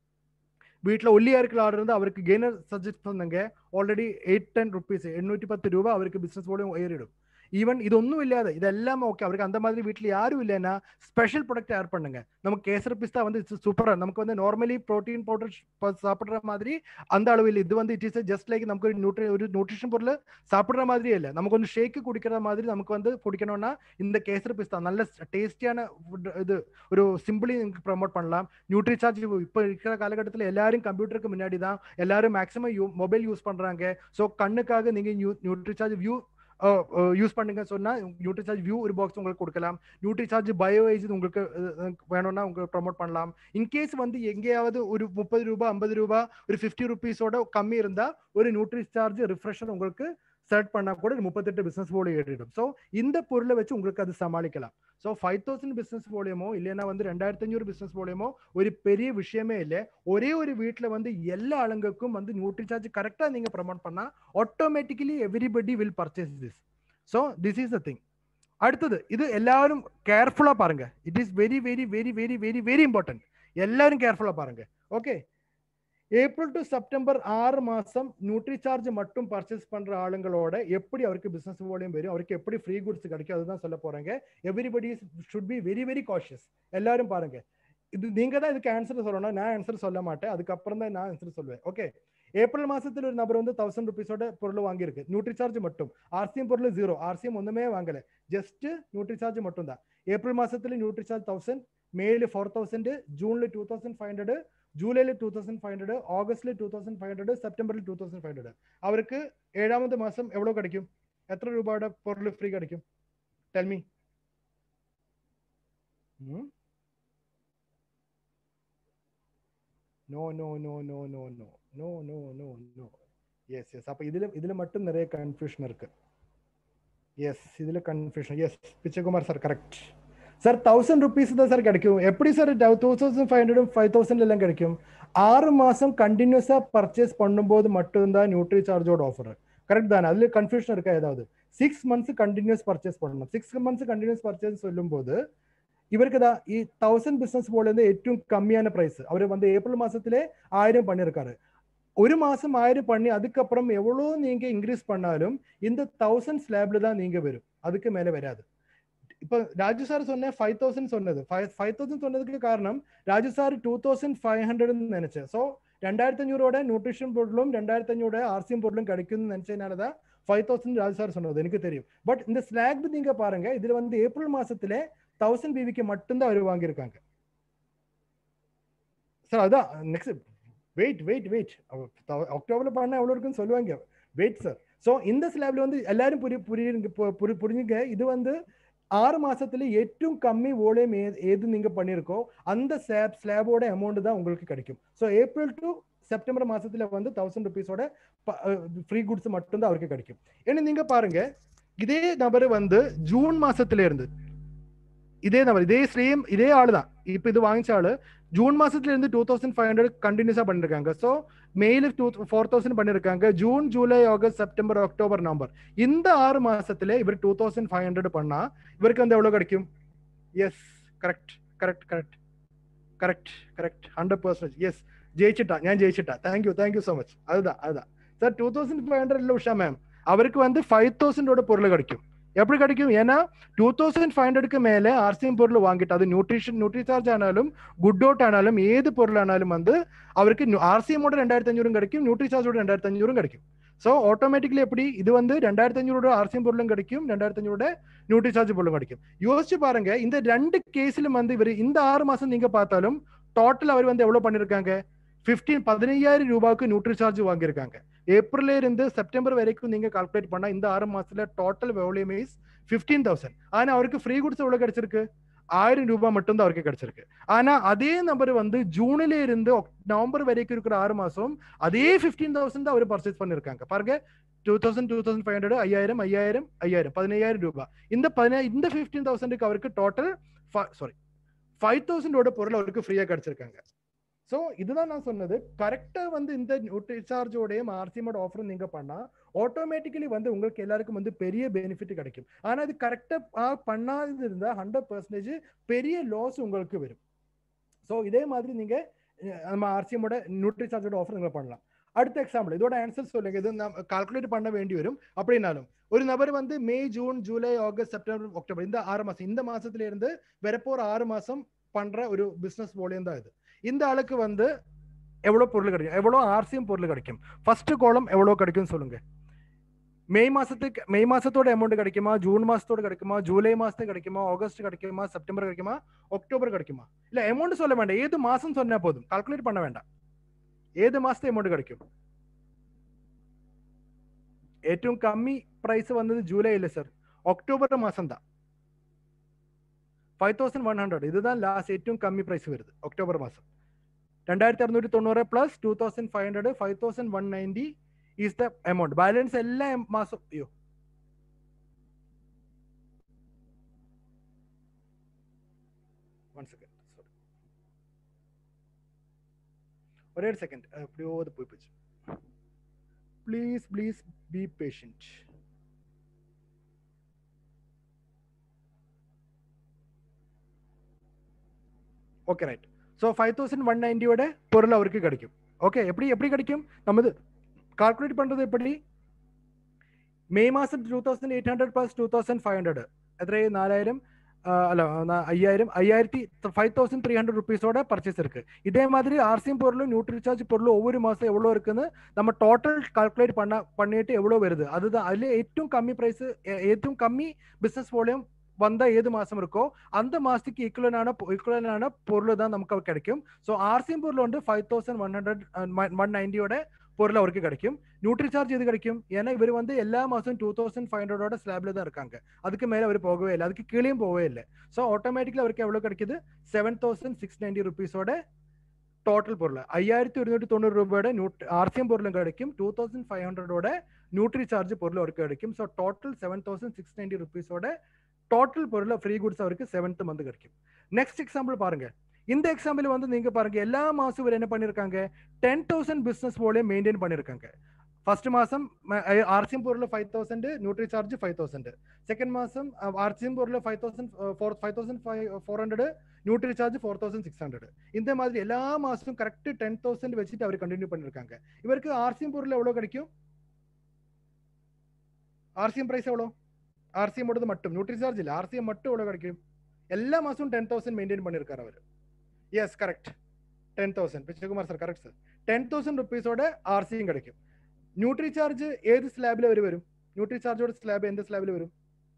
வீட்டில் ஒல்லியா இருக்கிற ஆள் இருந்து அவருக்கு கெய்னர் சஜஸ்ட் பண்ணுங்க ஆல்ரெடி எயிட் டென் ருபீஸ் எண்ணூற்றி பத்து ரூபா அவருக்கு பிசினஸ் போட ஏறிடும் ஈவன் ഇതൊന്നും ഇല്ലാതെ ഇതെല്ലാം ഓക്കെ അവർക്ക് அந்த மாதிரி வீட்டில் யாரும் இல்லைன்னா ஸ்பெஷல் ப்ராடக்ட் ஆட் பண்ணுங்க நமக்கு கேசர் பிஸ்தா வந்து சூப்பரா நமக்கு வந்து நார்மலி ப்ரோட்டீன் பவுடர் சாப்பிடுற மாதிரி அந்த அளவில் இது வந்து இட் இஸ் ஜஸ்ட் லைக் நமக்கு ஒரு நியூட்ரி ஒரு நியூட்ரிஷன் பொருள் சாப்பிடுற மாதிரியே இல்லை நமக்கு வந்து ஷேக்கு குடிக்கிற மாதிரி நமக்கு வந்து குடிக்கணும்னா இந்த கேசர் பிஸ்தா நல்ல டேஸ்டியான இது ஒரு சிம்பிளி ப்ரமோட் பண்ணலாம் நியூட்ரி சார்ஜ் இப்போ இருக்கிற காலகட்டத்தில் எல்லாரும் கம்ப்யூட்டருக்கு முன்னாடி தான் எல்லாரும் மேக்ஸிமம் யூ மொபைல் யூஸ் பண்றாங்க ஸோ கண்ணுக்காக நீங்க நியூட்ரி சார்ஜ் வியூ யூஸ் பண்ணுங்க சொன்னா நியூட்ரி சார்ஜ் வியூ ஒரு பாக்ஸ் உங்களுக்கு கொடுக்கலாம் நியூட்ரி சார்ஜ் பயோ ஏஜ் உங்களுக்கு வேணும்னா உங்களுக்கு ப்ரமோட் பண்ணலாம் இன்கேஸ் வந்து எங்கேயாவது ஒரு முப்பது ரூபா ஐம்பது ரூபா ஒரு ஃபிஃப்டி ருபீஸோட கம்மி இருந்தா ஒரு நியூட்ரி சார்ஜ் ரிஃப்ரெஷர் உங்களுக்கு செலக்ட் பண்ணா கூட முப்பத்தெட்டு பிசினஸ் போல ஏறிடும் ஸோ இந்த பொருளை வச்சு உங்களுக்கு அது சமாளிக்கலாம் ஸோ ஃபைவ் தௌசண்ட் பிஸ்னஸ் போலியமோ இல்லைன்னா வந்து ரெண்டாயிரத்தி அஞ்சூறு பிஸ்னஸ் போலியமோ ஒரு பெரிய விஷயமே இல்லை ஒரே ஒரு வீட்டில் வந்து எல்லா ஆளுங்களுக்கும் வந்து நியூட்ரி சார்ஜ் கரெக்டாக நீங்கள் ப்ரமோட் பண்ணால் automatically everybody will purchase this so this is the thing அடுத்தது இது எல்லாரும் கேர்ஃபுல்லாக பாருங்க it is very very very very very very important எல்லாரும் கேர்ஃபுல்லாக பாருங்க ஓகே ஏப்ரல் டு செப்டம்பர் ஆறு மாசம் நியூட்ரி சார்ஜ் மட்டும் பர்ச்சேஸ் பண்ற ஆளுங்களோட எப்படி அவருக்கு பிசினஸ் வால்யூம் வரும் அவருக்கு எப்படி ஃப்ரீ குட்ஸ் கிடைக்கும் அதுதான் சொல்ல போறாங்க everybody should be very very cautious எல்லாரும் பாருங்க இது நீங்க தான் இதுக்கு ஆன்சர் சொல்லணும் நான் ஆன்சர் சொல்ல மாட்டேன் அதுக்கப்புறம் தான் நான் ஆன்சர் சொல்லுவேன் ஓகே ஏப்ரல் மாசத்துல ஒரு நபர் வந்து தௌசண்ட் ருபீஸோட பொருள் வாங்கியிருக்கு நியூட்ரி சார்ஜ் மட்டும் ஆர்சிஎம் பொருள் ஜீரோ ஆர்சிஎம் ஒண்ணுமே வாங்கல ஜஸ்ட் நியூட்ரி சார்ஜ் மட்டும் தான் ஏப்ரல் மாசத்துல நியூட்ரி சார்ஜ் தௌசண்ட் மேல ஃபோர் தௌசண்ட் ஜூன்ல டூ தௌசண்ட் ஃபைவ் ஹண்ட்ரட் ஜூலைல டூ தௌசண்ட் ஃபைவ் ஹண்ட்ரட் ஆகஸ்ட்ல டூ தௌசண்ட் ஃபைவ் ஹண்ட்ரட் செப்டம்பர்ல டூ தௌசண்ட் ஃபைவ் ஹண்ட்ரட் அவருக்கு ஏழாவது மாசம் எவ்வளவு கிடைக்கும் எத்தனை ரூபாயோட பொருள் ஃப்ரீ கிடைக்கும் tell me no no no no no no no no no no yes yes அப்ப இதுல இதுல மட்டும் நிறைய கன்ஃபியூஷன் இருக்கு எஸ் இதுல confusion yes Pichaikumar sir correct sir thousand rupees தான் சார் கிடைக்கும் எப்படி sir two thousand five hundred five thousand எல்லாம் கிடைக்கும் ஆறு மாசம் கண்டினியூஸா பர்ச்சேஸ் பண்ணும்போது மட்டும்தான் நியூட்ரி சார்ஜோட ஆஃபர் கரெக்ட் தானே அதுல கன்ஃபியூஷன் இருக்கா ஏதாவது சிக்ஸ் மந்த்ஸ் கண்டினியூஸ் பர்ச்சேஸ் பண்ணணும் சிக்ஸ் மந்த்ஸ் கண்டினியூஸ் பர்ச்சேஸ் சொல்லும்போது இவருக்கு தான் ഈ തൗസൻഡ് ബിസിനസ് പോലെന്ന് ഏറ്റവും കമ്മിயான பிரைஸ் அவர் வந்து ஏப்ரல் மாசத்திலே ஆயிரம் பண்ணிருக்காரு ஒரு மாசம் ஆயிரம் பண்ணி அதுக்கப்புறம் எவ்வளோ நீங்க இன்க்ரீஸ் பண்ணாலும் இந்த தௌசண்ட் ஸ்லாப்ல தான் நீங்க வரும் அதுக்கு மேல வராது இப்ப ராஜு சார் சொன்ன ஃபைவ் தௌசண்ட் சொன்னது ஃபைவ் தௌசண்ட் சொன்னதுக்கு காரணம் Raju sir two thousand five ஹண்ட்ரட்னு நினைச்சேன் ஸோ ரெண்டாயிரத்தி அஞ்சூறோட நியூட்ரிஷன் பொருளும் ரெண்டாயிரத்தி அஞ்சூட ஆர்சிஎம் பொருளும் கிடைக்கும்னு நினைச்சதுனால தான் ஃபைவ் தௌசண்ட் ராஜு சார் சொன்னது எனக்கு தெரியும் பட் இந்த ஸ்லாக் நீங்க பாருங்க இதுல வந்து ஏப்ரல் மாசத்துல தௌசண்ட் பிவிக்கு மட்டும்தான் அவர் வாங்கியிருக்காங்க சார் அதான் நெக்ஸ்ட் வெயிட் வெயிட் வெயிட் அக்டோபர்ல பண்ண எவ்வளோ இருக்குன்னு சொல்லுவாங்க வெயிட் சார் ஸோ இந்த ஸ்லாப்ல வந்து எல்லாரும் புரிய புரியுங்க புரிஞ்சுங்க இது வந்து ஆறு மாசத்துல ഏറ്റവും கம்மி ஓலையும் ஏது நீங்க பண்ணிருக்கோ அந்த ஸ்லாப் ஸ்லாபோட அமௌண்ட் தான் உங்களுக்கு கிடைக்கும் ஸோ ஏப்ரல் டு செப்டம்பர் மாசத்துல வந்து தௌசண்ட் ருபீஸோட ஃப்ரீ குட்ஸ் மட்டும்தான் அவருக்கு கிடைக்கும் ஏன்னா நீங்க பாருங்க இதே நபர் வந்து ஜூன் மாசத்துல இருந்து இதே நபர் இதே சேம் இதே ஆளு தான் இப்போ இது வாங்கிச்ச ஆளு ஜூன் மாசத்துல இருந்து டூ தௌசண்ட் ஃபைவ் ஹண்ட்ரட் கண்டினியூஸா பண்ணிருக்காங்க ஸோ மெயில் டூ ஃபோர் தௌசண்ட் பண்ணிருக்காங்க June July August September October November இந்த ஆறு மாசத்துல இவர் டூ தௌசண்ட் ஃபைவ் ஹண்ட்ரட் பண்ணா இவருக்கு வந்து எவ்வளவு கிடைக்கும் yes correct correct correct correct correct hundred percentage yes ஜெயிச்சிட்டா ഞാൻ ജയിച്ചിട്ടാ thank you thank you so much அதுதான் அதுதான் sir two thousand five hundred இல்லை உஷா மேம் அவருக்கு வந்து ஃபைவ் தௌசண்டோட பொருள் கிடைக்கும் எப்படி கிடைக்கும் ஏன்னா டூ தௌசண்ட் ஃபைவ் ஹண்ட்ரடுக்கு மேலே ஆர்சிஎம் பொருள் வாங்கிட்டு அது நியூட்ரிஷன் நியூட்ரிசார்ஜ் ஆனாலும் குட் அவுட் ஆனாலும் ஏது பொருள் ஆனாலும் வந்து அவருக்கு ஆர்சிஎம்மோட ரெண்டாயிரத்தி அஞ்சூறும் கிடைக்கும் நியூட்ரிசார்ஜோட ரெண்டாயிரத்தி அஞ்சூறும் கிடைக்கும் ஸோ ஆட்டோமேட்டிக்லி எப்படி இது வந்து ரெண்டாயிரத்தி அஞ்சூறோட ஆர்சிஎம் பொருளும் கிடைக்கும் ரெண்டாயிரத்தி அஞ்சூறோட நியூட்ரிசார்ஜ் பொருளும் கிடைக்கும் யோசிச்சு பாருங்க இந்த ரெண்டு கேஸிலும் வந்து இவர் இந்த ஆறு மாசம் நீங்க பார்த்தாலும் டோட்டல் அவர் வந்து எவ்வளவு பண்ணிருக்காங்க பிப்டீன் பதினையாயிரம் ரூபாய்க்கு நியூட்ரி சார்ஜ் வாங்கியிருக்காங்க ஏப்ரல்ல இருந்து செப்டம்பர் வரைக்கும் நீங்க கால்குலேட் பண்ணா இந்த ஆறு மாசத்துல total volume is fifteen thousand ஆனா அவருக்கு ஃப்ரீ குட்ஸ் எவ்வளவு கிடைச்சிருக்கு ஆயிரம் ரூபாய் மட்டும்தான் அவருக்கு கிடைச்சிருக்கு ஆனா அதே நம்பர் வந்து ஜூன்ல இருந்து நவம்பர் வரைக்கும் இருக்கிற ஆறு மாசம் அதே பிப்டீன் தௌசண்ட் தான் அவர் பர்ச்சேஸ் பண்ணிருக்காங்க பாருங்க two thousand two thousand five hundred ஐயாயிரம் ஐயாயிரம் ஐயாயிரம் பதினையாயிரம் ரூபாய் இந்த பதினா இந்த ஃபிஃப்டீன் தௌசண்ட்க்கு அவருக்கு டோட்டல் சாரி ஃபைவ் தௌசண்டோட பொருள் அவருக்கு ஃப்ரீயா கிடைச்சிருக்காங்க ஸோ இதுதான் நான் சொன்னது கரெக்டா வந்து இந்த ரீசார்ஜோடையும் ஆர்சிஎமோட ஆஃபரும் நீங்க பண்ணா ஆட்டோமேட்டிக்கலி வந்து உங்களுக்கு எல்லாருக்கும் வந்து பெரிய பெனிஃபிட் கிடைக்கும் ஆனா இது கரெக்டா பண்ணாது இருந்தா ஹண்ட்ரட் பர்சன்டேஜ் பெரிய லாஸ் உங்களுக்கு வரும் ஸோ இதே மாதிரி நீங்க நம்ம ஆர்சிஎமோட நியூட்ரி சார்ஜோட ஆஃபர் நீங்க பண்ணலாம் அடுத்த எக்ஸாம்பிள் இதோட ஆன்சர் சொல்லுங்க இது நம்ம கால்குலேட் பண்ண வேண்டி வரும் அப்படின்னாலும் ஒரு நபர் வந்து May June July August September October இந்த ஆறு மாசம் இந்த மாசத்துல இருந்து வரப்போற ஆறு மாசம் பண்ற ஒரு பிசினஸ் போலியம் தான் இது இந்த ஆளுக்கு வந்து எவ்வளவு பொருள் கிடைக்கும் எவ்வளவு ஆர்சிஎம் பொருள் கிடைக்கும் ஃபர்ஸ்ட் கோலம் எவ்வளவு கிடைக்கும் சொல்லுங்க மே மாசத்துக்கு மே மாசத்தோட அமௌண்ட் கிடைக்குமா ஜூன் மாசத்தோட கிடைக்குமா ஜூலை மாசத்துக்கு கிடைக்குமா ஆகஸ்ட் கிடைக்குமா செப்டம்பர் கிடைக்குமா அக்டோபர் கிடைக்குமா இல்ல அமௌண்ட் சொல்ல வேண்டாம் ஏது மாசம் சொன்னா போதும் கால்குலேட் பண்ண வேண்டாம் ഏത് മാസത്തെ എമൗണ്ട് കിടക്കും ഏറ്റവും കമ്മി പ്രൈസ് വന്നത് ജൂലൈ അല്ലേ സർ ഒക്ടോബർ മാസം தான் ஃபைவ் தௌசண்ட் ஒன் ஹண்ட்ரட் இதுதான் லாஸ்ட் ഏറ്റവും கம்மி ப்ரைஸ் வருது அக்டோபர் மாதம் ரெண்டாயிரத்தி அறுநூற்றி தொண்ணூறு plus two thousand five hundred five thousand one ninety is the amount balance എല്ലാ മാസം അയ്യോ വൺ സെക്കൻഡ് സോറി ഒരേ ഒരു സെക്കൻഡ് എപ്പോഴോ അത് പോയി പോയി please please be patient okay right so five thousand one நைன்டியோட பொருள் அவருக்கு கிடைக்கும் ஓகே எப்படி எப்படி கிடைக்கும் நம்ம இது கால்குலேட் பண்ணுறது எப்படி மே மாதம் two thousand eight hundred plus two thousand five hundred എത്രയും നാലായിരം അല്ല അയ്യായിരം അയ്യായിരത്തി ஃபைவ் தௌசண்ட் த்ரீ ஹண்ட்ரட் ருபீஸோட பர்ச்சேஸ் இருக்கு இதே மாதிரி ஆர்சிஎம் பொருளும் நியூட்ரி சார்ஜ் பொருளும் ஒவ்வொரு மாதம் எவ்வளோ இருக்குன்னு நம்ம டோட்டல் கால்குலேட் பண்ண பண்ணிட்டு எவ்வளோ வருது அதுதான் அதில் ഏറ്റവും கம்மி ப்ரைஸ் ഏറ്റവും கம்மி பிஸ்னஸ் வால்யூம் வந்தா ஏது மாசம் இருக்கோ அந்த மாசத்துக்கு ஈக்குவலான ஈக்குவலான பொருள் தான் நமக்கு கிடைக்கும் ஸோ ஆர்சிஎம் பொருள் வந்து five thousand one hundred one நைன்டியோட பொருள் அவருக்கு கிடைக்கும் நியூட்ரி சார்ஜ் எது கிடைக்கும் ஏன்னா இவர் வந்து எல்லா மாசம் டூ தௌசண்ட் ஃபைவ் ஹண்ட்ரடோட ஸ்லாப்ல தான் இருக்காங்க அதுக்கு மேல அவர் போகவே இல்லை அதுக்கு கீழேயும் போகவே இல்லை ஸோ ஆட்டோமேட்டிக்கலி அவருக்கு எவ்வளவு கிடைக்குது செவன் தௌசண்ட் சிக்ஸ் நைன்டி ருபீஸோட டோட்டல் பொருள் ஐயாயிரத்தி ഒരുന്നൂറ്റി തൊണ്ണൂറ് രൂപയുടെ ആർസിഎം പൊരുളും கிடைக்கும் டூ தௌசண்ட் ஃபைவ் ஹண்ட்ரடோட நியூட்ரி சார்ஜ் பொருள் அவருக்கு கிடைக்கும் so total seven thousand six ninety ருபீஸோட டோட்டல் பொருள் ஃப்ரீ குட்ஸ் அவருக்கு செவன்த் மந்த் கிடைக்கும் நெக்ஸ்ட் எக்ஸாம்பிள் பாருங்க இந்த எக்ஸாம்பிள் வந்து நீங்க பாருங்க எல்லா மாசம் இவர் என்ன பண்ணிருக்காங்க டென் தௌசண்ட் பிசினஸ் போல மெயின்டைன் பண்ணிருக்காங்க ஃபர்ஸ்ட் மாசம் ஆர்சிஎம் பொருள் five thousand Nutricharge five thousand second மாசம் ஆர்சிஎம் பொருள் five thousand four five thousand five four hundred Nutricharge four thousand six hundred இந்த மாதிரி எல்லா மாசமும் கரெக்ட் டென் தௌசண்ட் வச்சுட்டு அவர் கண்டினியூ பண்ணிருக்காங்க இவருக்கு ஆர்சிஎம் பொருள் எவ்வளவு கிடைக்கும் ஆர்சிஎம் பிரைஸ் எவ்வளோ ஆர்சிஎம்மோடது மட்டும் நியூட்ரி சார்ஜ் இல்லை ஆர்சிஎம் மட்டும் எவ்வளோ கிடைக்கும் எல்லா மாதமும் டென் தௌசண்ட் மெயின்டைன் பண்ணியிருக்காரு அவர் yes correct ten thousand Pichakumar sir correct sir ten thousand ருபீஸோட ஆர்சியும் கிடைக்கும் நியூட்ரி சார்ஜ் ഏത് സ്ലാബിൽ അവർ വരും ന്യൂട്രി ചാർജോட സ്ലാബ് എന്ത് സ്ലാബിൽ വരും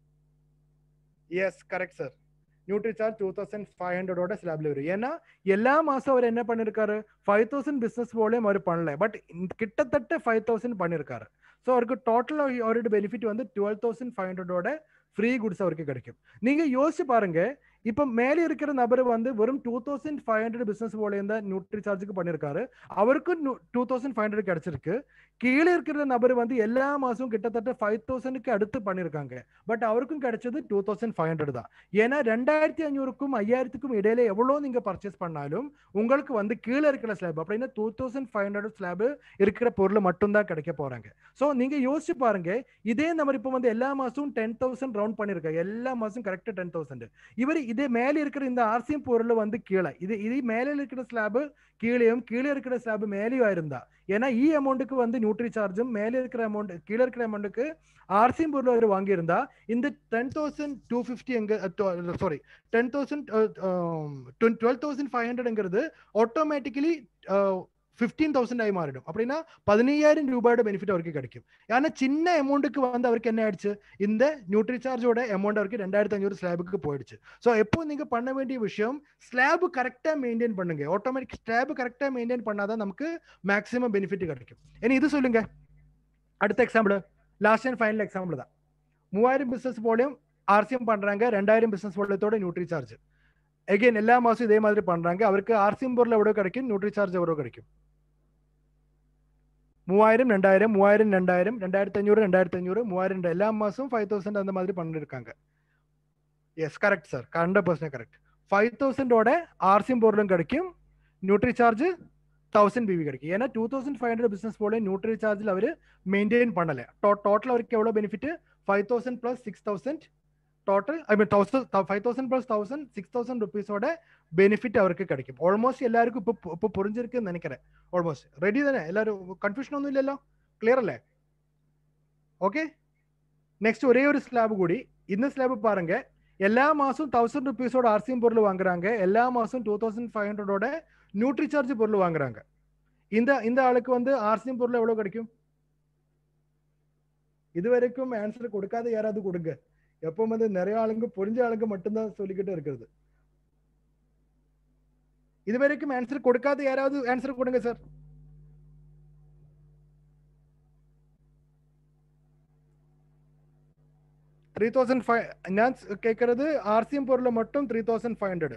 yes correct sir Nutricharge two thousand five ஹண்ட்ரடோட ஸ்லாப்ல வரும் ஏன்னா எல்லா மாசம் அவர் என்ன பண்ணிருக்காரு ஃபைவ் தௌசண்ட் பிசினஸ் போலையும் அவர் பண்ணல பட் கிட்டத்தட்ட ஃபைவ் தௌசண்ட் பண்ணிருக்காரு ஸோ அவருக்கு டோட்டல் அவரோட பெனிஃபிட் வந்து டுவெல் தௌசண்ட் ஃபைவ் ஹண்ட்ரடோட ஃப்ரீ குட்ஸ் அவருக்கு கிடைக்கும் நீங்க யோசிச்சு பாருங்க இப்போ மேலே இருக்கிற நபர் வந்து வெறும் two thousand five hundred business போல தான் நியூட்ரி சார்ஜுக்கு பண்ணிருக்காரு அவருக்கு டூ தௌசண்ட் ஃபைவ் ஹண்ட்ரட் கிடைச்சிருக்கு கீழே இருக்கிற நபர் வந்து எல்லா மாசமும் கிட்டத்தட்ட ஃபைவ் தௌசண்ட்க்கு அடுத்து பண்ணிருக்காங்க பட் அவருக்கும் கிடைச்சது டூ தௌசண்ட் ஃபைவ் ஹண்ட்ரட் தான் ஏன்னா ரெண்டாயிரத்தி ஐநூறுக்கும் ஐயாயிரத்துக்கும் இடையில எவ்வளோ நீங்க பர்ச்சேஸ் பண்ணாலும் உங்களுக்கு வந்து கீழே இருக்கிற ஸ்லாப் அப்படின்னா two thousand five hundred slab இருக்கிற பொருள் மட்டும்தான் கிடைக்க போறாங்க ஸோ நீங்க யோசிச்சு பாருங்க இதே நம்பர் இப்போ வந்து எல்லா மாசமும் டென் தௌசண்ட் ரவுண்ட் பண்ணிருக்காங்க எல்லா மாசம் கரெக்டா டென் தௌசண்ட் இவர் இது மேல இருக்கிற இந்த ஆர்சிஎம் பொருள் வந்து கீழே இது இது மேல இருக்கிற ஸ்லாப் கீழேயும் கீழே இருக்கிற ஸ்லாப் மேலேயும் இருந்தா ஏன்னா ഈ அமௌண்ட்டுக்கு வந்து நியூட்ரி சார்ஜும் மேலே இருக்கிற அமௌண்ட் கீழே இருக்கிற அமௌண்ட்டுக்கு ஆர்சிஎம் பொருள் அவர் வாங்கியிருந்தா இந்த டென் தௌசண்ட் டூ ஃபிஃப்டி எங்க sorry ten thousand twelve thousand five ஹண்ட்ரட்ங்கிறது ஆட்டோமேட்டிக்கலி ஃபிஃப்டீன் தௌசண்ட் ஆகி மாறிடும் அப்படின்னா பதினையாயிரம் ரூபாயோட பெனிஃபிட் அவருக்கு கிடைக்கும் ஏன்னா சின்ன அமௌண்ட்டுக்கு வந்து அவருக்கு என்ன ஆயிடுச்சு இந்த நியூட்ரி சார்ஜோட அமௌண்ட் அவருக்கு ரெண்டாயிரத்தி அஞ்சூறு ஸ்லாபுக்கு போயிடுச்சு ஸோ எப்போ நீங்க பண்ண வேண்டிய விஷயம் ஸ்லாப் கரெக்டாக மெயின்டைன் பண்ணுங்க ஆட்டோமேட்டிக் ஸ்லாப் கரெக்டாக மெயின்டைன் பண்ணாதான் நமக்கு மேக்ஸிமம் பெனிஃபிட் கிடைக்கும் இனி இது சொல்லுங்க அடுத்த example last and final example தான் மூவாயிரம் பிசினஸ் போலையும் ஆர்சிஎம் பண்றாங்க ரெண்டாயிரம் பிசினஸ் போலத்தோட நியூட்ரி சார்ஜ் எகைன் எல்லா மாசம் இதே மாதிரி பண்றாங்க அவருக்கு ஆர்சிஎம் பொருள் எவ்வளோ கிடைக்கும் நியூட்ரி சார்ஜ் எவ்வளோ கிடைக்கும் மூவாயிரம் ரெண்டாயிரம் மூவாயிரம் ரெண்டாயிரம் ரெண்டாயிரத்தி ஐநூறு ரெண்டாயிரத்தி ஐநூறு மூவாயிரம் ரெண்டு- எல்லா மாசம் ஃபைவ் தௌசண்ட் அந்த மாதிரி பண்ணிருக்காங்க yes correct sir hundred percent correct five தௌசண்டோட ஆர்சிஎம் பொருளும் கிடைக்கும் நியூட்ரி சார்ஜ் தௌசண்ட் பிவி கிடைக்கும் ஏன்னா two thousand five hundred business போல நியூட்ரி சார்ஜில் அவர் மெயின்டைன் பண்ணல டோட்டல் அவருக்கு எவ்வளோ benefit five thousand plus six thousand total I mean thousand five thousand plus thousand six thousand ருபீஸோட பெனிஃபிட் அவருக்கு கிடைக்கும் ஆல்மோஸ்ட் எல்லாருக்கும் இப்போ இப்போ புரிஞ்சிருக்குன்னு நினைக்கிறேன் ஆல்மோஸ்ட் ரெடி தானே எல்லாரும் கன்ஃபியூஷன் ஒன்றும் இல்லைല്ലോ ക്ലിയർ അല്ലേ ഓക്കെ நெக்ஸ்ட் ஒரே ஒரு ஸ்லாப் கூடி இந்த ஸ்லாப் பாருங்க எல்லா மாசம் தௌசண்ட் ருபீஸோட ஆர்சிஎம் பொருள் வாங்குறாங்க எல்லா மாசம் டூ தௌசண்ட் ஃபைவ் ஹண்ட்ரடோட நியூட்ரி சார்ஜ் பொருள் வாங்குறாங்க இந்த இந்த ஆளுக்கு வந்து ஆர்சிஎம் பொருள் எவ்வளவு கிடைக்கும் இது வரைக்கும் ஆன்சர் கொடுக்காத யாராவது கொடுங்க எப்போ வந்து நிறைய ஆளுங்க புரிஞ்ச ஆளுங்க மட்டும்தான் சொல்லிக்கிட்டு இருக்கிறது இது வரைக்கும் ஆன்சர் கொடுக்காத யாராவது ஆன்சர் கொடுங்க சார் த்ரீ தௌசண்ட் ஃபைவ் நான் கேட்கறது ஆர்சிஎம் பொருள் மட்டும் three thousand five hundred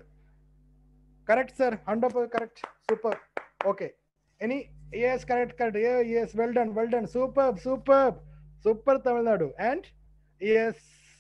correct sir hundred correct super okay any yes correct correct ah yes well done well done super super super Tamil Nadu and yes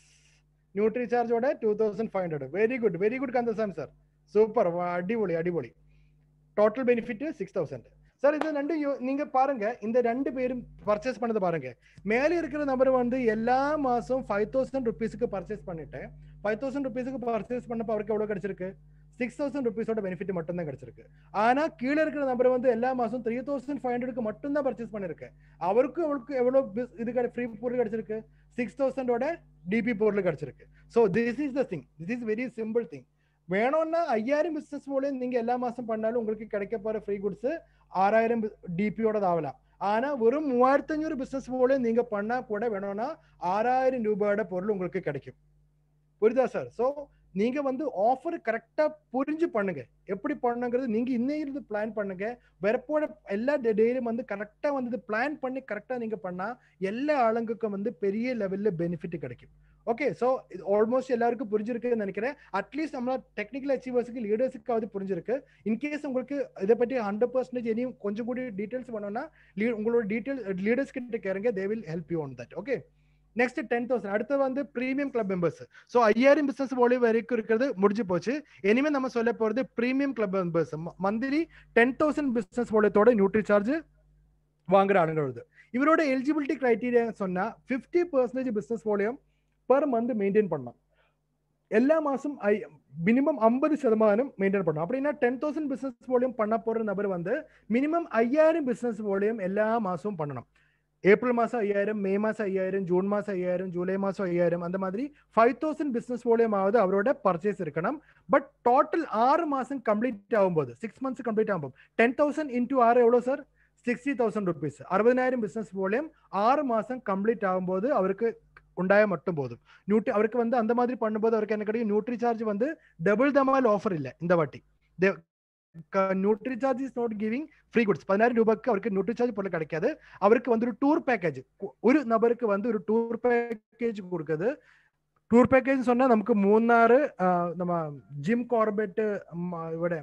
நியூட்ரி சார்ஜோட two thousand five hundred very good very good Kandasamy sir super அடிபொலி அடிபொலி total benefit six thousand sir இது ரெண்டு யோ- நீங்க பாருங்க இந்த ரெண்டு பேரும் பர்ச்சேஸ் பண்ணது பாருங்க மேலே இருக்கிற நபர் வந்து எல்லா மாசம் ஃபைவ் தௌசண்ட் ருபீஸுக்கு பர்ச்சேஸ் பண்ணிட்டு ஃபைவ் தௌசண்ட் ருபீஸுக்கு பர்ச்சேஸ் பண்ணப்ப அவருக்கு எவ்வளவு கிடைச்சிருக்கு சிக்ஸ் தௌசண்ட் ருபீஸோட பெனிஃபிட் மட்டும் தான் கிடைச்சிருக்கு ஆனா கீழே இருக்கிற நபர் வந்து எல்லா மாசம் த்ரீ தௌசண்ட் ஃபைவ் ஹண்ட்ரடுக்கு மட்டும் தான் பர்ச்சேஸ் பண்ணிருக்கு அவருக்கு அவருக்கு எவ்வளவு bus- இது ஃப்ரீ பொருள் கிடைச்சிருக்கு சிக்ஸ் தௌசண்டோட டிபி பொருள் கிடைச்சிருக்கு so this is the thing this is very simple thing வேணும்னா ஐயாயிரம் பிசினஸ் போல நீங்க எல்லா மாசம் பண்ணாலும் உங்களுக்கு கிடைக்க போற ஃப்ரீ குட்ஸ் ஆறாயிரம் டிபியோட ஆகலாம் ஆனா வெறும் மூவாயிரத்தி அஞ்சூறு பிசினஸ் போல நீங்க பண்ணா கூட வேணும்னா ஆறாயிரம் ரூபாயோட பொருள் உங்களுக்கு கிடைக்கும் புரியுதா சார் ஸோ நீங்க வந்து ஆஃபர் கரெக்டா புரிஞ்சு பண்ணுங்க எப்படி பண்ணுங்கிறது நீங்க இன்னையிலிருந்து பிளான் பண்ணுங்க வெறப்போட எல்லா டேயிலும் வந்து கரெக்டா வந்து பிளான் பண்ணி கரெக்டா நீங்க பண்ணா எல்லா ஆளுங்களுக்கும் வந்து பெரிய லெவல்ல பெனிஃபிட் கிடைக்கும் ஓகே ஸோ இது ஆல்மோஸ்ட் எல்லாருக்கும் புரிஞ்சிருக்குன்னு நினைக்கிறேன் அட்லீஸ்ட் நம்மள டெக்னிக்கல் அச்சீவர்ஸுக்கு லீடர்ஸுக்காவது புரிஞ்சிருக்கு இன்கேஸ் உங்களுக்கு இதை பற்றி ஹண்ட்ரட் பர்சன்டேஜ் இனியும் கொஞ்சம் கூட டீட்டெயில்ஸ் வேணும்னா lead- உங்களோட டீட்டெயில் லீடர்ஸ் கிட்ட கேளுங்க they will help you on that okay next ten thousand அடுத்து வந்து ப்ரீமியம் கிளப் மெம்பர்ஸ் ஸோ ஐயாயிரம் பிசினஸ் போலி வரைக்கும் இருக்கிறது முடிஞ்சு போச்சு இனிமே நம்ம சொல்ல போறது premium club members monthly ten thousand business போலத்தோட நியூட்ரி சார்ஜ் வாங்குற ஆளுங்கிறது இவரோட எலிஜிபிலிட்டி கிரைட்டீரியா சொன்னா ஃபிஃப்டி பர்சன்டேஜ் பிசினஸ் போலியும் பெர் மந்த் மெயின்டைன் பண்ணலாம் எல்லா மாசம் ஐ மினிமம் ஐம்பது சதமானம் மெயின்டைன் பண்ணணும் அப்படின்னா டென் தௌசண்ட் பிசினஸ் வால்யூம் பண்ண போற நபர் வந்து மினிமம் ஐயாயிரம் பிசினஸ் வால்யூம் எல்லா மாசமும் பண்ணணும் ஏப்ரல் மாசம் ஐயாயிரம் மே மாசம் ஐயாயிரம் ஜூன் மாசம் ஐயாயிரம் ஜூலை மாசம் ஐயாயிரம் அந்த மாதிரி ஃபைவ் தௌசண்ட் பிசினஸ் வால்யூம் ஆகுது அவரோட பர்ச்சேஸ் இருக்கணும் பட் டோட்டல் ஆறு மாசம் கம்ப்ளீட் ஆகும்போது சிக்ஸ் மந்த்ஸ் கம்ப்ளீட் ஆகும்போது டென் தௌசண்ட் இன்டூ ஆறு எவ்வளோ சார் சிக்ஸ்டி தௌசண்ட் ருபீஸ் அறுபதாயிரம் பிசினஸ் வால்யூம் ஆறு மாசம் கம்ப்ளீட் ஆகும்போது அவருக்கு உண்டாய மட்டும் போதும் நியூட்ரி அவருக்கு வந்து அந்த மாதிரி பண்ணும்போது அவருக்கு என்ன கிடைக்கும் நியூட்ரி சார்ஜ் வந்து டபுள் தமால் ஆஃபர் இல்லை இந்த வாட்டி Nutricharge is not giving free goods பதினாயிரம் ரூபாய்க்கு அவருக்கு நியூட்ரி சார்ஜ் பொருள் கிடைக்காது அவருக்கு வந்து ஒரு டூர் பேக்கேஜ் ஒரு நபருக்கு வந்து ஒரு டூர் பேக்கேஜ் கொடுக்குது ടൂർ പാക്കേജ് சொன்னா നമുക്ക് മൂന്നാറ് ആ, നമ്മ ജിം കോർബറ്റ് ഉം, ആ, ഇവിടെ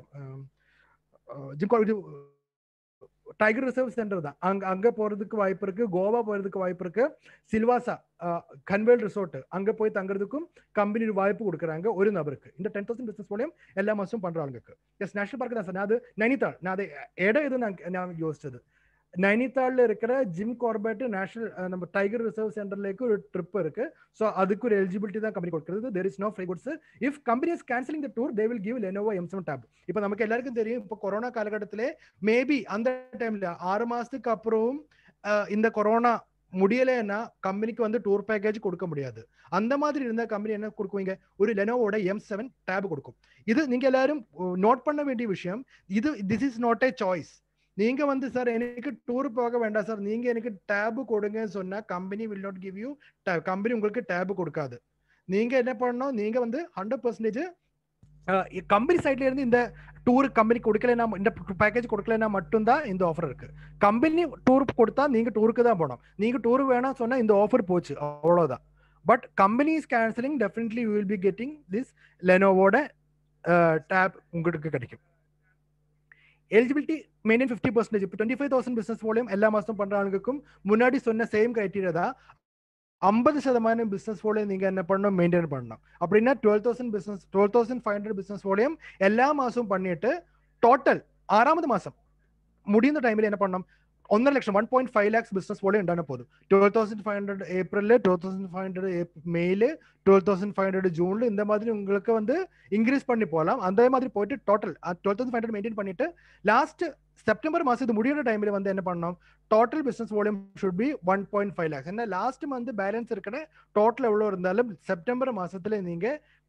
ஜிம் இது டைகர் ரிசர்வ் சென்டர் தான் அங்க அங்க போறதுக்கு வாய்ப்பு இருக்கு கோவா போறதுக்கு வாய்ப்பு இருக்கு சில்வாசா கன்வேல் ரிசோர்ட் அங்க போய் தங்குறதுக்கும் கம்பெனி வாய்ப்பு கொடுக்குறாங்க ஒரு நபருக்கு இந்த டென் தௌசண்ட் பிசினஸ் போலையும் எல்லா மாசம் பண்ற ஆளுங்களுக்கு எஸ் நேஷனல் பார்க் தான் சார் நான் அது நைனிதாள் நான் அது இடம் எது நான் நான் யோசிச்சது நைனிதாள்ல இருக்கிற ஜிம் கார்பெட் நேஷனல் நம்ம டைகர் ரிசர்வ் சென்டர்லேக்கு ஒரு ட்ரிப் இருக்கு ஸோ அதுக்கு ஒரு எலிஜிபிலிட்டி தான் கம்பெனி கொடுக்குறது there is no free goods if company is cancelling the tour they will give Lenovo M seven tab இப்போ நமக்கு எல்லாருக்கும் தெரியும் இப்போ கொரோனா காலகட்டத்திலே மேபி அந்த டைம்ல ஆறு மாசத்துக்கு அப்புறம் அஹ், இந்த கொரோனா முடியலைன்னா கம்பெனிக்கு வந்து டூர் பேக்கேஜ் கொடுக்க முடியாது அந்த மாதிரி இருந்த கம்பெனி என்ன கொடுக்குவீங்க ஒரு லெனோவோட எம் செவன் டேப் கொடுக்கும் இது நீங்க எல்லாரும் நோட் பண்ண வேண்டிய விஷயம் இது this is not a choice நீங்க வந்து சார் எனக்கு டூர் போக வேண்டாம் சார் நீங்க எனக்கு டேப் கொடுங்கன்னு சொன்னா company will not give you company உங்களுக்கு டேப் கொடுக்காது நீங்க என்ன பண்ணணும் நீங்க வந்து ஹண்ட்ரட் பர்சன்டேஜ் கம்பெனி சைட்ல இருந்து இந்த டூர் கம்பெனி கொடுக்கலனா இந்த பேக்கேஜ் கொடுக்கலனா மட்டும்தான் இந்த ஆஃபர் இருக்கு கம்பெனி டூர் கொடுத்தா நீங்க டூருக்கு தான் போகணும் நீங்க டூர் வேணாம் சொன்னா இந்த ஆஃபர் போச்சு அவ்வளவுதான் but company is cancelling definitely you will be getting this லெனோவோட டேப் உங்களுக்கு கிடைக்கும் எலிஜிபிலிட்டி மெயின்டைன் ஃபிஃப்டி பர்சன்டேஜ் இப்போ twenty five thousand business volume எல்லா மாதம் பண்ணுற ஆளுக்கும் முன்னாடி சொன்ன சேம் கிரைட்டீரியா தான் ஐம்பது சதமானம் பிஸ்னஸ் வால்யூம் நீங்கள் என்ன பண்ணணும் மெயின்டைன் பண்ணணும் அப்படின்னா twelve thousand business twelve thousand five hundred business volume எல்லா மாதமும் பண்ணிட்டு டோட்டல் ஆறாவது மாதம் முடிந்த டைமில் என்ன பண்ணணும் ഒന്നര ലക്ഷം one point five lakhs business പോലെ ഉണ്ടാകുന്ന പോതും ട്വൽവ് തൗസண்ட் ஃபைவ் ஹண்ட்ரட் ஏப்ரலில் டுவெல் தௌசண்ட் ஃபைவ் ஹண்ட்ரட் மேலு டுவெல் தௌசண்ட் ஃபைவ் ஹண்ட்ரட் ஜூன்ல இந்த மாதிரி உங்களுக்கு வந்து இன்க்ரீஸ் பண்ணி போகலாம் அந்த மாதிரி போயிட்டு total twelve thousand five hundred maintain பண்ணிட்டு லாஸ்ட் செப்டம்பர் மாதம் இது முடியிற டைமில் வந்து என்ன பண்ணணும் total business volume should be one point five lakhs ஏன்னா லாஸ்ட் மந்த் பேலன்ஸ் இருக்கிற டோட்டல் எவ்வளோ இருந்தாலும் செப்டம்பர் மாசத்துல நீங்க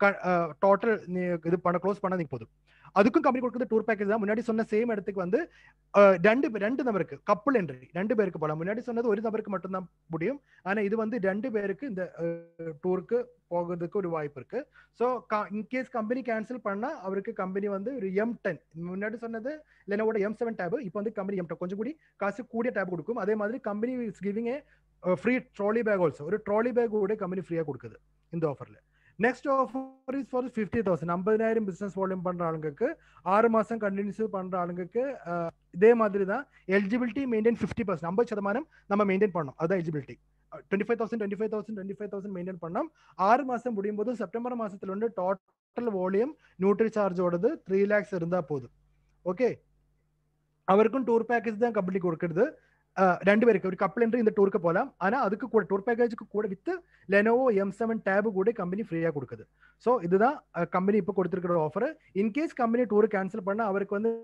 டோட்டல் இது பண்ண க்ளோஸ் பண்ண நீங்க போதும் அதுக்கும் கம்பெனி கொடுக்குறது டூர் பேக்கேஜ் தான் முன்னாடி சொன்ன சேம் இடத்துக்கு வந்து அஹ், ரெண்டு பேர் ரெண்டு நபருக்கு கப்பல் என்ட்ரி ரெண்டு பேருக்கு போகலாம் முன்னாடி சொன்னது ஒரு நபருக்கு மட்டும்தான் முடியும் ஆனா இது வந்து ரெண்டு பேருக்கு இந்த டூருக்கு போகிறதுக்கு ஒரு வாய்ப்பு இருக்கு ஸோ இன்கேஸ் கம்பெனி கேன்சல் பண்ணா அவருக்கு கம்பெனி வந்து ஒரு எம் டென் முன்னாடி சொன்னது லெனோட எம் செவன் டேப் இப்போ வந்து கம்பெனி எம் கொஞ்சம் கூடி காசு கூடிய டேப் கொடுக்கும் அதே மாதிரி company is giving a free trolley bag also ஒரு ட்ராலி பேக் கூட கம்பெனி ஃப்ரீயா கொடுக்குது இந்த ஆஃபர்ல next offer is for fifty thousand ஐம்பதாயிரம் பிசினஸ் வால்யூம் பண்ற ஆளுங்களுக்கு ஆறு மாசம் கண்டினியூஸ் பண்ற ஆளுங்களுக்கு அஹ், இதே மாதிரி தான் எலிஜிபிலிட்டி மெயின்டைன் ஃபிஃப்டி பர்சன்ட் ஐம்பது சதமானம் நம்ம மெயின்டைன் பண்ணோம் அதான் eligibility twenty five thousand twenty five thousand twenty five thousand maintain பண்ணோம் ஆறு மாசம் முடியும் போது செப்டம்பர் மாசத்துல வந்து டோட்டல் வால்யூம் நியூட்ரி சார்ஜோடது த்ரீ லேக்ஸ் இருந்தா போதும் ஓகே அவருக்கும் டூர் பேக்கேஜ் தான் கம்பெனி கொடுக்குறது அஹ், ரெண்டு பேருக்கு ஒரு கப்பல் என்று இந்த டூருக்கு போகலாம் ஆனா அதுக்கு கூட டூர் பேக்கேஜுக்கு கூட with Lenovo M seven tab கூட கம்பெனி ஃப்ரீயா கொடுக்குது ஸோ இதுதான் கம்பெனி இப்போ கொடுத்துருக்கிற offer in case company tour cancel பண்ணா அவருக்கு வந்து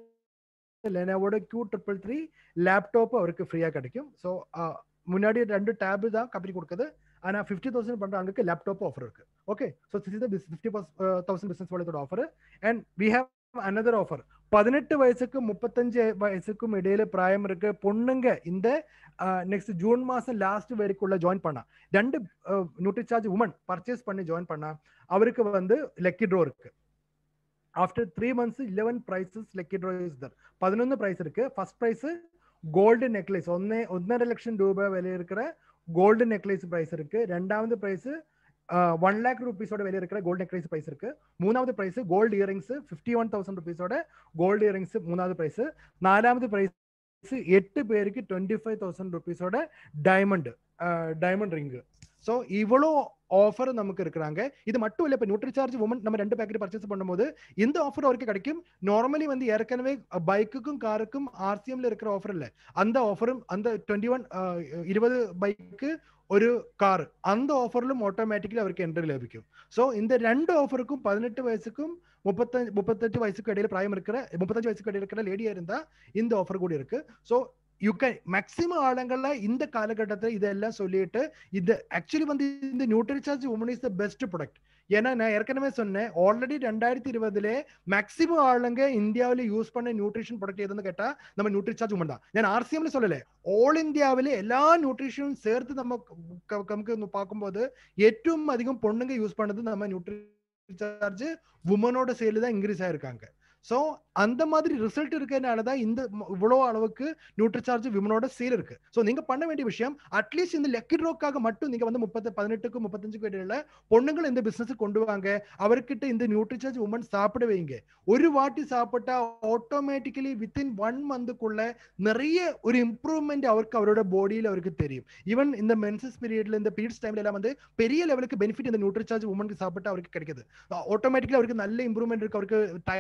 லெனோவோட கியூ ட்ரிபிள் த்ரீ லேப்டாப் அவருக்கு ஃப்ரீயா கிடைக்கும் ஸோ முன்னாடி ரெண்டு டேபு தான் கம்பெனி கொடுக்குது ஆனா ஃபிஃப்டி தௌசண்ட் பண்ற அங்கே லேப்டாப் ஆஃபர் இருக்கு okay so this fifty thousand business வாலத்தோட offer and we have another offer பதினெட்டு வயசுக்கு முப்பத்தஞ்சு வயசுக்கும் இடையில பிராயம் இருக்க பொண்ணுங்க இந்த நெக்ஸ்ட் ஜூன் மாசம் லாஸ்ட் வரைக்குள்ள ஜாயின் பண்ணா ரெண்டு நியூட்ரி சார்ஜ் உமன் பர்ச்சேஸ் பண்ணி ஜாயின் பண்ணா அவருக்கு வந்து லக்கி ட்ரோ இருக்கு after three months eleven prizes lucky draw is there பதினொன்று ப்ரைஸ் இருக்கு ஃபர்ஸ்ட் ப்ரைஸ் கோல்டு நெக்லஸ் ஒன்னே ஒன்னரை லட்சம் ரூபாய் விலை இருக்கிற கோல்டு நெக்லஸ் ப்ரைஸ் இருக்கு ரெண்டாவது ப்ரைஸ் ஒன் லேக் ருபீஸோட விலை இருக்கிற கோல்டு நெக்லஸ் ப்ரைஸ் இருக்கு மூணாவது prize gold earrings fifty one thousand ருபீஸோட கோல்டு இயரிங்ஸ் மூணாவது ப்ரைஸ் நாலாவது ப்ரைஸ் எட்டு பேருக்கு டுவெண்ட்டி ஃபைவ் தௌசண்ட் ருபீஸோட டைமண்ட் டைமண்ட் ரிங்கு ஸோ இவ்வளோ ஆஃபர் நமக்கு இருக்கிறாங்க இது மட்டும் இல்லை இப்போ நியூட்ரி சார்ஜ் உமன் நம்ம ரெண்டு பேக்கெட் பர்ச்சேஸ் பண்ணும்போது இந்த ஆஃபர் அவருக்கு கிடைக்கும் நார்மலி வந்து ஏற்கனவே பைக்குக்கும் காருக்கும் ஆர்சிஎம்ல இருக்கிற ஆஃபர் இல்லை அந்த ஆஃபரும் அந்த டுவெண்ட்டி ஒன் இருபது பைக்கு ഒരു കാർ அந்த ஆஃபரிலும் ஆட்டோமேட்டிக்கலி அவருக்கு என்ட்ரி ലഭിക്കും ஸோ இந்த ரெண்டு ஆஃபருக்கும் பதினெட்டு வயசுக்கும் முப்பத்தஞ்சு முப்பத்தெட்டு வயசுக்கு இடையில பிராயம் இருக்கிற முப்பத்தஞ்சு வயசுக்கு இடையில இருக்கிற லேடியா இருந்தா இந்த ஆஃபர் கூட இருக்கு ஸோ யூ கேன் மேக்சிமம் ஆளுங்கள்ல இந்த காலகட்டத்தில் இதெல்லாம் சொல்லிட்டு இது ஆக்சுவலி வந்து இந்த nutri charge woman is the best product ஏன்னா நான் ஏற்கனவே சொன்னேன் ஆல்ரெடி ரெண்டாயிரத்தி இருபதுல மேக்சிமம் ஆளுங்க இந்தியாவில யூஸ் பண்ண நியூட்ரிஷன் ப்ராடக்ட் எதுன்னு கேட்டா நம்ம நியூட்ரி சார்ஜ் உமன் தான் ഞാൻ ആർ സി എമ്മിൽ சொல்லல ഓൾ ഇന്ത്യാവിലെ എല്ലാ ന്യൂട്രീഷനും ചേർത്ത് നമ്മ ക- നമുക്ക് ഒന്ന് பார்க்கும்போது ഏറ്റവും அதிகம் பொண்ணுங்க யூஸ் பண்ணது நம்ம நியூட்ரி சார்ஜ் உமனோட சேல் தான் இன்க்ரீஸ் ஆயிருக்காங்க ஸோ அந்த மாதிரி ரிசல்ட் இருக்கிறதுனால தான் இந்த ம- இவ்வளோ அளவுக்கு நியூட்ரி சார்ஜ் விமனோட சேல் இருக்கு ஸோ நீங்க பண்ண வேண்டிய விஷயம் அட்லீஸ்ட் இந்த லக்கி ட்ரோக்காக மட்டும் நீங்க வந்து முப்பத்து பதினெட்டுக்கும் முப்பத்தஞ்சுக்கும் இடையில பொண்ணுங்கள் இந்த பிசினஸ் கொண்டு வாங்க அவர்கிட்ட இந்த நியூட்ரி சார்ஜ் உமன் சாப்பிட வைங்க ஒரு வாட்டி சாப்பிட்டா ஆட்டோமேட்டிக்கலி வித்தின் ஒன் மந்த்துக்குள்ள நிறைய ஒரு இம்ப்ரூவ்மெண்ட் அவருக்கு அவரோட பாடியில் அவருக்கு தெரியும் ஈவன் இந்த மென்சஸ் பீரியட்ல இந்த பீரியட்ஸ் டைம்ல எல்லாம் வந்து பெரிய லெவலுக்கு பெனிஃபிட் இந்த நியூட்ரி சார்ஜ் உமனுக்கு சாப்பிட்டா அவருக்கு கிடைக்குது ஆட்டோமேட்டிக்கலி அவருக்கு நல்ல இம்ப்ரூவ்மெண்ட் இருக்கு அவருக்கு டயர்ட்னஸ் இருக்காது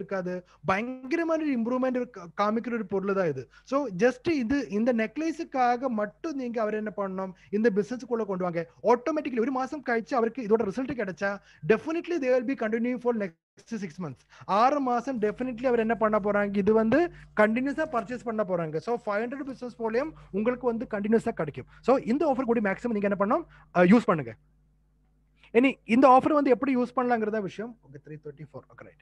இருக்காது பயங்கரமான ஒரு இம்ப்ரூவ்மெண்ட் காமிக்கிற ஒரு பொருள் தான் இது ஸோ ஜஸ்ட் இது இந்த நெக்லேஸுக்காக மட்டும் நீங்க அவர் என்ன பண்ணணும் இந்த பிசினஸ்க்குள்ள கொண்டு வாங்க ஆட்டோமேட்டிக்கலி ஒரு மாசம் கழிச்சு அவருக்கு இதோட ரிசல்ட் கிடைச்சா definitely they will be continue for next six months ஆறு மாசம் டெஃபினெட்லி அவர் என்ன பண்ண போறாங்க இது வந்து கண்டினியூஸா பர்ச்சேஸ் பண்ண போறாங்க ஸோ ஃபைவ் ஹண்ட்ரட் பிசினஸ் போலியும் உங்களுக்கு வந்து கண்டினியூஸா கிடைக்கும் ஸோ இந்த ஆஃபர் கூட மேக்ஸிமம் நீங்க என்ன பண்ணணும் யூஸ் பண்ணுங்க இனி இந்த ஆஃபர் வந்து எப்படி யூஸ் பண்ணலாங்கிறத விஷயம் okay three thirty four okay right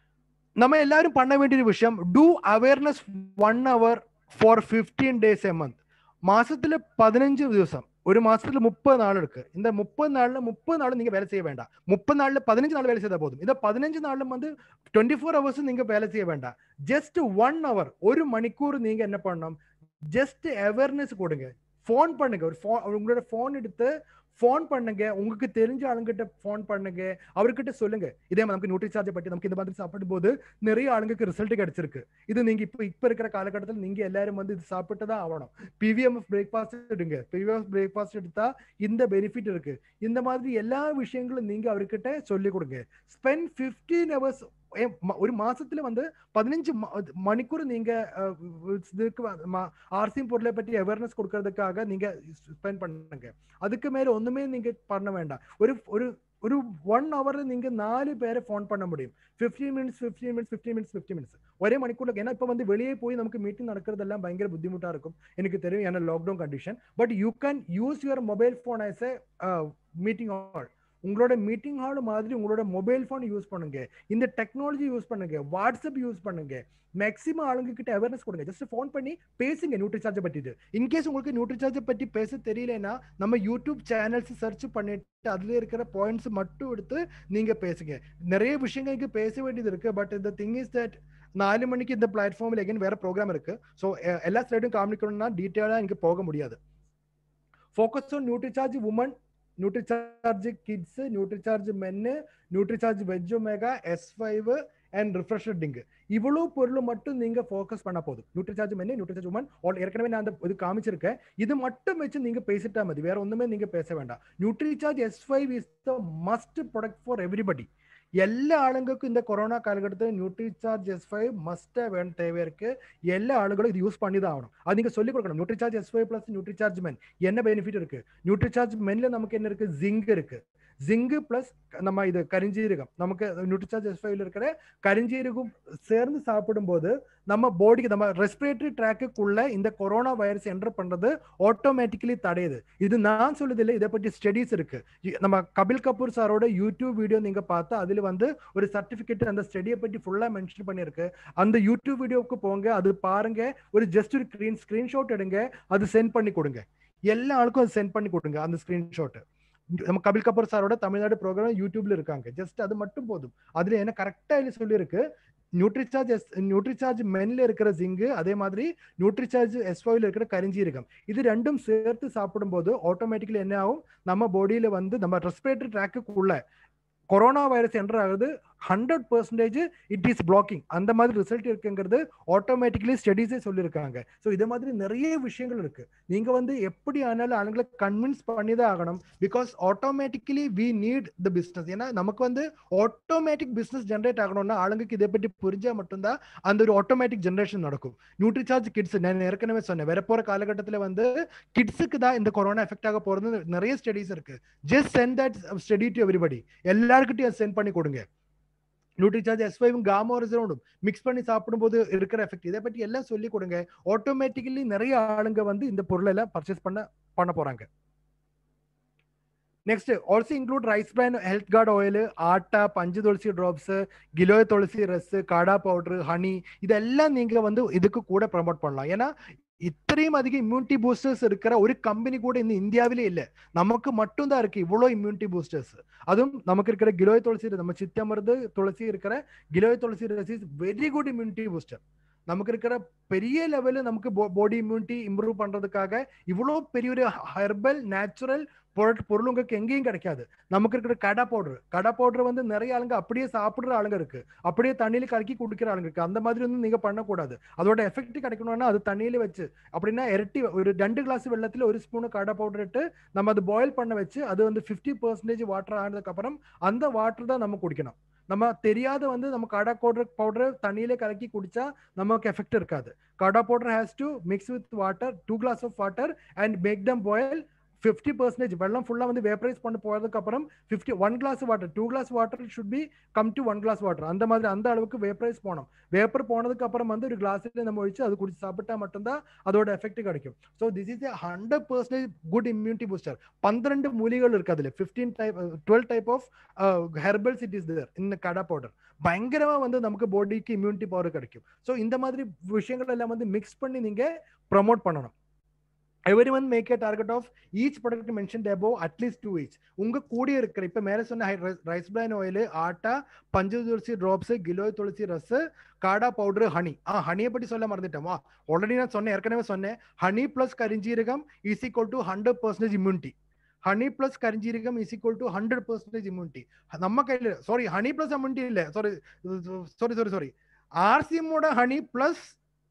நம்ம எல்லாரும் பண்ண வேண்டிய விஷயம் do awareness one hour for fifteen days a month மாசத்துல பதினஞ்சு ദിവസം ஒரு மாசத்துல முப்பது நாள் இருக்கு இந்த முப்பது நாள்ல முப்பது நாள் நீங்க வேலை செய்ய வேண்டாம் முப்பது நாள்ல பதினஞ்சு நாள் வேலை செய்தால் போதும் இந்த பதினஞ்சு நாள்ல வந்து டுவெண்ட்டி ஃபோர் ஹவர்ஸ் நீங்க வேலை செய்ய வேண்டாம் ஜஸ்ட் ஒன் ஹவர் ஒரு மணிக்கூர் நீங்க என்ன பண்ணணும் ஜஸ்ட் அவேர்னஸ் கொடுங்க ஃபோன் பண்ணுங்க ஒரு phone- உங்களோட ஃபோன் எடுத்து ஃபோன் பண்ணுங்க உங்களுக்கு தெரிஞ்ச ஆளுங்கிட்ட ஃபோன் பண்ணுங்க அவர்கிட்ட சொல்லுங்க இதே மாதிரி நமக்கு நியூட்ரி சார்ஜை பற்றி நமக்கு இந்த மாதிரி சாப்பிடும் போது நிறைய ஆளுங்களுக்கு ரிசல்ட் கிடைச்சிருக்கு இது நீங்க இப்போ இப்போ இருக்கிற காலகட்டத்தில் நீங்க எல்லாரும் வந்து இது சாப்பிட்டு தான் ஆகணும் பிவிஎம்எஃப் பிரேக்ஃபாஸ்ட் எடுங்க பிவிஎம்எஃப் பிரேக்ஃபாஸ்ட் எடுத்தா இந்த பெனிஃபிட் இருக்கு இந்த மாதிரி எல்லா விஷயங்களும் நீங்க அவர்கிட்ட சொல்லி கொடுங்க ஸ்பெண்ட் ஃபிஃப்டீன் ஹவர்ஸ் ஒரு மாசத்துல வந்து பதினஞ்சு ம- மணிக்கூர் நீங்க அஹ், இதுக்கு ஆர்சிஎம் பொருளை பற்றி அவேர்னஸ் கொடுக்கறதுக்காக நீங்க ஸ்பெண்ட் பண்ணுங்க அதுக்கு மேல ஒண்ணுமே நீங்க பண்ண வேண்டாம் ஒரு ஒரு ஒரு ஒன் ஹவர்ல நீங்க நாலு பேரை ஃபோன் பண்ண முடியும் fifteen minutes fifteen minutes fifteen minutes fifty minutes ஒரே மணிக்கூர்ல ஏன்னா இப்போ வந்து வெளியே போய் நமக்கு மீட்டிங் நடக்கிறதெல்லாம் பயங்கர புத்திமுட்டா இருக்கும் எனக்கு தெரியும் ஏன்னா lockdown condition but you can use your mobile phone as a meeting hall உங்களோட மீட்டிங் ஹால் மாதிரி உங்களோட மொபைல் ஃபோன் யூஸ் பண்ணுங்க இந்த டெக்னாலஜி யூஸ் பண்ணுங்க வாட்ஸ்அப் யூஸ் பண்ணுங்க மேக்ஸிமம் ஆளுங்க கிட்ட அவேர்னஸ் கொடுங்க ஜஸ்ட் ஃபோன் பண்ணி பேசுங்க நியூட்ரி சார்ஜை பற்றிட்டு இன்கேஸ் உங்களுக்கு நியூட்ரி சார்ஜை பற்றி பேச தெரியலனா நம்ம யூடியூப் சேனல்ஸ் சர்ச் பண்ணிட்டு அதுல இருக்கிற பாயிண்ட்ஸ் மட்டும் எடுத்து நீங்க பேசுங்க நிறைய விஷயங்களுக்கு பேச வேண்டியது இருக்கு பட் இந்த திங் இஸ் தட் நாலு மணிக்கு இந்த பிளாட்ஃபார்ம்ல எகைன் வேற ப்ரோக்ராம் இருக்கு ஸோ எல்லா ஸ்லைடும் காமிக்கணும்னா டீட்டெயிலாக எனக்கு போக முடியாது focus on nutri charge woman Nutricharge kids Nutricharge men Nutricharge veg omega S five and refresher drink இவ்வளவு பொருள் மட்டும் நீங்க ஃபோக்கஸ் பண்ண போதும் Nutricharge men nutri charge woman all ஏற்கனவே நான் அந்த இது காமிச்சிருக்கேன் இது மட்டும் வச்சு நீங்க பேசிட்டா மதி வேற ஒண்ணுமே நீங்க பேச வேண்டாம் Nutricharge S five is the must product for everybody எல்லா ஆளுங்களுக்கும் இந்த கொரோனா காலகட்டத்தில் நியூட்ரி சார்ஜ் எஸ் ஃபைவ் மஸ்டா வேணும் தேவை இருக்கு எல்லா ஆளுங்களும் இது யூஸ் பண்ணி தான் ஆகணும் அது நீங்க சொல்லிக் கொடுக்கணும் Nutricharge S five plus nutri charge men என்ன பெனிஃபிட் இருக்கு நியூட்ரி சார்ஜ் மென்ல நமக்கு என்ன இருக்கு ஜிங்க் இருக்கு ஜிங்க் பிளஸ் நம்ம இது கரிஞ்சீரகம் நமக்கு நியூட்ரி சார்ஜ் எஸ் ஃபைவ்ல இருக்கிற கரிஞ்சீரகம் சேர்ந்து சாப்பிடும்போது நம்ம பாடிக்கு நம்ம ரெஸ்பிரேட்டரி ட்ராக்குக்குள்ள இந்த கொரோனா வைரஸ் என்டர் பண்றது ஆட்டோமேட்டிக்கலி தடையுது இது நான் சொல்லுதில்லை இதை பற்றி ஸ்டடிஸ் இருக்கு இ- நம்ம கபில் கபூர் சாரோட யூடியூப் வீடியோ நீங்க பார்த்தா அதுல வந்து ஒரு சர்டிபிகேட் அந்த ஸ்டடியை பற்றி ஃபுல்லா மென்ஷன் பண்ணியிருக்கு அந்த யூடியூப் வீடியோவுக்கு போங்க அது பாருங்க ஒரு ஜஸ்ட் ஒரு ஸ்கிரீன் ஸ்கிரீன்ஷாட் எடுங்க அது சென்ட் பண்ணி கொடுங்க எல்லா ஆளுக்கும் அது சென்ட் பண்ணி கொடுங்க அந்த ஸ்கிரீன்ஷாட் நம்ம கபில் கபூர் சாரோட தமிழ்நாடு ப்ரோக்ராம் யூடியூப்ல இருக்காங்க ஜஸ்ட் அது மட்டும் போதும் அதுல என்ன கரெக்டா இதுல சொல்லியிருக்கு நியூட்ரிசார்ஜ் எஸ் நியூட்ரிசார்ஜ் மென்ல இருக்கிற ஜிங்கு அதே மாதிரி நியூட்ரிசார்ஜ் எஸ்ஓவில் இருக்கிற கரிஞ்சீரகம் இது ரெண்டும் சேர்த்து சாப்பிடும்போது ஆட்டோமேட்டிக்கலி என்ன ஆகும் நம்ம பாடியில வந்து நம்ம ரெஸ்பிரேட்டரி ட்ராக்குக்குள்ள கொரோனா வைரஸ் என்டர் ஆகுது hundred percentage it is blocking அந்த மாதிரி ரிசல்ட் இருக்குங்கிறது ஆட்டோமேட்டிக்கலி ஸ்டடீஸே சொல்லியிருக்காங்க ஸோ இதே மாதிரி நிறைய விஷயங்கள் இருக்கு நீங்க வந்து எப்படி ஆனாலும் ஆளுங்களை கன்வின்ஸ் பண்ணி தான் ஆகணும் because automatically we need the business ஏன்னா நமக்கு வந்து ஆட்டோமேட்டிக் பிஸ்னஸ் ஜென்ரேட் ஆகணும்னா ஆளுங்களுக்கு இதை பற்றி புரிஞ்சா மட்டும்தான் அந்த ஒரு ஆட்டோமேட்டிக் ஜென்ரேஷன் நடக்கும் நியூட்ரிசார்ஜ் கிட்ஸ் நான் ஏற்கனவே சொன்னேன் வரப்போற காலகட்டத்தில் வந்து கிட்ஸுக்கு தான் இந்த கொரோனா எஃபெக்ட் ஆக போறது நிறைய ஸ்டடிஸ் இருக்கு just send that study to everybody எல்லாருக்கிட்டையும் சென்ட் பண்ணி கொடுங்க நியூட்ரிசார்ஜ் எஸ் ஃபைவும் காமோரிசனோடும் மிக்ஸ் பண்ணி சாப்பிடும்போது இருக்கிற எஃபெக்ட் இதை பற்றி எல்லாம் சொல்லி கொடுங்க ஆட்டோமேட்டிக்கலி நிறைய ஆளுங்க வந்து இந்த பொருளை எல்லாம் பர்ச்சேஸ் பண்ண பண்ண போறாங்க next also include rice bran health guard oil ಆಟ ಪಂಚ ತುಳಸಿ ಡ್ರಾಪ್ಸ್ கிலோய் துளசி ரஸ் காடா பவுடர் ஹனி இதெல்லாம் நீங்க வந்து இதுக்கு கூட ப்ரமோட் பண்ணலாம் ஏன்னா இത്രയും அதிக இம்யூனிட்டி பூஸ்டர்ஸ் இருக்கிற ஒரு கம்பெனி கூட இந்த இந்தியாவிலே இல்ல நமக்கு மட்டும்தான் இருக்கு இவ்வளோ இம்யூனிட்டி பூஸ்டர்ஸ் அதுவும் நமக்கு இருக்கிற கிலோய் துளசி நம்ம சித்தமருது துளசி இருக்கிற கிலோய் துளசி ரஸ் is very good immunity booster நமக்கு இருக்கிற பெரிய லெவலில் நமக்கு பாடி இம்யூனிட்டி இம்ப்ரூவ் பண்றதுக்காக இவ்வளோ பெரிய ஒரு ஹெர்பல் நேச்சுரல் பொருட் பொருள் உங்களுக்கு எங்கேயும் கிடைக்காது நமக்கு இருக்கிற கடா பவுடர் கடா பவுடர் வந்து நிறைய ஆளுங்க அப்படியே சாப்பிடுற ஆளுங்க இருக்கு அப்படியே தண்ணியில கலக்கி குடிக்கிற ஆளுங்க இருக்கு அந்த மாதிரி வந்து நீங்க பண்ணக்கூடாது அதோட எஃபெக்ட் கிடைக்கணும்னா அது தண்ணியில வச்சு அப்படின்னா இரட்டி ஒரு ரெண்டு கிளாஸ் வெள்ளத்துல ஒரு ஸ்பூன் கடா பவுடர் இட்டு நம்ம அது பாயில் பண்ண வச்சு அது வந்து ஃபிஃப்டி பர்சன்டேஜ் வாட்டர் ஆனதுக்கு அப்புறம் அந்த வாட்டர் தான் நம்ம குடிக்கணும் நம்ம தெரியாத வந்து நம்ம காடா பவுடர் பவுடர் தண்ணியில கலக்கி குடிச்சா நமக்கு எஃபெக்ட் இருக்காது காடா powder has to mix with water two glass of water and make them boil fifty percentage வெள்ளம் ஃபுல்லாக வந்து வேப்பரைஸ் பண்ண போகிறதுக்கு அப்புறம் fifty one glass water two glass water should be come to one glass water அந்த மாதிரி அந்த அளவுக்கு வேப்பரைஸ் போனோம் வேப்பர் போனதுக்கு அப்புறம் வந்து ஒரு கிளாஸில் நம்ம ஒழிச்சு அது குடிச்சு சாப்பிட்டா மட்டும்தான் அதோட எஃபெக்ட் கிடைக்கும் so this is a hundred percentage good immunity booster பன்னிரெண்டு மூலிகள் இருக்கு அதில் fifteen type twelve type of herbals it is there இந்த கடா பவுடர் பயங்கரமா வந்து நமக்கு பாடிக்கு இம்யூனிட்டி பவர் கிடைக்கும் ஸோ இந்த மாதிரி விஷயங்கள் எல்லாம் வந்து மிக்ஸ் பண்ணி நீங்க ப்ரமோட் பண்ணணும் every one make a target of each product mention above at least two each உங்க கூடிய இருக்கிற இப்ப மேல சொன்ன ரைஸ் பிரான் ஆயில் ஆட்டா பஞ்சு துளசி ட்ராப்ஸ் கிலோய் துளசி ரஸ் காடா பவுடர் ஹனி ஆ ஹனியை பற்றி சொல்ல மறந்துட்டோமா ஆல்ரெடி நான் சொன்னேன் ஏற்கனவே சொன்னேன் ஹனி பிளஸ் கரிஞ்சீரகம் is equal to hundred percentage immunity honey plus கரிஞ்சீரகம் is equal to hundred percentage immunity நம்ம கையில் சாரி ஹனி பிளஸ் இம்யூனிட்டி இல்லை சாரி சாரி சாரி சாரி ஆர்சிஎம்மோட ஹனி பிளஸ்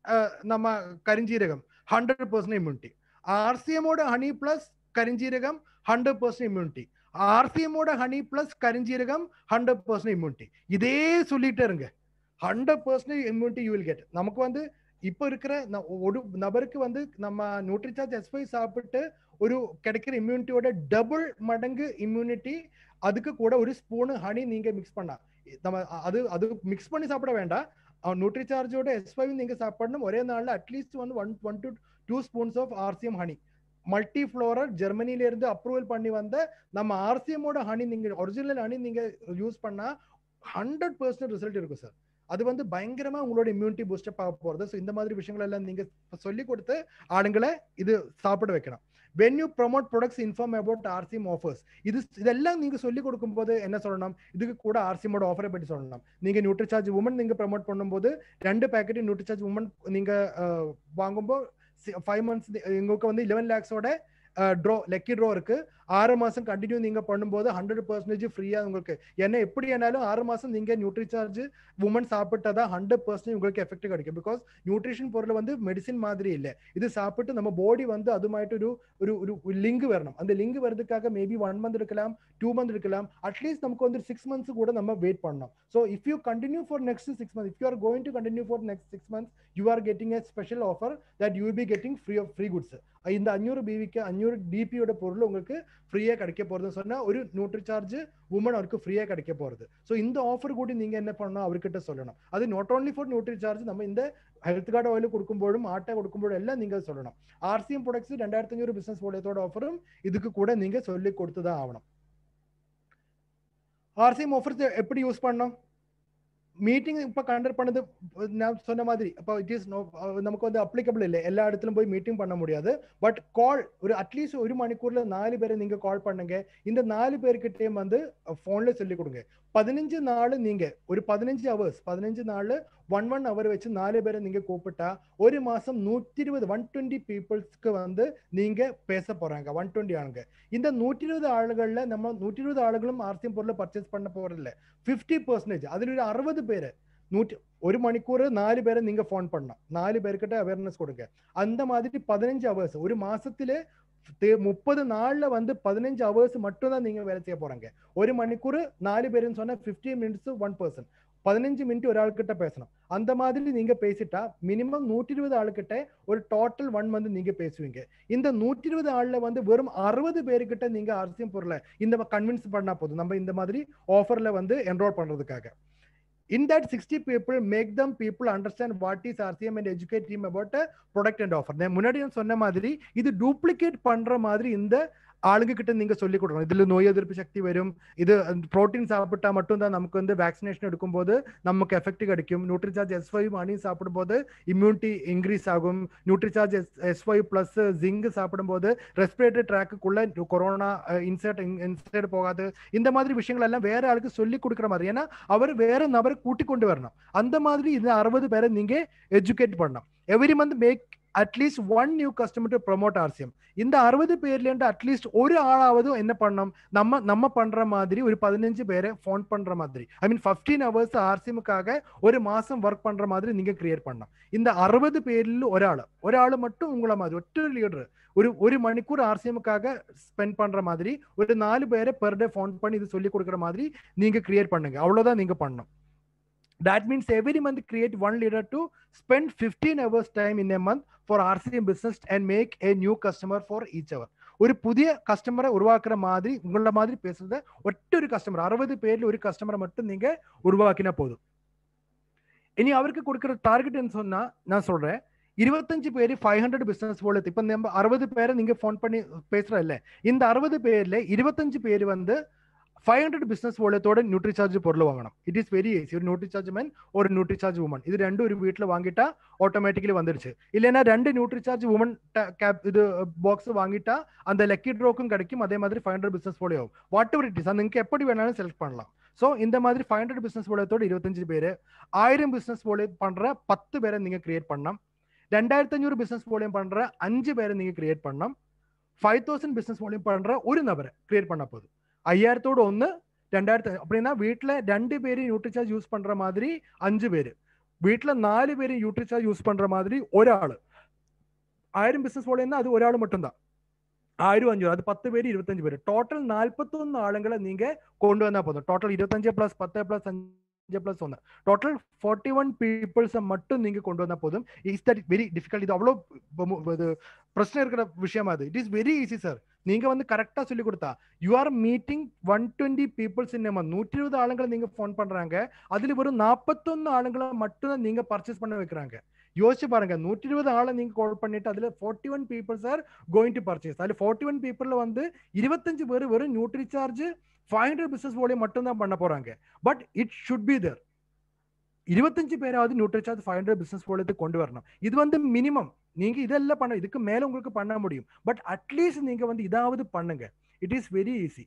நம்ம கரிஞ்சீரகம் ஹண்ட்ரட் பர்சன்ட் இம்யூனிட்டி ஆர்சிஎம்மோட ஹனி பிளஸ் கரிஞ்சீரகம் ஹண்ட்ரட் பர்சன்ட் இம்யூனிட்டி ஆர்சிஎம்மோட ஹனி பிளஸ் கரிஞ்சீரகம் ஹண்ட்ரட் பர்சன்ட் இம்யூனிட்டி இதே சொல்லிட்டே இருங்க hundred percent immunity you will get நமக்கு வந்து இப்போ இருக்கிற ஒரு நபருக்கு வந்து நம்ம நியூட்ரிசார்ஜ் எஸ்பை சாப்பிட்டு ஒரு கிடைக்கிற இம்யூனிட்டியோட டபுள் மடங்கு இம்யூனிட்டி அதுக்கு கூட ஒரு ஸ்பூனு ஹனி நீங்க மிக்ஸ் பண்ணா நம்ம அது அது மிக்ஸ் பண்ணி சாப்பிட வேண்டாம் நியூட்ரிசார்ஜோட எஸ் ஃபைவ் நீங்க சாப்பிடணும் ஒரே நாள்ல அட்லீஸ்ட் வந்து one one to two spoons of RCM honey multi floral ஜெர்மனில இருந்து அப்ரூவல் பண்ணி வந்த நம்ம ஆர்சிஎமோட ஹனி நீங்க ஒரிஜினல் ஹனி நீங்க யூஸ் பண்ணா ஹண்ட்ரட் பர்சன்ட் ரிசல்ட் இருக்கும் சார் அது வந்து பயங்கரமா உங்களோட இம்யூனிட்டி பூஸ்டப் ஆக போறது ஸோ இந்த மாதிரி விஷயங்கள் எல்லாம் நீங்க சொல்லி கொடுத்து ஆளுங்களை இது சாப்பிட வைக்கணும் when you promote products inform about RCM offers இது இதெல்லாம் நீங்க சொல்லி கொடுக்கும்போது என்ன சொல்லணும் இதுக்கு கூட ஆர்சிஎமோட ஆஃபரை பற்றி சொல்லணும் நீங்க நியூட்ரிசார்ஜ் உமன் நீங்க ப்ரமோட் பண்ணும்போது ரெண்டு பேக்கெட் நியூட்ரிசார்ஜ் உமன் நீங்க வாங்கும்போது ஃபைவ் மந்த்ஸ் உங்களுக்கு வந்து லெவன் லேக்ஸோட ட்ரோ லக்கி ட்ரோ இருக்கு ஆறு மாசம் கண்டினியூ நீங்க பண்ணும்போது ஹண்ட்ரட் பர்சன்டேஜ் ஃப்ரீயா உங்களுக்கு ஏன்னா எப்படி ஆனாலும் ஆறு மாசம் நீங்க நியூட்ரிசார்ஜ் உமன் சாப்பிட்டா ஹண்ட்ரட் பர்சன்டேஜ் உங்களுக்கு எஃபெக்ட் கிடைக்கும் பிகாஸ் நியூட்ரிஷன் பொருள் வந்து மெடிசின் மாதிரி இல்லை இது சாப்பிட்டு நம்ம பாடி வந்து அதுமாയിട്ട് ഒരു ഒരു ഒരു ലിങ്ക് വരണം அந்த லிங்க் வரதுக்காக மேபி ஒன் மந்த் இருக்கலாம் டூ மந்த் இருக்கலாம் அட்லீஸ்ட் நமக்கு வந்து சிக்ஸ் மந்த்ஸ் கூட நம்ம வெயிட் பண்ணணும் so if you continue for next six month if you are going to continue for next six months you are getting a special offer that you will be getting free of free goods இந்த அஞ்சூறு பிவிக்கு அஞ்சூறு டிபியோட பொருள் உங்களுக்கு ஃப்ரீயா கிடைக்க போறதுன்னு சொன்னா ஒரு நியூட்ரி சார்ஜ் உமன் அவருக்கு ஃப்ரீயா கிடைக்க போறது ஸோ இந்த ஆஃபர் கூட நீங்க என்ன பண்ணணும் அவர்கிட்ட சொல்லணும் அது not only for Nutricharge நம்ம இந்த ஹெல்த் கார்டு ஆயில் கொடுக்கும்போதும் ஆட்டை கொடுக்கும்போதும் எல்லாம் நீங்க சொல்லணும் ஆர்சிஎம் ப்ராடக்ட்ஸ் ரெண்டாயிரத்தி அஞ்சூறு பிசினஸ் போலியத்தோட ஆஃபரும் இதுக்கு கூட நீங்க சொல்லி கொடுத்துதான் ஆகணும் ஆர்சிஎம் ஆஃபர்ஸ் எப்படி யூஸ் பண்ணணும் மீட்டிங் இப்ப கண்டக்ட் பண்ணது நான் சொன்ன மாதிரி அப்போ இட் இஸ் நோ நமக்கு வந்து அப்ளிகபிள் இல்லை எல்லா இடத்துலும் போய் மீட்டிங் பண்ண முடியாது பட் கால் ஒரு அட்லீஸ்ட் ஒரு மணிக்கூர்ல நாலு பேரை நீங்க கால் பண்ணுங்க இந்த நாலு பேர்கிட்டயும் வந்து போன்ல சொல்லி கொடுங்க பதினஞ்சு நாள் நீங்க ஒரு பதினஞ்சு ஹவர்ஸ் பதினஞ்சு நாள் ஒன் ஒன் ஹவர் வச்சு நாலு பேரை நீங்க கூப்பிட்டா ஒரு மாசம் நூத்தி இருபது ஒன் டுவெண்ட்டி பீப்புள்ஸ்க்கு வந்து நீங்க பேச போறாங்க ஒன் டுவெண்ட்டி ஆளுங்க இந்த நூற்றி இருபது ஆளுகள்ல நம்ம நூற்றி இருபது ஆளுகளும் ஆர்சிஎம் பொருளை பர்ச்சேஸ் பண்ண போறதில்ல ஃபிஃப்டி பர்சன்டேஜ் அதில் ஒரு அறுபது பேர் நூற்றி ஒரு மணிக்கூர் நாலு பேரை நீங்க ஃபோன் பண்ணலாம் நாலு பேர்கிட்ட அவேர்னஸ் கொடுங்க அந்த மாதிரி பதினஞ்சு ஹவர்ஸ் ஒரு மாசத்துல முப்பது நாள்ல வந்து பதினஞ்சு ஹவர்ஸ் மட்டும் தான் நீங்க வேலை செய்ய போறாங்க ஒரு மணிக்கூர் நாலு பேருன்னு சொன்னா பிப்டி மினிட்ஸ் ஒன் பர்சன் பதினஞ்சு மினிட் ஒரு ஆள்கிட்ட பேசணும் அந்த மாதிரி நீங்க பேசிட்டா மினிமம் நூற்றி இருபது ஆளுக்கிட்ட ஒரு டோட்டல் ஒன் மந்த் நீங்க பேசுவீங்க இந்த நூற்றி இருபது ஆள்ல வந்து வெறும் அறுபது பேருக்கிட்ட நீங்க அரசியம் பொருளை இந்த கன்வின்ஸ் பண்ணா போதும் நம்ம இந்த மாதிரி ஆஃபர்ல வந்து என்ரோல் பண்றதுக்காக in that 60 people make them people understand what is RCM and educate team about a product and offer முன்னாடி நான் சொன்ன மாதிரி இது டூப்ளிகேட் பண்ற மாதிரி இந்த ஆளுங்க கிட்ட நீங்க சொல்லி கொடுக்கணும் இதுல நோய் எதிர்ப்பு சக்தி வரும் இது புரோட்டீன் சாப்பிட்டா மட்டும் தான் நமக்கு வந்து வேக்சினேஷன் எடுக்கும்போது நமக்கு எஃபெக்ட் கிடைக்கும் நியூட்ரிசார்ஜ் எஸ் ஃபைவ் மணி சாப்பிடும்போது இம்யூனிட்டி இன்க்ரீஸ் ஆகும் Nutricharge S S five plus zinc சாப்பிடும்போது ரெஸ்பிரேட்டரி ட்ராக்குக்குள்ள கொரோனா இன்சர்ட் இன்சர்ட் போகாது இந்த மாதிரி விஷயங்கள் எல்லாம் வேற ஆளுக்கு சொல்லி கொடுக்குற மாதிரி ஏன்னா அவர் வேற நபரை கூட்டி கொண்டு வரணும் அந்த மாதிரி இந்த அறுபது பேரை நீங்க எஜுகேட் பண்ணணும் every month make at least one new customer to promote RCM இந்த அறுபது பேர்லேருந்து அட்லீஸ்ட் ஒரு ஆளாவது என்ன பண்ணணும் நம்ம நம்ம பண்ற மாதிரி ஒரு பதினஞ்சு பேரை ஃபோன் பண்ற மாதிரி ஐ மீன் ஃபிஃப்டீன் ஹவர்ஸ் ஆர்சிஎம்காக ஒரு மாசம் ஒர்க் பண்ற மாதிரி நீங்க கிரியேட் பண்ணலாம் இந்த அறுபது பேரில் ஒராள் ஒராள் மட்டும் உங்களை மாதிரி ஒற்ற லீடர் ஒரு ஒரு மணிக்கூர் ஆர்சிஎம்காக ஸ்பெண்ட் பண்ற மாதிரி ஒரு நாலு பேரை பெர் டே ஃபோன் பண்ணி இது சொல்லி கொடுக்குற மாதிரி நீங்க கிரியேட் பண்ணுங்க அவ்வளவுதான் நீங்க பண்ணணும் that means every month create one leader to spend 15 hours time in a month for RCM business and make a new customer for each hour ஒரு புதிய கஸ்டமரை உருவாக்குற மாதிரி உங்கள மாதிரி பேசுறத ஒட்ட ஒரு கஸ்டமர் அறுபது பேர்ல ஒரு கஸ்டமரை மட்டும் நீங்க உருவாக்கினா போதும் இனி அவருக்கு கொடுக்குற டார்கெட்னு சொன்னா நான் சொல்றேன் இருபத்தஞ்சு பேர் ஃபைவ் ஹண்ட்ரட் பிசினஸ் போல இப்ப நம்ம அறுபது பேரை நீங்க ஃபோன் பண்ணி பேசுற இல்ல இந்த அறுபது பேர்ல இருபத்தஞ்சு பேர் வந்து ஃபைவ் ஹண்ட்ரட் பிசினஸ் போலத்தோட நியூட்ரி சார்ஜ் பொருள் வாங்கணும் இட் இஸ் வெரி ஈஸி ஒரு நியூட்ரி சார்ஜ் மேன் ஒரு நியூட்ரி சார்ஜ் உமன் இது ரெண்டும் ஒரு வீட்டில் வாங்கிட்டா ஆட்டோமேட்டிக்கலி வந்துருச்சு இல்லைன்னா ரெண்டு நியூட்ரி சார்ஜ் உமன் கேப் இது பாக்ஸ் வாங்கிட்டா அந்த லக்கி ட்ரோக்கும் கிடைக்கும் அதே மாதிரி ஃபைவ் ஹண்ட்ரட் பிசினஸ் போலே ஆகும் வாட் எவர் இட் இஸ் அது നിങ്ങൾക്ക് எப்படி வேணாலும் செலக்ட் பண்ணலாம் ஸோ இந்த மாதிரி ஃபைவ் ஹண்ட்ரட் பிசினஸ் போலத்தோட இருபத்தஞ்சு பேர் ஆயிரம் பிசினஸ் போல பண்ற பத்து பேரை நீங்க கிரியேட் பண்ணலாம் ரெண்டாயிரத்தி அஞ்சூறு பிசினஸ் போலையும் பண்ற அஞ்சு பேரை நீங்க கிரியேட் பண்ணலாம் ஃபைவ் தௌசண்ட் பிசினஸ் போலையும் பண்ற ஒரு நபரை கிரியேட் பண்ண போதும் ஐயாயிரத்தோட ஒன்று ரெண்டாயிரத்து அப்படின்னா வீட்டில் ரெண்டு பேரும் யூட்ரிச்சார்ஜ் யூஸ் பண்ற மாதிரி அஞ்சு பேர் வீட்டில் நாலு பேரும் யூட்ரிச்சார்ஜ் யூஸ் பண்ற மாதிரி ഒരാൾ ആയിരം ബിസിനസ് പോലെ അത് ഒരാൾ மட்டும்தான் ஆயிரம் அஞ்சு அது பத்து பேர் இருபத்தஞ்சு பேர் டோட்டல் நாற்பத்தொன்னு ஆளுங்களை நீங்க கொண்டு வந்தா போதும் டோட்டல் இருபத்தஞ்சு பிளஸ் பத்து பிளஸ் அஞ்சு பிளஸ் ஒன்று டோட்டல் ஃபார்ட்டி ஒன் பீப்புள்ஸை மட்டும் நீங்க கொண்டு வந்தா போதும் இஸ் தட் வெரி டிஃபிகல்ட் இது அவ்வளோ இது பிரச்சனை இருக்கிற விஷயமா அது it is very easy sir நீங்க வந்து கரெக்டா சொல்லி கொடுத்தா you are meeting one twenty peoples இன்னமா நூற்றி இருபது ஆளுங்களை நீங்க ஃபோன் பண்றாங்க அதுல வெறும் நாற்பத்தொன்னு ஆளுங்களை மட்டும் தான் நீங்க பர்ச்சேஸ் பண்ண வைக்கிறாங்க யோசிச்சு பாருங்க நூற்றி இருபது ஆளை நீங்க கால் பண்ணிட்டு அதுல forty one peoples are going to purchase அதுல ஃபார்ட்டி ஒன் பீப்புள்ல வந்து இருபத்தஞ்சு பேர் வெறும் Nutricharge five hundred business போலே மட்டும் தான் பண்ண போறாங்க but it should be there இருபத்தஞ்சு பேராவது Nutricharge five hundred business போலது கொண்டு வரணும் இது வந்து மினிமம் நீங்க இதெல்லாம் பண்ண இதுக்கு மேல உங்களுக்கு பண்ண முடியும் பட் அட்லீஸ்ட் நீங்க வந்து இதாவது பண்ணுங்க இட் இஸ் வெரி ஈஸி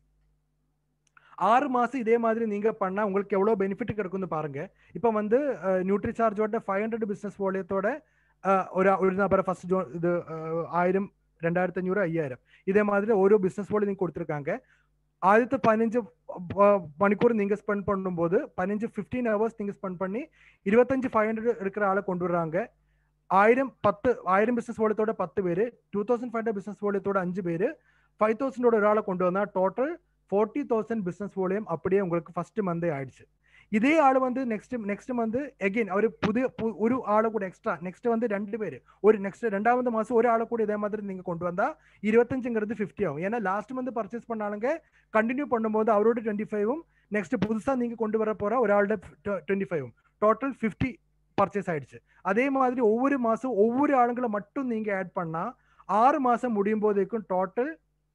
ஆறு மாசம் இதே மாதிரி நீங்க பண்ணா உங்களுக்கு எவ்வளவு பெனிஃபிட் கிடைக்கும்னு பாருங்க இப்ப வந்து நியூட்ரி சார்ஜோட ஃபைவ் ஹண்ட்ரட் பிசினஸ் போலியத்தோட ഒരു ഒരു നമ്പർ ഫസ്റ്റ് ജോ ഇത് ആയിരം രണ്ടായിരത്തി അഞ്ഞൂറ് അയ്യായിരം ഇതേ മാതിരി ഓരോ ബിസിനസ് പോലെ நீங்க கொடுத்துருக்காங்க ஆயிரத்து பதினஞ்சு மணிக்கூர் நீங்க ஸ்பெண்ட் பண்ணும்போது பதினஞ்சு ஃபிஃப்டீன் ஹவர்ஸ் நீங்க ஸ்பெண்ட் பண்ணி இருபத்தஞ்சு ஃபைவ் ஹண்ட்ரட் இருக்கிற ஆளை கொண்டு வர்றாங்க ஆயிரம் பத்து ஆயிரம் பிசினஸ் போலத்தோட பத்து பேர் two thousand five hundred business போலத்தோட அஞ்சு பேர் ஃபைவ் தௌசண்டோட ஒரு ஆளை கொண்டு வந்தா டோட்டல் ஃபோர்ட்டி தௌசண்ட் பிசினஸ் போலியும் அப்படியே உங்களுக்கு ஃபர்ஸ்ட் மந்தே ஆயிடுச்சு இதே ஆள் வந்து நெக்ஸ்ட் நெக்ஸ்ட் மந்த் எகெயின் அவர் புதிய ஒரு ஆளை கூட எக்ஸ்ட்ரா நெக்ஸ்ட் வந்து ரெண்டு பேர் ஒரு நெக்ஸ்ட் ரெண்டாவது மாசம் ஒரு ஆளை கூட இதே மாதிரி நீங்க கொண்டு வந்தா இருபத்தஞ்சுங்கிறது ஃபிஃப்டி ஆகும் ஏன்னா லாஸ்ட் மந்த் பர்ச்சேஸ் பண்ணாலுங்க கண்டினியூ பண்ணும்போது அவரோட டுவெண்ட்டி ஃபைவும் நெக்ஸ்ட் புதுசா நீங்க கொண்டு வர போற ஒராளோட டுவெண்ட்டி ஃபைவும் டோட்டல் ஃபிஃப்டி பர்ச்சேஸ் ஆயிடுச்சு அதே மாதிரி ஒவ்வொரு மாசம் ஒவ்வொரு ஆளுங்களை மட்டும் நீங்க ஆட் பண்ணா ஆறு மாசம் முடியும் போதேக்கும் டோட்டல்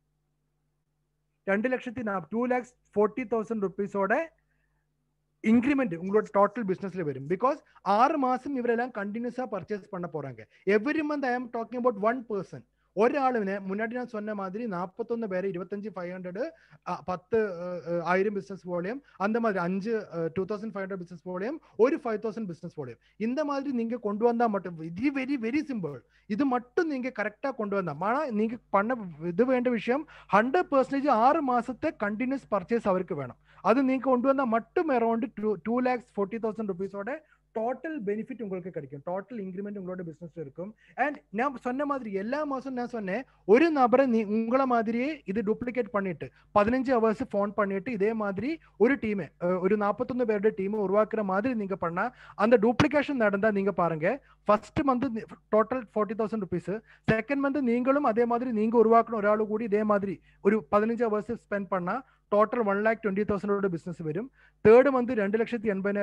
ரெண்டு லட்சத்தி நான் டூ லேக்ஸ் ஃபோர்ட்டி தௌசண்ட் ருபீஸோட இன்க்ரிமெண்ட் உங்களோட டோட்டல் பிசினஸ்ல வரும் பிகாஸ் ஆறு மாசம் இவரெல்லாம் கண்டினியூஸா பர்ச்சேஸ் பண்ண போறாங்க எவ்ரி மந்த் ஐ ஆம் டாக்கிங் அபவுட் ஒன் பர்சன் ഒരാളിനെ മുன்னாடி நான் சொன்ன மாதிரி நாற்பத்தொன்னு பேர் இருபத்தஞ்சு ஃபைவ் ஹண்ட்ரட் பத்து ஆயிரம் பிசினஸ் போலையும் அந்த மாதிரி அஞ்சு two thousand five hundred business போலையும் ஒரு ஃபைவ் தௌசண்ட் பிசினஸ் போலையும் இந்த மாதிரி நீங்க கொண்டு வந்தா மட்டும் இது வெரி வெரி சிம்பிள் இது மட்டும் நீங்க கரெக்டா கொண்டு வந்தா ஆனா நீங்க பண்ண இது வேண்ட விஷயம் ஹண்ட்ரட் பர்சன்டேஜ் ஆறு மாசத்தை கண்டினியூஸ் பர்ச்சேஸ் அவருக்கு வேணும் அது நீங்க கொண்டு வந்தா மட்டும் around two two lakhs forty thousand ருபீஸோட டோட்டல் பெனிஃபிட் உங்களுக்கு கிடைக்கும் டோட்டல் இன்க்ரிமெண்ட் உங்களோட பிசினஸ் இருக்கும் அண்ட் நான் சொன்ன மாதிரி எல்லா மாசம் நான் சொன்னேன் ஒரு நபரை நீ உங்களை மாதிரியே இது டூப்ளிகேட் பண்ணிட்டு பதினஞ்சு ஹவர்ஸ் ஃபோன் பண்ணிட்டு இதே மாதிரி ஒரு டீமை ஒரு நாற்பத்தொன்னு பேருடைய டீமை உருவாக்குற மாதிரி நீங்க பண்ணா அந்த டூப்ளிகேஷன் நடந்தா நீங்க பாருங்க first month total forty thousand rupees second month நீங்களும் அதே மாதிரி நீங்க உருவாக்கணும் ஒராள் கூடி இதே மாதிரி ஒரு பதினஞ்சு ஹவர்ஸ் ஸ்பெண்ட் பண்ணா ടോട്ടൽ വൺ ലാക്ക് ട്വന്റി തൗസൻഡോട് ബിസിനസ് വരും തേർഡ് മന്ത് രണ്ട് ലക്ഷത്തി എൺപതിന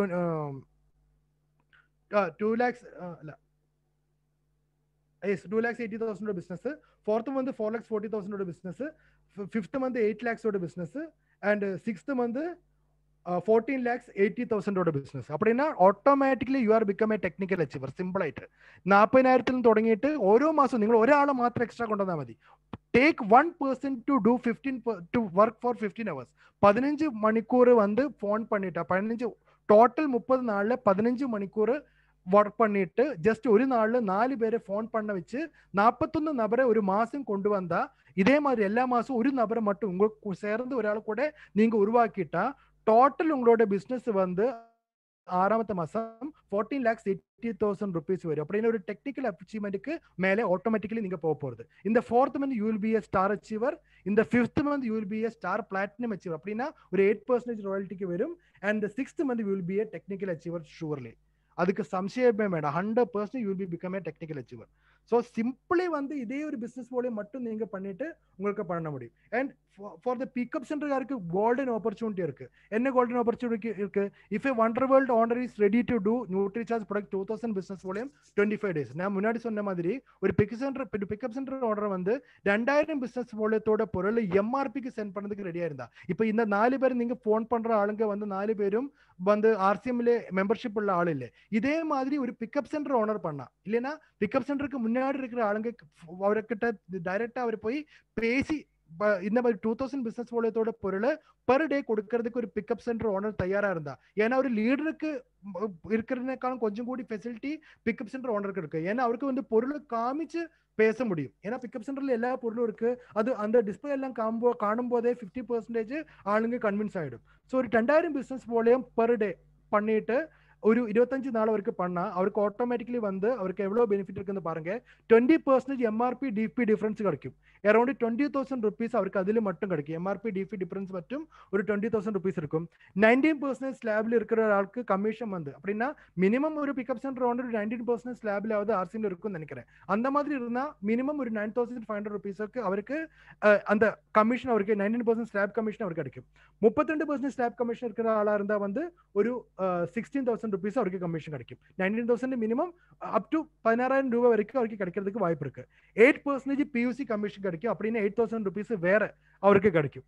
ടു ലാക്സ് അല്ല യെസ് ടു ലാക്സ് എയ്റ്റി തൗസൻഡോട് business fourth month four lakhs forty തൗസൻഡോട് ബിസിനസ് ഫിഫ്ത്ത് മന്ത് എയ്റ്റ് ലാക്ஸோட business and sixth month fourteen lakhs eighty தௌசண்டோட பிசினஸ் அப்படின்னா automatically you are become a technical achiever simple ആയിട്ട് നാൽപ്പതിനായിരത്തിൽ തുടങ്ങിയിട്ട് ഓരോ മാസം നിങ്ങൾ ഒരാളെ മാത്രം എക്സ്ട്രാ കൊണ്ടുവന്നാൽ മതി take one person to do fifteen to work for fifteen hours பதினஞ்சு மணிக்கூர் வந்து ஃபோன் பண்ணிட்டா பதினஞ்சு டோட்டல் முப்பது நாள்ல பதினஞ்சு மணிக்கூர் ஒர்க் பண்ணிட்டு ஜஸ்ட் ஒரு நாள்ல நாலு பேரை ஃபோன் பண்ண வச்சு நாற்பத்தொன்னு நபரை ஒரு மாசம் கொண்டு வந்தா இதே மாதிரி எல்லா மாசம் ஒரு நபரை மட்டும் உங்களுக்கு சேர்ந்து ஒരാൾ கூட நீங்க உருவாக்கிட்டா டோட்டல் உங்களோட பிசினஸ் வந்து ஆறாமത്തെ மாசம் fourteen lakhs eighty thousand rupees വരും அப்படின்னு ஒரு டெக்னிக்கல் அச்சீவ்மெண்ட்டுக்கு மேலே ஆட்டோமேட்டிக்கலி நீங்க போக போறது இந்த fourth month you will be a star achiever இந்த fifth month you will be a star platinum achiever அப்படின்னா ஒரு எயிட் பர்சன்டேஜ் ராயல்ட்டிக்கு வரும் and sixth month you will be a technical achiever surely அதுக்கு சம்சயமே வேண்டாம் hundred percent you will be become a technical achiever so simply வந்து இதே ஒரு பிசினஸ் போலே மட்டும் நீங்க பண்ணிட்டு உங்களுக்கு பண்ண முடியும் அண்ட் ஃபார் த பிக்கப் சென்டருக்காருக்கு கோல்டன் ஆப்பர்ச்சுனிட்டி இருக்கு என்ன கோல்டன் ஆப்பர்ச்சுனிட்டி இருக்கு if a wonder world owner is ready to do Nutricharge product two thousand business போலையும் டுவெண்ட்டி ஃபைவ் டேஸ் நான் முன்னாடி சொன்ன மாதிரி ஒரு pickup centre pickup centre owner வந்து ரெண்டாயிரம் பிசினஸ் போலத்தோட பொருள் எம்ஆர்பிக்கு சென்ட் பண்ணதுக்கு ரெடியா இருந்தா இப்போ இந்த நாலு பேர் நீங்க ஃபோன் பண்ற ஆளுங்க வந்து நாலு பேரும் வந்து ஆர்சிஎம்ல மெம்பர்ஷிப் உள்ள ஆள் இல்லை இதே மாதிரி ஒரு பிக்கப் சென்டர் ஓனர் பண்ணா இல்லைன்னா பிக்கப் சென்டருக்கு முன்னாடி இருக்கிற ஆளுங்க அவர்கிட்ட டைரக்டா அவர் போய் பேசி இந்த மாதிரி டூ தௌசண்ட் பிசினஸ் போலத்தோட பொருள் பெர் டே கொடுக்கறதுக்கு ஒரு பிக்கப் சென்டர் ஓனர் தயாரா இருந்தா ஏன்னா ஒரு லீடருக்கு இருக்கிறதுக்கான கொஞ்சம் கூடி ஃபெசிலிட்டி பிக்கப் சென்டர் ஓனருக்கு இருக்கு ஏன்னா அவருக்கு வந்து பொருளை காமிச்சு பேச முடியும் ஏன்னா பிக்கப் சென்டர்ல எல்லா பொருளும் இருக்கு அது அந்த டிஸ்பிளே எல்லாம் காம்போ காணும் போதே ஃபிஃப்டி பர்சன்டேஜ் ஆளுங்க கன்வின்ஸ் ஆயிடும் ஸோ ஒரு ரெண்டாயிரம் பிசினஸ் போலயும் பெர் டே பண்ணிட்டு ஒரு இருபத்தஞ்சு நாள் அவருக்கு பண்ணா அவருக்கு ஆட்டோமேட்டிக்கலி வந்து அவருக்கு எவ்வளவு பெனிஃபிட் இருக்குன்னு பாருங்க twenty percentage MRP DP difference கிடைக்கும் அரௌண்ட் டுவெண்ட்டி தௌசண்ட் ருபீஸ் அவருக்கு அதில் மட்டும் கிடைக்கும் எம்ஆர்பி டிபி டிஃபரன்ஸ் மட்டும் ஒரு டுவெண்ட்டி தௌசண்ட் ருபீஸ் இருக்கும் நைன்டீன் பர்சன்டேஜ் ஸ்லாப்ல இருக்கிற ஆளுக்கு கமிஷன் வந்து அப்படின்னா மினிமம் ஒரு பிக்கப் சென்டர் வந்து ஒரு நைன்டீன் பர்சன்டேஜ் ஸ்லாப்லாவது ஆர்சியில் இருக்கும்னு நினைக்கிறேன் அந்த மாதிரி இருந்தா மினிமம் ஒரு நைன் தௌசண்ட் ஃபைவ் ஹண்ட்ரட் ருபீஸுக்கு அவருக்கு அந்த கமிஷன் அவருக்கு நைன்டீன் பர்சன்ட் ஸ்லாப் கமிஷன் அவருக்கு கிடைக்கும் முப்பத்தி ரெண்டு பர்சன்ட் ஸ்லாப் கமிஷன் இருக்கிற ஆளா இருந்தா வந்து ஒரு சிக்ஸ்டீன் தௌசண்ட் ருபீஸ் அவருக்கு கமிஷன் கிடைக்கும் nineteen thousand minimum up to பதினாறாயிரம் ரூபாய் வரைக்கும் அவருக்கு கிடைக்கிறதுக்கு வாய்ப்பு இருக்கு எயிட் பர்சன்டேஜ் பியூசி கமிஷன் கிடைக்கும் அப்படின்னா எயிட் தௌசண்ட் ருபீஸ் வேற அவருக்கு கிடைக்கும்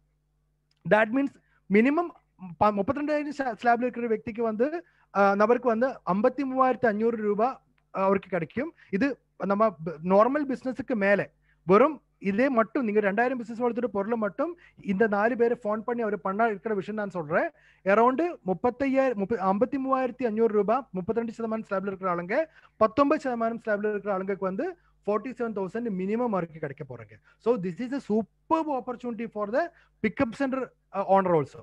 தட் மீன்ஸ் மினிமம் முப்பத்தி ரெண்டாயிரம் ஸ்லாப்ல இருக்கிற വ്യക്തിക്ക് வந்து நபருக்கு வந்து ஐம்பத்தி மூவாயிரத்தி அஞ்சூறு ரூபாய் அவருக்கு கிடைக்கும் இது நம்ம நார்மல் பிசினஸுக்கு மேலே வெறும் இதே மட்டும் நீங்க ரெண்டாயிரம் பிசினஸ் வளர்த்துட்டு பொருளை மட்டும் இந்த நாலு பேரை ஃபோன் பண்ணி அவர் பண்ணா இருக்கிற விஷயம் நான் சொல்றேன் அரௌண்ட் முப்பத்தையாயிரம் முப்ப ஐம்பத்தி மூவாயிரத்தி அஞ்சூறு ரூபாய் முப்பத்தி ரெண்டு சதமானம் ஸ்லாப்ல இருக்கிற ஆளுங்க பத்தொன்பது சதமானம் ஸ்லாப்ல இருக்கிற ஆளுங்களுக்கு வந்து ஃபார்ட்டி செவன் தௌசண்ட் மினிமம் வரைக்கும் கிடைக்க போறாங்க so this is a super opportunity for the pickup centre owner also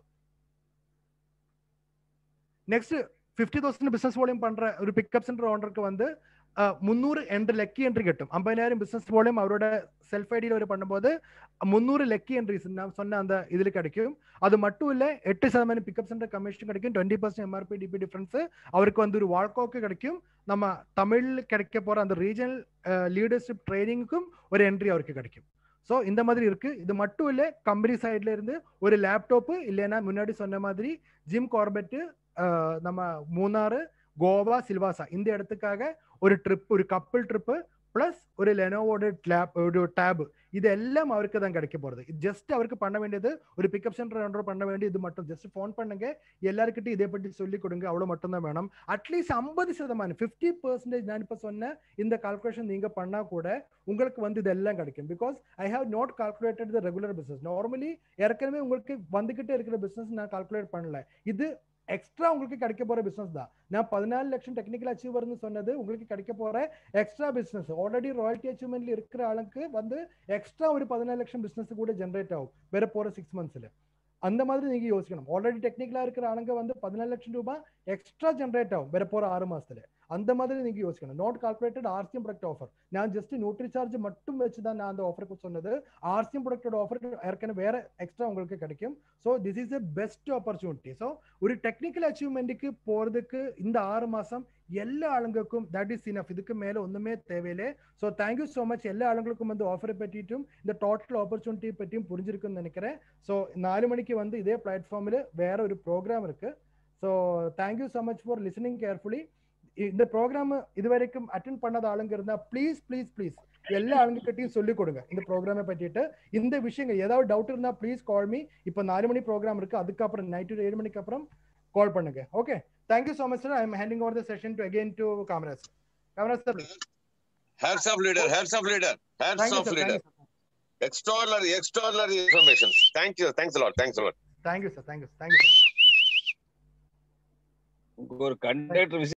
next fifty thousand business volume பண்ற ஒரு பிக்கப் சென்டர் ஓனருக்கு வந்து முந்நூறு என்ற லக்கி என்ட்ரி கிட்டும் ஐம்பதாயிரம் பிசினஸ் வால்யூம் அவரோட செல்ஃப் ஐடியில் அவர் பண்ணும்போது முந்நூறு லக்கி என்ட்ரிஸ் நான் சொன்ன அந்த இதில் கிடைக்கும் அது மட்டும் இல்லை எட்டு சதமானம் பிக்கப் சென்டர் கமிஷன் கிடைக்கும் twenty percent MRP DP difference அவருக்கு வந்து ஒரு வால்கோக்கு கிடைக்கும் நம்ம தமிழில் கிடைக்க போகிற அந்த ரீஜனல் லீடர்ஷிப் ட்ரைனிங்க்கும் ஒரு என்ட்ரி அவருக்கு கிடைக்கும் ஸோ இந்த மாதிரி இருக்கு இது மட்டும் இல்லை கம்பெனி சைட்ல இருந்து ஒரு லேப்டாப்பு இல்லைன்னா முன்னாடி சொன்ன மாதிரி ஜிம் கார்பெட்டு நம்ம மூணாறு கோவா சில்வாசா இந்த இடத்துக்காக ஒரு ட்ரிப் ஒரு கப்பிள் ட்ரிப்பு பிளஸ் ஒரு லெனோவோட லேப் ஒரு டேப் இது எல்லாம் அவருக்கு தான் கிடைக்க போறது ஜஸ்ட் அவருக்கு பண்ண வேண்டியது ஒரு பிக்கப் சென்டர் பண்ண வேண்டியது இது மட்டும் ஜஸ்ட் ஃபோன் பண்ணுங்க எல்லாருக்கிட்டும் இதை பற்றி சொல்லி கொடுங்க அவ்வளோ மட்டும் தான் வேணும் அட்லீஸ்ட் ஐம்பது சதமானம் ஃபிஃப்டி பர்சன்டேஜ் நான் இப்போ சொன்ன இந்த கால்குலேஷன் நீங்க பண்ணா கூட உங்களுக்கு வந்து இதெல்லாம் கிடைக்கும் because I have not calculated the regular business normally ஏற்கனவே உங்களுக்கு வந்துகிட்டே இருக்கிற பிசினஸ் நான் கால்குலேட் பண்ணல இது எக்ஸ்ட்ரா உங்களுக்கு கிடைக்க போற பிசினஸ் தான் நான் பதினாலு லட்சம் டெக்னிக்கல் அச்சீவர்னு சொன்னது உங்களுக்கு கிடைக்க போற எக்ஸ்ட்ரா பிசினஸ் ஆல்ரெடி ராயல்டி அச்சீவ்மெண்ட்ல இருக்கிற ஆளுக்கு வந்து எக்ஸ்ட்ரா ஒரு பதினாலு லட்சம் பிசினஸ் கூட ஜென்ரேட் ஆகும் வேற போற சிக்ஸ் மந்த்ஸ்ல அந்த மாதிரி நீங்க யோசிக்கணும் ஆல்ரெடி டெக்னிக்கலா இருக்கிற ஆளுங்க வந்து பதினாலு லட்சம் ரூபாய் எக்ஸ்ட்ரா ஜென்ரேட் ஆகும் வேற போற ஆறு மாசத்துல அந்த மாதிரி நீங்க யோசிக்கணும் not calculated RCM product offer நான் ஜஸ்ட் நியூட்ரி சார்ஜ் மட்டும் வச்சு தான் நான் அந்த ஆஃபருக்கு சொன்னது ஆர்சிஎம் ப்ராடக்டோட ஆஃபர் ஏற்கனவே வேற எக்ஸ்ட்ரா உங்களுக்கு கிடைக்கும் so this is a best opportunity so ஒரு டெக்னிக்கல் அச்சீவ்மெண்ட்டுக்கு போறதுக்கு இந்த ஆறு மாசம் எல்லா ஆளுங்களுக்கும் தட் இஸ் இனஃப் இதுக்கு மேல ஒண்ணுமே தேவையில்லை ஸோ தேங்க்யூ ஸோ மச் எல்லா ஆளுங்களுக்கும் வந்து ஆஃபரை பற்றிட்டும் இந்த டோட்டல் ஆப்பர்ச்சுனிட்டி பற்றியும் புரிஞ்சிருக்குன்னு நினைக்கிறேன் ஸோ நாலு மணிக்கு வந்து இதே பிளாட்ஃபார்மில் வேற ஒரு ப்ரோக்ராம் இருக்கு so thank you so much for listening carefully இந்த ப்ரோக்ராம் இது வரைக்கும் அட்டன் பண்ணாத ஆளுங்க இருந்தா ப்ளீஸ் ப்ளீஸ் ப்ளீஸ் எல்லா ஆளுங்ககிட்டையும் சொல்லிக் கொடுங்க இந்த ப்ரோக்ராமை பற்றிட்டு இந்த விஷயங்கள் ஏதாவது டவுட் இருந்தா ப்ளீஸ் கால் மீ இப்போ நாலு மணி ப்ரோக்ராம் இருக்கு அதுக்கப்புறம் நைட்டு ஏழு மணிக்கு அப்புறம் கால் பண்ணுங்க okay thank you so much sir I am handing over the session to again to Kamaraj Kamaraj sir Hats of leader, hats of leader, hats thank you of sir leader. Thank you Extraordinary, extraordinary information. Thank you, thanks a lot, thanks a lot. Thank you sir thank you thank you sir ஒரு conductor